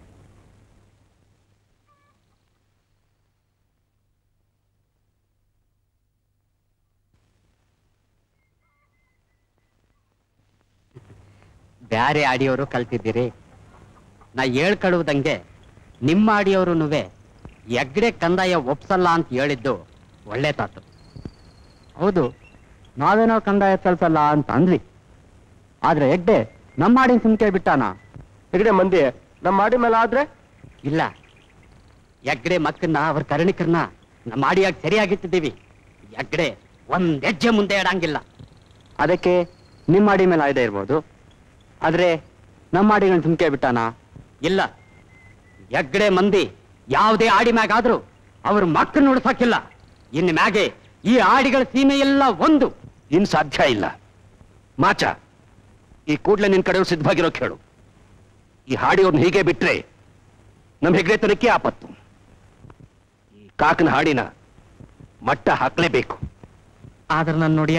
ಬ್ಯಾರೆ ಆಡಿಯವರು ಕಲ್ತಿದ್ದೀರಿ ನಾ ಹೇಳ್ಕಳುವುದಂಗೆ ನಿಮ್ಮ ಆಡಿಯವರು ಎಗ್ಡೆ ಕಂದಾಯ ಒಪ್ಸಲ್ಲ ಅಂತ ಹೇಳಿದ್ದು ಒಳ್ಳೆ ತಾತು ಹೌದು ನಾವೇನೋ ಕಂದಾಯ ಸಲ್ಸಲ್ಲ ಅಂತ ಅಂದ್ವಿ ಆದ್ರೆ ಎಗ್ಡೆ ನಮ್ಮ ಆಡಿನ ಸುಮ್ಕೆ ಬಿಟ್ಟಾನ ಹೆಗಡೆ ಮಂದಿ ನಮ್ಮ ಮಾಡಿ ಮೇಲೆ ಆದ್ರೆ ಇಲ್ಲ ಎಗ್ಡೆ ಮಕ್ಕನ್ನ ಅವ್ರ ಕರ್ಣಿಕರನ್ನ ನಮ್ಮ ಆಡಿಯಾಗಿ ಸರಿಯಾಗಿಟ್ಟಿದ್ದೀವಿ ಎಗ್ಡೆ ಒಂದ್ ಹೆಜ್ಜೆ ಮುಂದೆ ಇಡಂಗಿಲ್ಲ ಅದಕ್ಕೆ ನಿಮ್ಮ ಆಡಿ ಮೇಲೆ ಆಯ್ದೆ ಇರ್ಬೋದು ಆದ್ರೆ ನಮ್ಮ ಆಡಿಗಳನ್ನ ಸುಮ್ಕೆ ಬಿಟ್ಟಾನ ಇಲ್ಲ ಎಗ್ಡೆ ಮಂದಿ ಯಾವುದೇ ಆಡಿ ಮ್ಯಾಗ ಆದ್ರೂ ಅವ್ರ ಮಕ್ಕಳು ನುಡ್ಸಕ್ಕಿಲ್ಲ ಇನ್ನು ಮ್ಯಾಗೆ ಈ ಆಡಿಗಳ ಸೀಮೆ ಎಲ್ಲ ಒಂದು ಇನ್ ಸಾಧ್ಯ ಇಲ್ಲ ಮಾಚ ಈ ಕೂಡ್ಲೆ ನಿನ್ ಕಡೆಯವ್ರು ಸಿದ್ಧವಾಗಿರೋ ಕೇಳು ಈ ಹಾಡಿಯವ್ರನ್ನ ಹೀಗೆ ಬಿಟ್ರೆ ನಮ್ ಹೆಗ್ಡೆತನಕ್ಕೆ ಆಪತ್ತು ಈ ಕಾಕನ ಹಾಡಿನ ಮಟ್ಟ ಹಾಕ್ಲೇಬೇಕು ಆದ್ರೆ ನಾನು ನೋಡಿಯ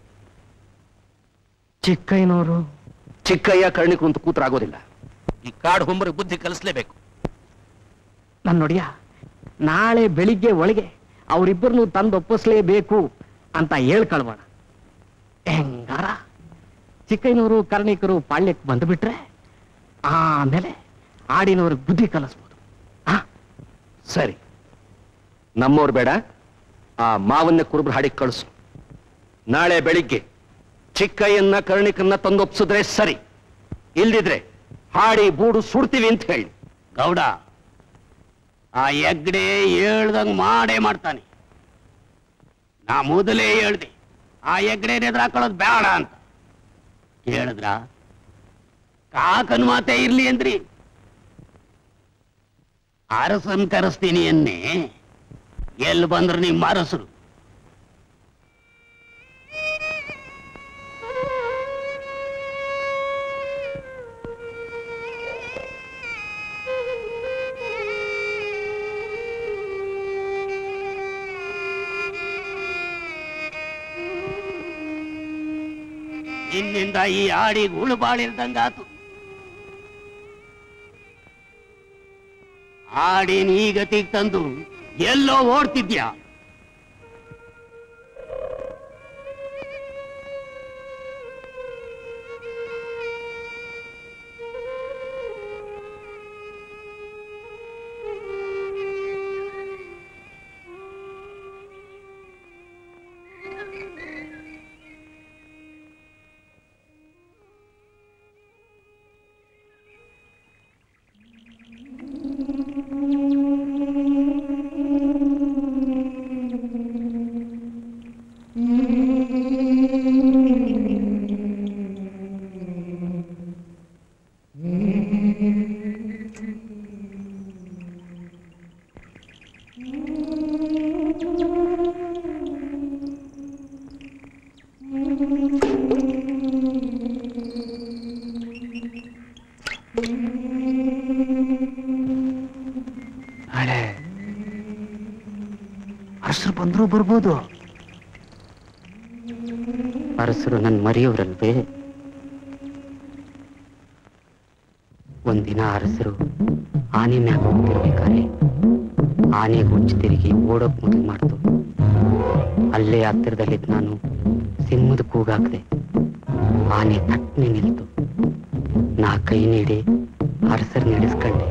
ಚಿಕ್ಕಯ್ಯನವರು ಚಿಕ್ಕಯ್ಯ ಕರ್ಣಿಕು ಅಂತ ಕೂತ್ರಾಗೋದಿಲ್ಲ ಈ ಕಾಡು ಹೊಂಬರಿಗೆ ಬುದ್ಧಿ ಕಲಿಸ್ಲೇಬೇಕು ನಾನು ನೋಡಿಯ ನಾಳೆ ಬೆಳಿಗ್ಗೆ ಒಳಗೆ ಅವರಿಬ್ಬರನ್ನು ತಂದು ಒಪ್ಪಿಸ್ಲೇಬೇಕು ಅಂತ ಹೇಳ್ಕೊಳ್ಬೋಣ ಹೆಂಗಾರ ಚಿಕ್ಕಯ್ಯನವರು ಕರ್ಣಿಕರು ಪಾಳ್ಯಕ್ಕೆ ಬಂದುಬಿಟ್ರೆ ಆಮೇಲೆ ಆಡಿನವ್ರಿಗೆ ಬುದ್ಧಿ ಕಲಿಸ್ಬೋದು ಸರಿ ನಮ್ಮವ್ರು ಬೇಡ ಆ ಮಾವನ್ನ ಕುರುಬ್ರ ಹಾಡಿಗೆ ಕಳಿಸು ನಾಳೆ ಬೆಳಿಗ್ಗೆ ಚಿಕ್ಕಯ್ಯನ್ನ ಕರ್ಣಿಕನ್ನ ತಂದೊಪ್ಸಿದ್ರೆ ಸರಿ ಇಲ್ದಿದ್ರೆ ಹಾಡಿ ಬೂಡು ಸುಡ್ತೀವಿ ಅಂತ ಹೇಳಿ ಗೌಡ ಆ ಎಗ್ಡೆ ಹೇಳ್ದಂಗ್ ಮಾಡೇ ಮಾಡ್ತಾನೆ ನಾ ಮೊದಲೇ ಹೇಳ್ದೆ ಆ ಎಗ್ಡೆ ಎದುರಾಕೊಳ್ಳೋದು ಬೇಡ ಅಂತ ಕೇಳಿದ್ರ ಕಾಕನ್ ಮಾತೇ ಇರ್ಲಿ ಅಂದ್ರಿ ಅರಸನ್ ಕರೆಸ್ತೀನಿ ಅನ್ನೆ ಎಲ್ಲಿ ಬಂದ್ರು ನಿಮ್ಮ ಅರಸರು ನಿನ್ನಿಂದ ಈ ಆಡಿಗೆ ಉಳುಬಾಳಿಲ್ದಂಗಾತು ಆಡಿನ ಈ ಗತಿಗೆ ತಂದು ಎಲ್ಲೋ ಓಡ್ತಿದ್ಯಾ ನಾಳೆ ಅರಸರು ಬಂದ್ರು ಬರ್ಬೋದು ಅರಸರು ನನ್ನ ಮರೆಯೋರಲ್ವೇ ಒಂದಿನ ಅರಸರು ಆನೆ ಮ್ಯಾಗ ಹೋಗ್ತಿರ್ಬೇಕಾರೆ ಆನೆ ಹುಚ್ಚು ತಿರುಗಿ ಓಡೋಕ್ ಮೊದಲು ಮಾಡ್ತು ಅಲ್ಲೇ ಹತ್ತಿರದಲ್ಲಿದ್ದ ನಾನು ಸಿಂಹದ ಕೂಗಾಕ್ದೆ ಆನೆ ತಟ್ಟನೆ ನಿಲ್ತು ನಾ ಕೈ ನೀಡಿ ಅರಸರ್ ನಡೆಸ್ಕೊಂಡೆ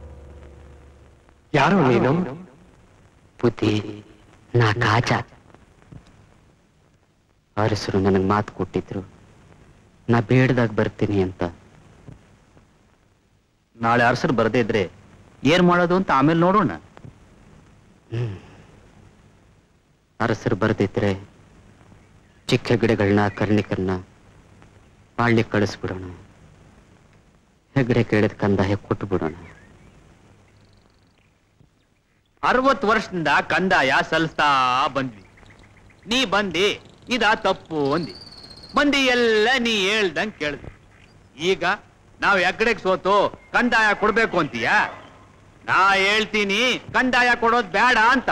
ಯಾರು ನೀನು ಬುದ್ಧಿ ನಾ ಕಾಚ ಅರಸರು ನನಗೆ ಮಾತು ಕೊಟ್ಟಿದ್ರು ನಾ ಬೇಡ್ದಾಗ ಬರ್ತೀನಿ ಅಂತ ನಾಳೆ ಅರಸರು ಬರದೇ ಇದ್ರೆ ಏನ್ ಮಾಡೋದು ಅಂತ ಆಮೇಲೆ ನೋಡೋಣ ಹ್ಮ್. ಅರಸರು ಬರ್ದಿದ್ರೆ ಚಿಕ್ಕ ಗಿಡಗಳನ್ನ ಕರ್ಣಿಕರನ್ನ ಪಾಳ್ಯ ಕಳಿಸ್ಬಿಡೋಣ ಹೆಗ್ಡೆ ಕೇಳಿದ ಕಂದಾಯ ಕೊಟ್ಟು ಬಿಡೋಣ ಅರವತ್ತು ವರ್ಷದಿಂದ ಕಂದಾಯ ಸಲ್ಲಿಸ್ತಾ ಬಂದ್ವಿ ನೀ ಬಂದಿ ಇದ ತಪ್ಪು ಅಂದಿ ಮಂದಿ ಎಲ್ಲ ನೀ ಹೇಳ್ದಂಗ್ ಕೇಳ್ದಿ ಈಗ ನಾವ್ ಎಕಡೆಗ್ ಸೋತು ಕಂದಾಯ ಕೊಡ್ಬೇಕು ಅಂತೀಯ ನಾ ಹೇಳ್ತೀನಿ ಕಂದಾಯ ಕೊಡೋದ್ ಬೇಡ ಅಂತ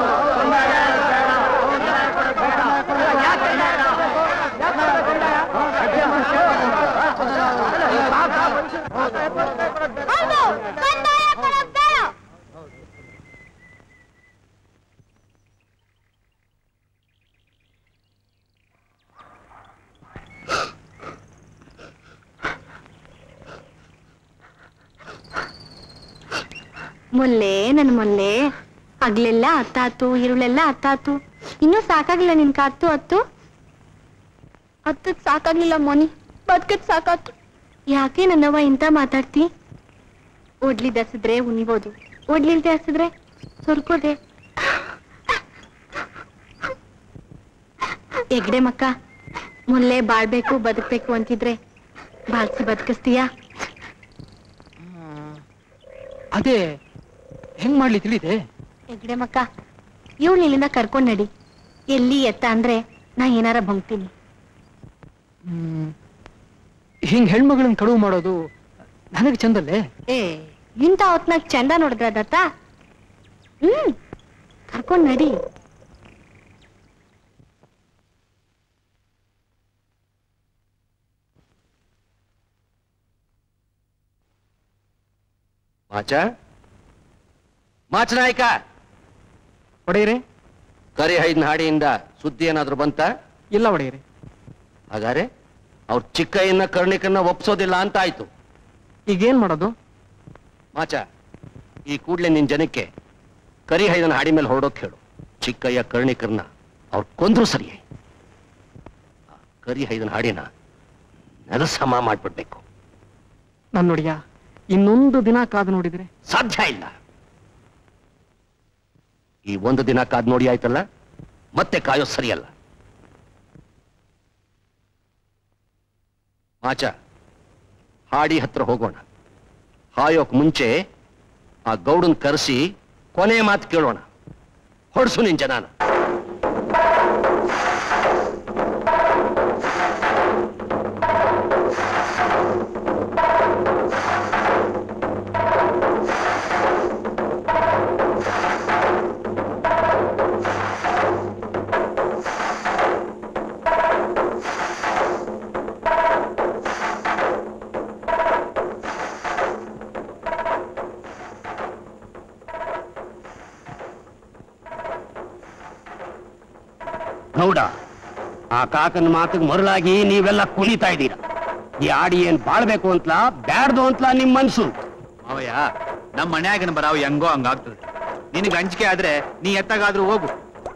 ಮೊಲ್ಲೆ ನನ್ ಮೊಲ್ಲೆ ಹಗ್ಲೆಲ್ಲ ಹತ್ತಾತು ಇರುಳೆಲ್ಲ ಹತ್ತಾತು ಇನ್ನೂ ಸಾಕಾಗಿಲ್ಲ ನಿನ್ ಕತ್ತು ಹತ್ತು ಹತ್ತದ್ ಸಾಕಾಗ್ಲಿಲ್ಲ ಮೋನಿ ಬದುಕದ್ ಸಾಕಾತು ಯಾಕೆ ನನ್ನವ್ವ ಇಂತ ಮಾತಾಡ್ತಿ ಒಡ್ಲಿ ದಸಿದ್ರೆ ಉಣ್ಬೋದು ಒಡ್ಲಿಲ್ದೆ ಹಸಿದ್ರೆ ಸೊರ್ಕೋದೆ ಎಗ್ಡೆ ಮಕ್ಕ ಮೊಲ್ಲೆ ಬಾಳ್ಬೇಕು ಬದುಕ್ಬೇಕು ಅಂತಿದ್ರೆ ಬಾಳ್ಸಿ ಬದುಕಿಸ್ತೀಯಾ ಅದೇ ಹೆಂಗ್ ಮಾಡ್ಲಿ ತಿಳಿದೆ ಹೆಗ್ಡೆ ಮಕ್ಕ ಇವಳು ಇಲ್ಲಿಂದ ಕರ್ಕೊಂಡ್ ನಡಿ ಎಲ್ಲಿ ಎತ್ತ ಅಂದ್ರೆ ನಾ ಏನಾರ ಬಂಗ್ತೀನಿ ಹ್ಮ್ ಹಿಂಗ್ ಹೆಣ್ಮಗಳನ್ನ ಕಡುವು ಮಾಡೋದು ನನಗೆ ಚಂದಲ್ಲೇ ಏ ಇಂಥ ಹೊತ್ನಾಗ ಚಂದ ನೋಡಿದ್ರ ದತ್ತ ಹ್ಮ್ ಕರ್ಕೊಂಡ್ ನಡಿ ಮಾಚ ಮಾಚ ನಾಯಕ ಒಡೆಯರೆ ಕರಿ ಹೈದ್ನ ಹಾಡಿಯಿಂದ ಸುದ್ದಿ ಏನಾದ್ರು ಬಂತ ಇಲ್ಲ ಒಡೆಯರೆ ಹಾಗಾದ್ರೆ ಅವ್ರ ಚಿಕ್ಕಯ್ಯನ ಕರ್ಣಿಕನ್ನ ಒಪ್ಸೋದಿಲ್ಲ ಅಂತ ಆಯ್ತು ಈಗೇನ್ ಮಾಡೋದು ಮಾಚ ಈ ಕೂಡ್ಲೆ ನಿನ್ ಜನಕ್ಕೆ ಕರಿ ಹೈದನ ಹಾಡಿ ಮೇಲೆ ಹೊರಡೋಕ್ ಹೇಳು ಚಿಕ್ಕಯ್ಯ ಕರ್ಣಿಕರ್ನ ಅವ್ರು ಕೊಂದ್ರು ಸರಿಯೇ ಆ ಕರಿ ಹೈದನ ಹಾಡಿನ ನೆಲಸಮ ಮಾಡ್ಬಿಡ್ಬೇಕು ನನ್ನ ನೋಡಿಯ ಇನ್ನೊಂದು ದಿನ ಕಾದು ನೋಡಿದ್ರೆ ಸಾಧ್ಯ ಇಲ್ಲ ಈ ಒಂದು ದಿನ ಕಾದ್ ನೋಡಿ ಆಯ್ತಲ್ಲ ಮತ್ತೆ ಕಾಯೋ ಸರಿಯಲ್ಲ ಮಾಚ ಹಾಡಿ ಹತ್ರ ಹೋಗೋಣ ಹಾಯೋಕ್ ಮುಂಚೆ ಆ ಗೌಡನ್ ಕರೆಸಿ ಕೊನೆ ಮಾತು ಕೇಳೋಣ ಹೊಡ್ಸು ನಿನ್ ಜನಾನ ಗೌಡ ಆ ಕಾಕನ ಮಾತಿಗೆ ಮರಳಾಗಿ ನೀವೆಲ್ಲ ಕುಣಿತಾ ಇದ್ದೀರಾ ಈ ಆಡಿ ಏನ್ ಬಾಳ್ಬೇಕು ಅಂತಲಾ ಬ್ಯಾಡ್ದು ಅಂತಲಾ ನಿಮ್ ಮನ್ಸು ಮಾವಯ್ಯ ನಮ್ಮ ಮನ್ಯಾಗಿನ ಬರಾವ್ ಹೆಂಗೋ ಹಂಗಾಗ್ತದೆ ನಿನಗೆ ಅಂಜಿಕೆ ಆದ್ರೆ ನೀ ಎತ್ತಾಗಾದ್ರೂ ಹೋಗು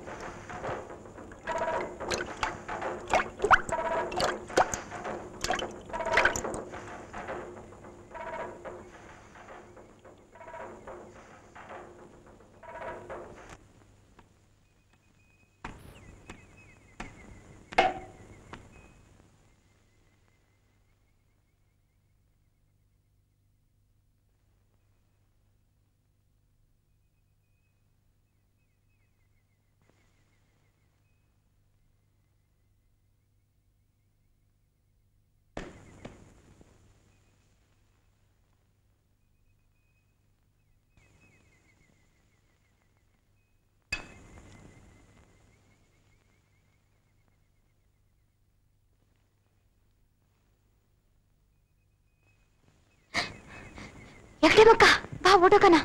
ಎಗ್ಡೆ ಮಕ್ಕ ಬಾ ಓಡೋಕನ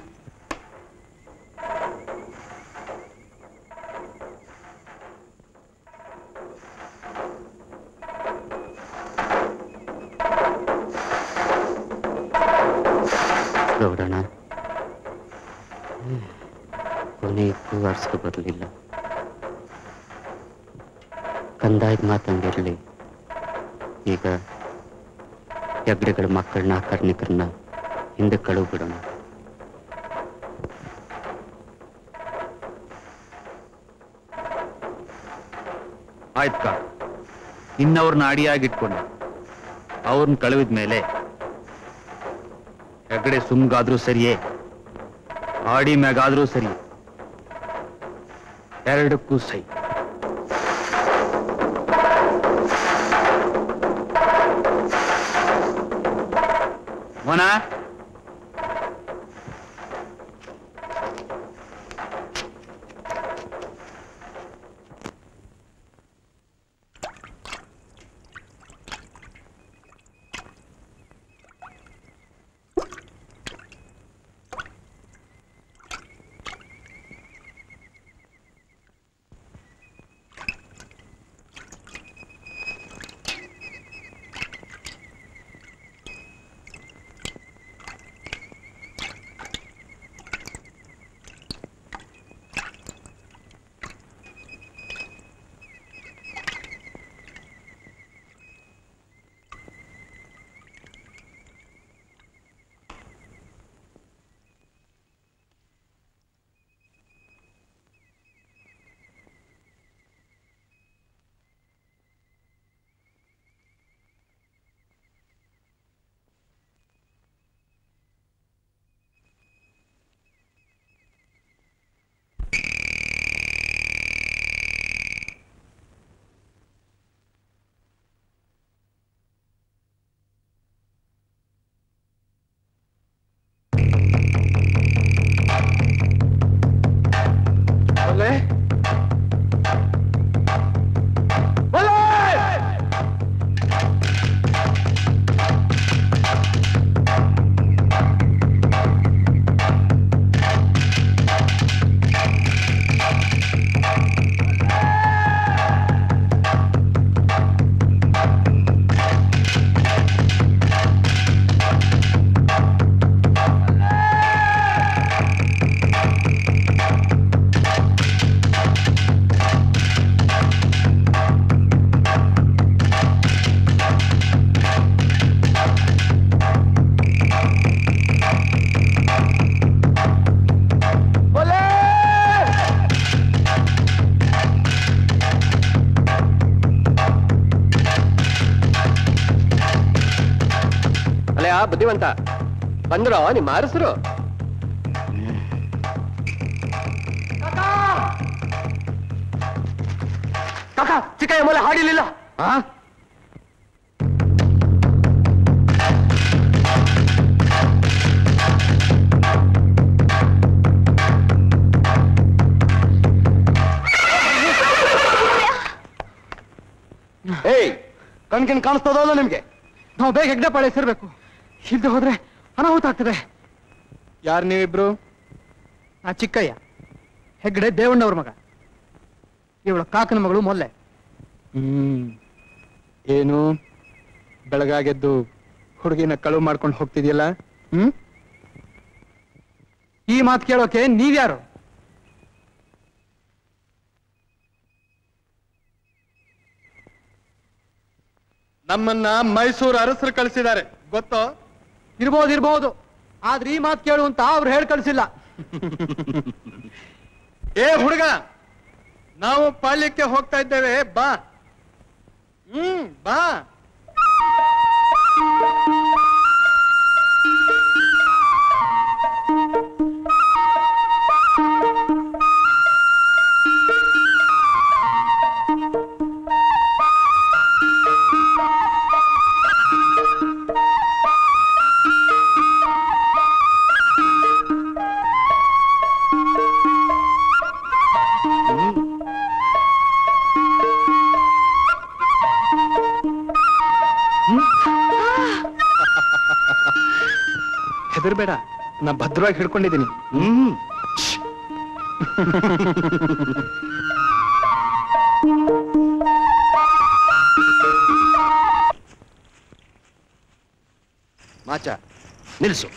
ಗೌಡಣ್ಣ ಹ್ಮ್. ಕೊನೆಗೂ ಅರ್ಸ್ಕೊ ಬರಲಿಲ್ಲ ಕಂದಾಯದ ಮಾತಂಗಿರಲಿ ಈಗ ಹೆಗ್ಡೆಗಳ ಮಕ್ಕಳನ್ನ ಕರ್ಣಿಕರನ್ನ ಹಿಂದೆ ಕಳುವು ಬಿಡೋಣ ಆಯ್ತು ಕಾ ಇನ್ನವ್ರನ್ನ ಅಡಿಯಾಗಿಟ್ಕೊಂಡು ಅವ್ರನ್ನ ಕಳುವಿದ ಮೇಲೆ ಹೆಗಡೆ ಸುಮ್ಗಾದ್ರೂ ಸರಿಯೇ ಆಡಿ ಮ್ಯಾಗಾದ್ರೂ ಸರಿ ಎರಡಕ್ಕೂ ಸೈ ಮೋನ ಒಲೆ ಒಲೆ ಅಲ್ಲಯ್ಯ ಬುದ್ಧಿವಂತ ಬಂದ್ರೋ ನಿಮ್ಮ ಅರಸರು ಕಾಕ ಚಿಕ್ಕ ಮೊಲೆ ಹಾಡಿಲಿಲ್ಲ ಏಯ್ ಕಣ್ಕಿನ್ ಕಾಣಿಸ್ತದಲ್ಲ ನಿಮ್ಗೆ ನಾವು ಬೇಗ ಹೆಗ್ಡೆ ಪಾಳೆ ಸೇರ್ಬೇಕು ಇಲ್ದೆ ಹೋದ್ರೆ ಅನಾಹುತ ಆಗ್ತದೆ ಯಾರು ನೀವಿಬ್ರು ಆ ಚಿಕ್ಕಯ್ಯ ಹೆಗ್ಡೆ ದೇವಣ್ಣವ್ರ ಮಗ ಇವಳ ಕಾಕನ ಮಗಳು ಮೊಲ್ಲೆ ಹ್ಮ್ ಏನು ಬೆಳಗಾಗೆದ್ದು ಹುಡುಗಿನ ಕಳುವು ಮಾಡ್ಕೊಂಡು ಹೋಗ್ತಿದ್ಯಲ್ಲ ಹ್ಮ್ ಈ ಮಾತು ಕೇಳೋಕೆ ನೀವ್ಯಾರು ನಮ್ಮನ್ನ ಮೈಸೂರು ಅರಸರು ಕಳಿಸಿದ್ದಾರೆ ಗೊತ್ತೋ ಇರ್ಬೋದು ಇರ್ಬೋದು ಆದ್ರೆ ಈ ಮಾತು ಕೇಳು ಅಂತ ಅವ್ರು ಹೇಳಿ ಕಳ್ಸಿಲ್ಲ ಏ ಹುಡುಗ ನಾವು ಪಾಳ್ಯಕ್ಕೆ ಹೋಗ್ತಾ ಇದ್ದೇವೆ ಬಾ ಹ್ಮ್ ಬಾ ಹೆದರ್ಬೇಡ ನಾ ಭದ್ರವಾಗಿ ಹಿಡ್ಕೊಂಡಿದ್ದೀನಿ ಹ್ಮ್ ಮಾಚ ನಿಲ್ಸು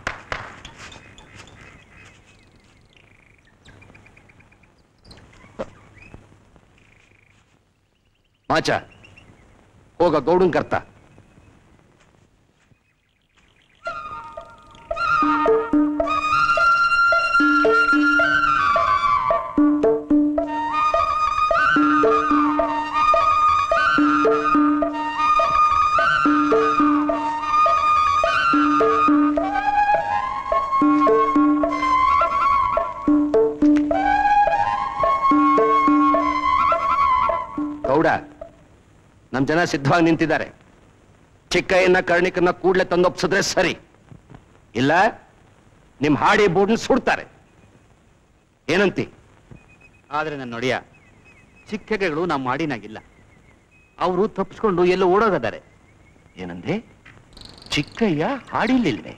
ಮಾಚ ಹೋಗ ಗೌಡನ್ ಕರ್ತ ನಮ್ ಜನ ಸಿದ್ಧವಾಗಿ ನಿಂತಿದ್ದಾರೆ ಚಿಕ್ಕಯ್ಯನ ಕರ್ಣಿಕನ್ನ ಕೂಡ್ಲೆ ತಂದೊಪ್ಸಿದ್ರೆ ಸರಿ ಇಲ್ಲ ನಿಮ್ ಹಾಡಿ ಬೋರ್ಡ್ನ ಸುಡ್ತಾರೆ ಏನಂತಿ ಆದ್ರೆ ನನ್ನ ನೋಡಿಯ ಚಿಕ್ಕಗಳು ನಮ್ಮ ಮಾಡಿನಾಗಿಲ್ಲ ಅವರು ತಪ್ಪಿಸ್ಕೊಂಡು ಎಲ್ಲೋ ಓಡೋಗದಾರೆ ಏನಂದೆ ಚಿಕ್ಕಯ್ಯ ಹಾಡಿಲಿಲ್ವೇ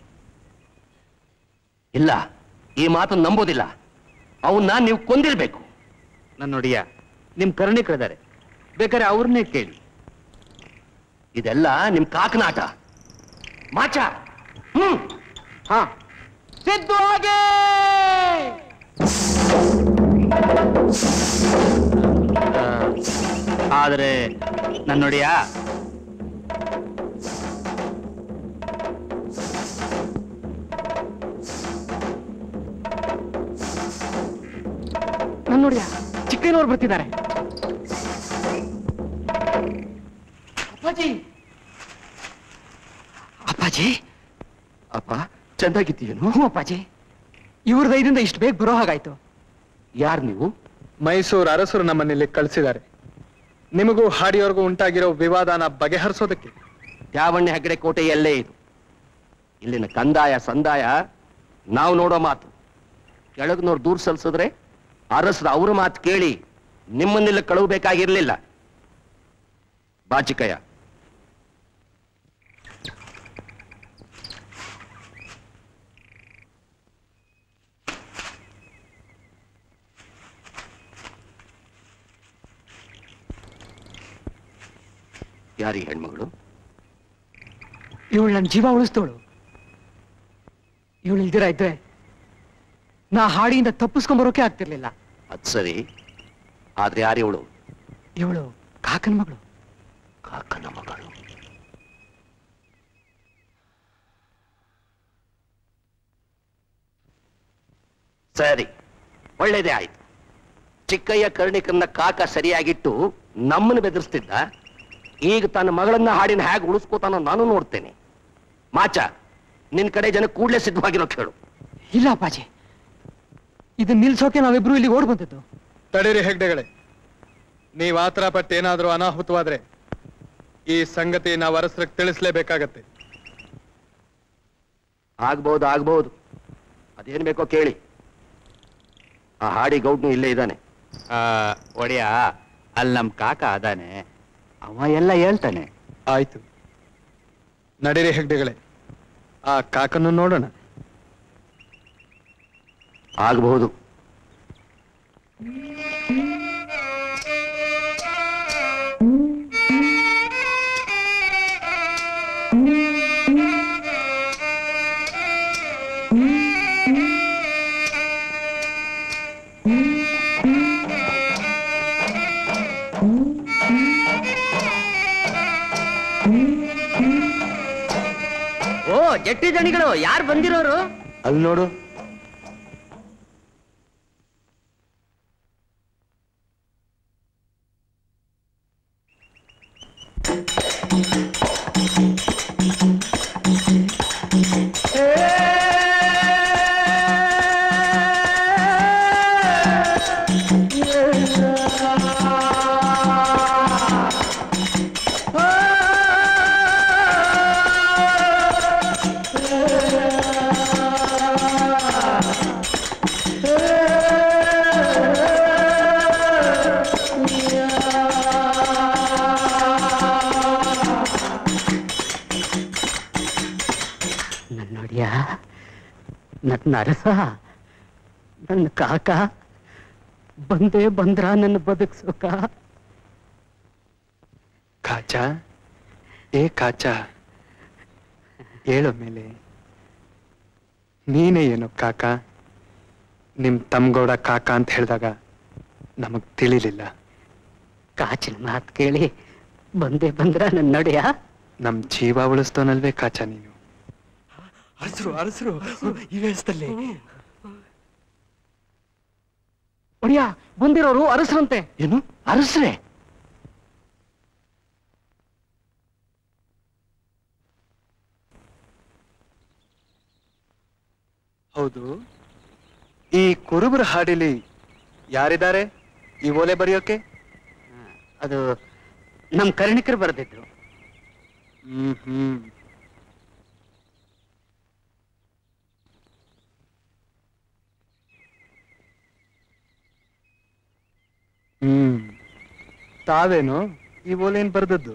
ಇಲ್ಲ ಈ ಮಾತನ್ನು ನಂಬೋದಿಲ್ಲ ಅವನ್ನ ನೀವು ಕೊಂದಿರ್ಬೇಕು ನನ್ನ ನೋಡಿಯ ನಿಮ್ ಕರ್ಣಿಕರಿದ್ದಾರೆ ಬೇಕಾದ್ರೆ ಅವ್ರನ್ನೇ ಕೇಳಿ ಇದೆಲ್ಲ ನಿಮ್ ಕಾಕನಾಟ ಮಾಚ ಹ್ಮ್ ಹಾ ಸಿದ್ಧವಾಗಿ ಆದ್ರೆ ನನ್ನ ನೋಡಿಯ ನಾನು ನೋಡಿಯ ಚಿಕ್ಕನವ್ರು ಬರ್ತಿದ್ದಾರೆ ಅಪ್ಪಾಜಿ ಅಪ್ಪಾಜಿ ಅಪ್ಪ ಚಂದಾಗಿದ್ದೀಯೇನು ಹ್ಞೂ ಅಪ್ಪಾಜಿ ಇವ್ರ ದಯದಿಂದ ಇಷ್ಟು ಬೇಗ ಬರೋ ಹಾಗಾಯ್ತು ಯಾರು ನೀವು ಮೈಸೂರು ಅರಸರು ನಮ್ಮನ್ನಿಲ್ಲಿ ಕಳಿಸಿದ್ದಾರೆ ನಿಮಗೂ ಹಾಡಿಯವರೆಗೂ ಉಂಟಾಗಿರೋ ವಿವಾದನ ಬಗೆಹರಿಸೋದಕ್ಕೆ ತ್ಯಾವಣ್ಯ ಹೆಗ್ಗಡೆ ಕೋಟೆ ಎಲ್ಲೇ ಇದು ಇಲ್ಲಿನ ಕಂದಾಯ ಸಂದಾಯ ನಾವು ನೋಡೋ ಮಾತು ಕೆಳಗ್ನವ್ರು ದೂರ ಸಲ್ಸಿದ್ರೆ ಅರಸರ ಅವ್ರ ಮಾತು ಕೇಳಿ ನಿಮ್ಮನ್ನೆಲ್ಲ ಕಳುಹಬೇಕಾಗಿರ್ಲಿಲ್ಲ ಬಾಚಿಕಯ್ಯ ಯಾರಿಗೆ ಹೆಣ್ಮಗಳು ಇವಳು ನನ್ನ ಜೀವ ಉಳಿಸ್ತೋಳು ಇವಳು ಇಲ್ದಿರ ಇದ್ರೆ ನಾ ಹಾಡಿಯಿಂದ ತಪ್ಪಿಸ್ಕೊಂಡ್ ಬರೋಕೆ ಆಗ್ತಿರ್ಲಿಲ್ಲ ಅದ್ ಸರಿ ಆದ್ರೆ ಯಾರಿವಳು ಇವಳು ಕಾಕನ ಮಗಳು ಕಾಕನ ಮಗಳು ಸರಿ ಒಳ್ಳೇದೇ ಆಯ್ತು ಚಿಕ್ಕಯ್ಯ ಕರ್ಣಿಕನ್ನ ಕಾಕ ಸರಿಯಾಗಿಟ್ಟು ನಮ್ಮನ್ನು ಬೆದರಿಸ್ತಿದ್ದ ಈಗ ತನ್ನ ಮಗಳನ್ನ ಹಾಡಿನ ಹೇಗೆ ಉಳಿಸ್ಕೋತಾನೋ ನಾನು ನೋಡ್ತೇನೆ ಮಾಚ ನಿನ್ ಕಡೆ ಜನ ಕೂಡ್ಲೆ ಸಿದ್ಧವಾಗಿರೋ ಕೇಳು ಇಲ್ಲ ಅಪ್ಪಾಜಿ ಇದನ್ನ ನಿಲ್ಸೋಕೆ ನಾವಿಬ್ರು ಇಲ್ಲಿ ಓಡ್ ಬಂದದ್ದು ತಡೀರಿ ಹೆಗ್ಡೆಗಳೇ ನೀವ್ ಆತರ ಪಟ್ಟು ಏನಾದ್ರೂ ಅನಾಹುತವಾದ್ರೆ ಈ ಸಂಗತಿ ನಾವು ಅರಸರಿಗೆ ತಿಳಿಸ್ಲೇಬೇಕಾಗತ್ತೆ ಆಗ್ಬಹುದು ಆಗ್ಬಹುದು ಅದೇನ್ ಬೇಕೋ ಕೇಳಿ ಆ ಹಾಡಿ ಗೌಡ್ನು ಇಲ್ಲೇ ಇದ್ದಾನೆ ಆ, ಒಡೆಯ ಅಲ್ಲಿ ನಮ್ ಕಾಕ ಅದಾನೆ ಅವ ಎಲ್ಲ ಹೇಳ್ತಾನೆ ಆಯ್ತು ನಡೀರಿ ಹೆಗ್ಡೆಗಳೇ ಆ ಕಾಕನ್ನು ನೋಡೋಣ ಆಗಬಹುದು ಓ ಜಟ್ಟಿ ದಣಿಗಳು ಯಾರು ಬಂದಿರೋರು ಅಲ್ಲಿ ನೋಡು ನನ್ನ ನೋಡಿಯ ನನ್ನ ಅರಸ ನನ್ನ ಕಾಕ ಬಂದೇ ಬಂದ್ರ ನನ್ನ ಬದುಕ್ಸೋಕ ಕಾಚ ಏ ಕಾಚ ಹೇಳೋ ಮೇಲೆ ನೀನೇ ಏನು ಕಾಕ ನಿಮ್ ತಮ್ಗೌಡ ಕಾಕ ಅಂತ ಹೇಳಿದಾಗ ನಮಗ್ ತಿಳಿಲಿಲ್ಲ ಕಾಚಿನ ಮಾತು ಕೇಳಿ ಬಂದೇ ಬಂದ್ರ ನನ್ನ ನೋಡಿಯ ನಮ್ ಜೀವ ಉಳಿಸ್ತೋನಲ್ವೇ ಕಾಚ ನೀನು ಅರಸರು ಅರಸರು ಈ ವೇಷದಲ್ಲಿ ಒಡಿಯ ಬಂದಿರೋರು ಅರಸರಂತೆ ಏನು ಅರಸ್ರೆ ಹೌದು ಈ ಕುರುಬರ ಹಾಡಿಲಿ ಯಾರಿದ್ದಾರೆ ಈ ಓಲೆ ಬರೆಯೋಕೆ ಅದು ನಮ್ ಕರ್ಣಿಕರು ಬರೆದಿದ್ರು ಹ್ಮ್ ಹ್ಮ್ ಹ್ಮ್ ತಾವೇನು ಈ ಓಲೇನ್ ಬರ್ದದ್ದು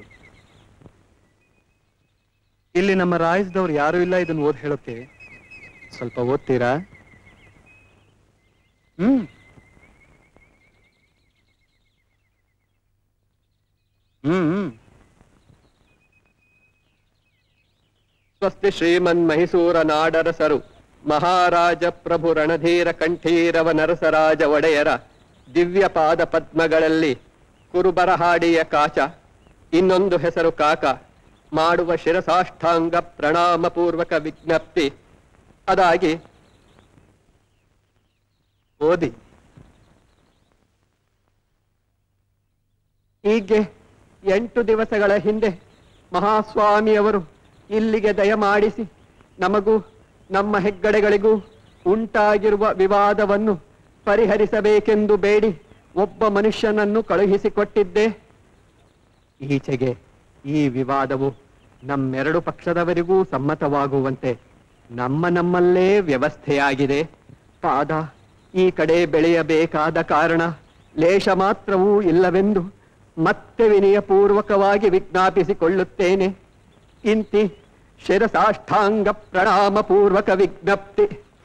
ಇಲ್ಲಿ ನಮ್ಮ ರಾಯಸ್ದವ್ರು ಯಾರು ಇಲ್ಲ ಇದನ್ನ ಓದ್ ಹೇಳೋಕೆ ಸ್ವಲ್ಪ ಓದ್ತೀರಾ ಹ್ಮ್ ಹ್ಮ್ ಹ್ಮ್ ಸ್ವಸ್ತಿ ಶ್ರೀಮನ್ ಮೈಸೂರ ನಾಡರಸರು ಮಹಾರಾಜ ಪ್ರಭು ರಣಧೀರ ಕಂಠೀರವ ನರಸರಾಜ ಒಡೆಯರ ದಿವ್ಯ ಪಾದ ಪದ್ಮಗಳಲ್ಲಿ ಕುರುಬರಹಾಡಿಯ ಕಾಚ ಇನ್ನೊಂದು ಹೆಸರು ಕಾಕ ಮಾಡುವ ಶಿರಸಾಷ್ಟಾಂಗ ಪ್ರಣಾಮ ಪೂರ್ವಕ ವಿಜ್ಞಪ್ತಿ ಅದಾಗಿ ಓದಿ ಹೀಗೆ ಎಂಟು ದಿವಸಗಳ ಹಿಂದೆ ಮಹಾಸ್ವಾಮಿಯವರು ಇಲ್ಲಿಗೆ ದಯಮಾಡಿಸಿ ನಮಗೂ ನಮ್ಮ ಹೆಗ್ಗಡೆಗಳಿಗೂ ಉಂಟಾಗಿರುವ ವಿವಾದವನ್ನು ಪರಿಹರಿಸಬೇಕೆಂದು ಬೇಡಿ ಒಬ್ಬ ಮನುಷ್ಯನನ್ನು ಕಳುಹಿಸಿಕೊಟ್ಟಿದ್ದೆ ಈಚೆಗೆ ಈ ವಿವಾದವು ನಮ್ಮೆರಡು ಪಕ್ಷದವರಿಗೂ ಸಮ್ಮತವಾಗುವಂತೆ ನಮ್ಮ ನಮ್ಮಲ್ಲೇ ವ್ಯವಸ್ಥೆಯಾಗಿದೆ ಪಾದ ಈ ಕಡೆ ಬೆಳೆಯಬೇಕಾದ ಕಾರಣ ಲೇಷ ಮಾತ್ರವೂ ಇಲ್ಲವೆಂದು ಮತ್ತೆ ವಿನಯಪೂರ್ವಕವಾಗಿ ವಿಜ್ಞಾಪಿಸಿಕೊಳ್ಳುತ್ತೇನೆ ಇಂತಿ ಶಿರಸಾಷ್ಟಾಂಗ ಪ್ರಣಾಮ ಪೂರ್ವಕ ವಿಜ್ಞಪ್ತಿ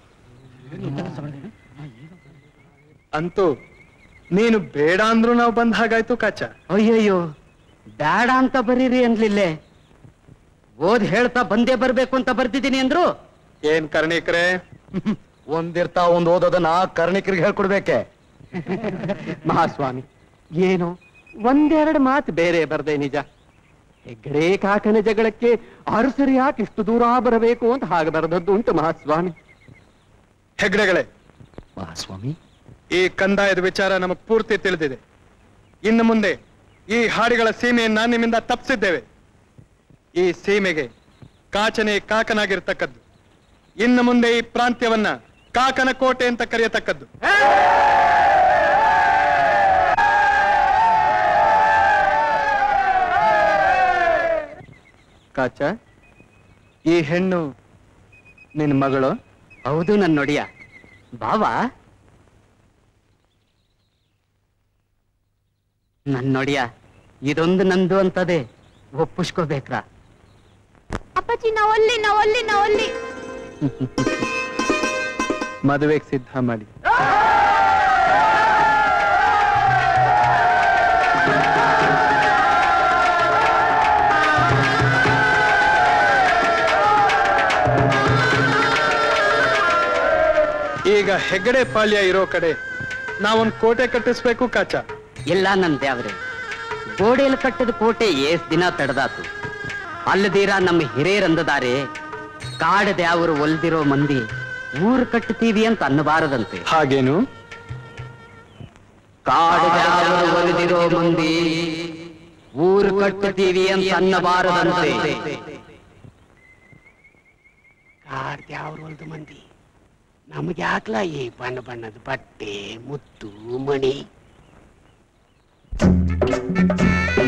ಅಂತೂ ನೀನು ಬೇಡ ಅಂದ್ರೂ ನಾವು ಬಂದ ಹಾಗಾಯ್ತು ಕಾಚ ಅಯ್ಯಯ್ಯೋ ಬೇಡ ಅಂತ ಬರೀರಿ ಅನ್ಲಿಲ್ಲೇ ಓದ್ ಹೇಳ್ತಾ ಬಂದೇ ಬರ್ಬೇಕು ಅಂತ ಬರ್ತಿದ್ದೀನಿ ಅಂದ್ರು ಏನ್ ಕರ್ಣಿಕ್ರೆ ಒಂದಿರ್ತಾ ಒಂದ್ ಓದೋದನ್ನ ಕರ್ಣಿಕರಿಗೆ ಹೇಳ್ಕೊಡ್ಬೇಕೆ ಮಹಾಸ್ವಾಮಿ ಏನು ಒಂದೆರಡು ಮಾತು ಬೇರೆ ಬರ್ದೆ ನಿಜ ಹೆಗ್ಗಡೆ ಕಾಕನ ಜಗಳಕ್ಕೆ ಅರಸರು ಯಾಕೆ ಇಷ್ಟು ದೂರ ಬರಬೇಕು ಅಂತ ಹಾಗೆ ಬರೆದದ್ದು ಉಂಟು ಮಹಾಸ್ವಾಮಿ ಹೆಗ್ಡೆಗಳೇ ಮಹಾಸ್ವಾಮಿ ಈ ಕಂದಾಯದ ವಿಚಾರ ನಮಗ್ ಪೂರ್ತಿ ತಿಳಿದಿದೆ ಇನ್ನು ಮುಂದೆ ಈ ಹಾಡಿಗಳ ಸೀಮೆಯನ್ನ ನಿಮ್ಮಿಂದ ತಪ್ಪಿಸಿದ್ದೇವೆ ಈ ಸೀಮೆಗೆ ಕಾಚನೆ ಕಾಕನಾಗಿರ್ತಕ್ಕದ್ದು ಇನ್ನು ಮುಂದೆ ಈ ಪ್ರಾಂತ್ಯವನ್ನ ಕಾಕನ ಕೋಟೆ ಅಂತ ಕರೆಯತಕ್ಕದ್ದು ಕಾಚ ಈ ಹೆಣ್ಣು ನಿನ್ ಮಗಳು ಹೌದು ನನ್ನ ನೊಡಿಯ ಬಾವಾ ನನ್ ನೊಡಿಯ ಇದೊಂದು ನಂದು ಅಂತದೆ ಒಪ್ಪಿಸ್ಕೋಬೇಕ್ರಾ ಅಪ್ಪಾಜಿ ನಾವಲ್ಲಿ ನಾವಲ್ಲಿ ನಾವಲ್ಲಿ ಮದುವೆಗೆ ಸಿದ್ಧ ಮಾಡಿ ಈಗ ಹೆಗ್ಗಡೆ ಪಾಳ್ಯ ಇರೋ ಕಡೆ ನಾವೊಂದ್ ಕೋಟೆ ಕಟ್ಟಿಸ್ಬೇಕು ಕಾಚ ಇಲ್ಲ ನನ್ ದೇವ್ರೆ ಗೋಡೆಯಲ್ಲಿ ಕಟ್ಟದ ಕೋಟೆ ಏಸ್ ದಿನ ತಡದಾತು ಅಲ್ಲದೀರ ನಮ್ಮ ಹಿರೇರಂದದಾರೆ ಕಾಡ ದ್ಯಾವರು ಒಲ್ದಿರೋ ಮಂದಿ ಊರು ಕಟ್ಟುತ್ತೀವಿ ಅಂತ ಅನ್ನಬಾರದಂತೆ ಹಾಗೇನು ಕಾಡ ದ್ಯಾವರು ಒಲಿದಿರೋ ಮಂದಿ ಊರು ಕಟ್ಟುತ್ತೀವಿ ಅಂತ ಅನ್ನಬಾರದಂತೆ ಕಾಡ್ದ್ಯಾವ್ರು ಒಂದು ಮಂದಿ ನಮ್ಗೆ ಯಾಕ್ಲ ಈ ಬಣ್ಣ ಬಣ್ಣದ ಬಟ್ಟೆ ಮುತ್ತು ಮಣಿ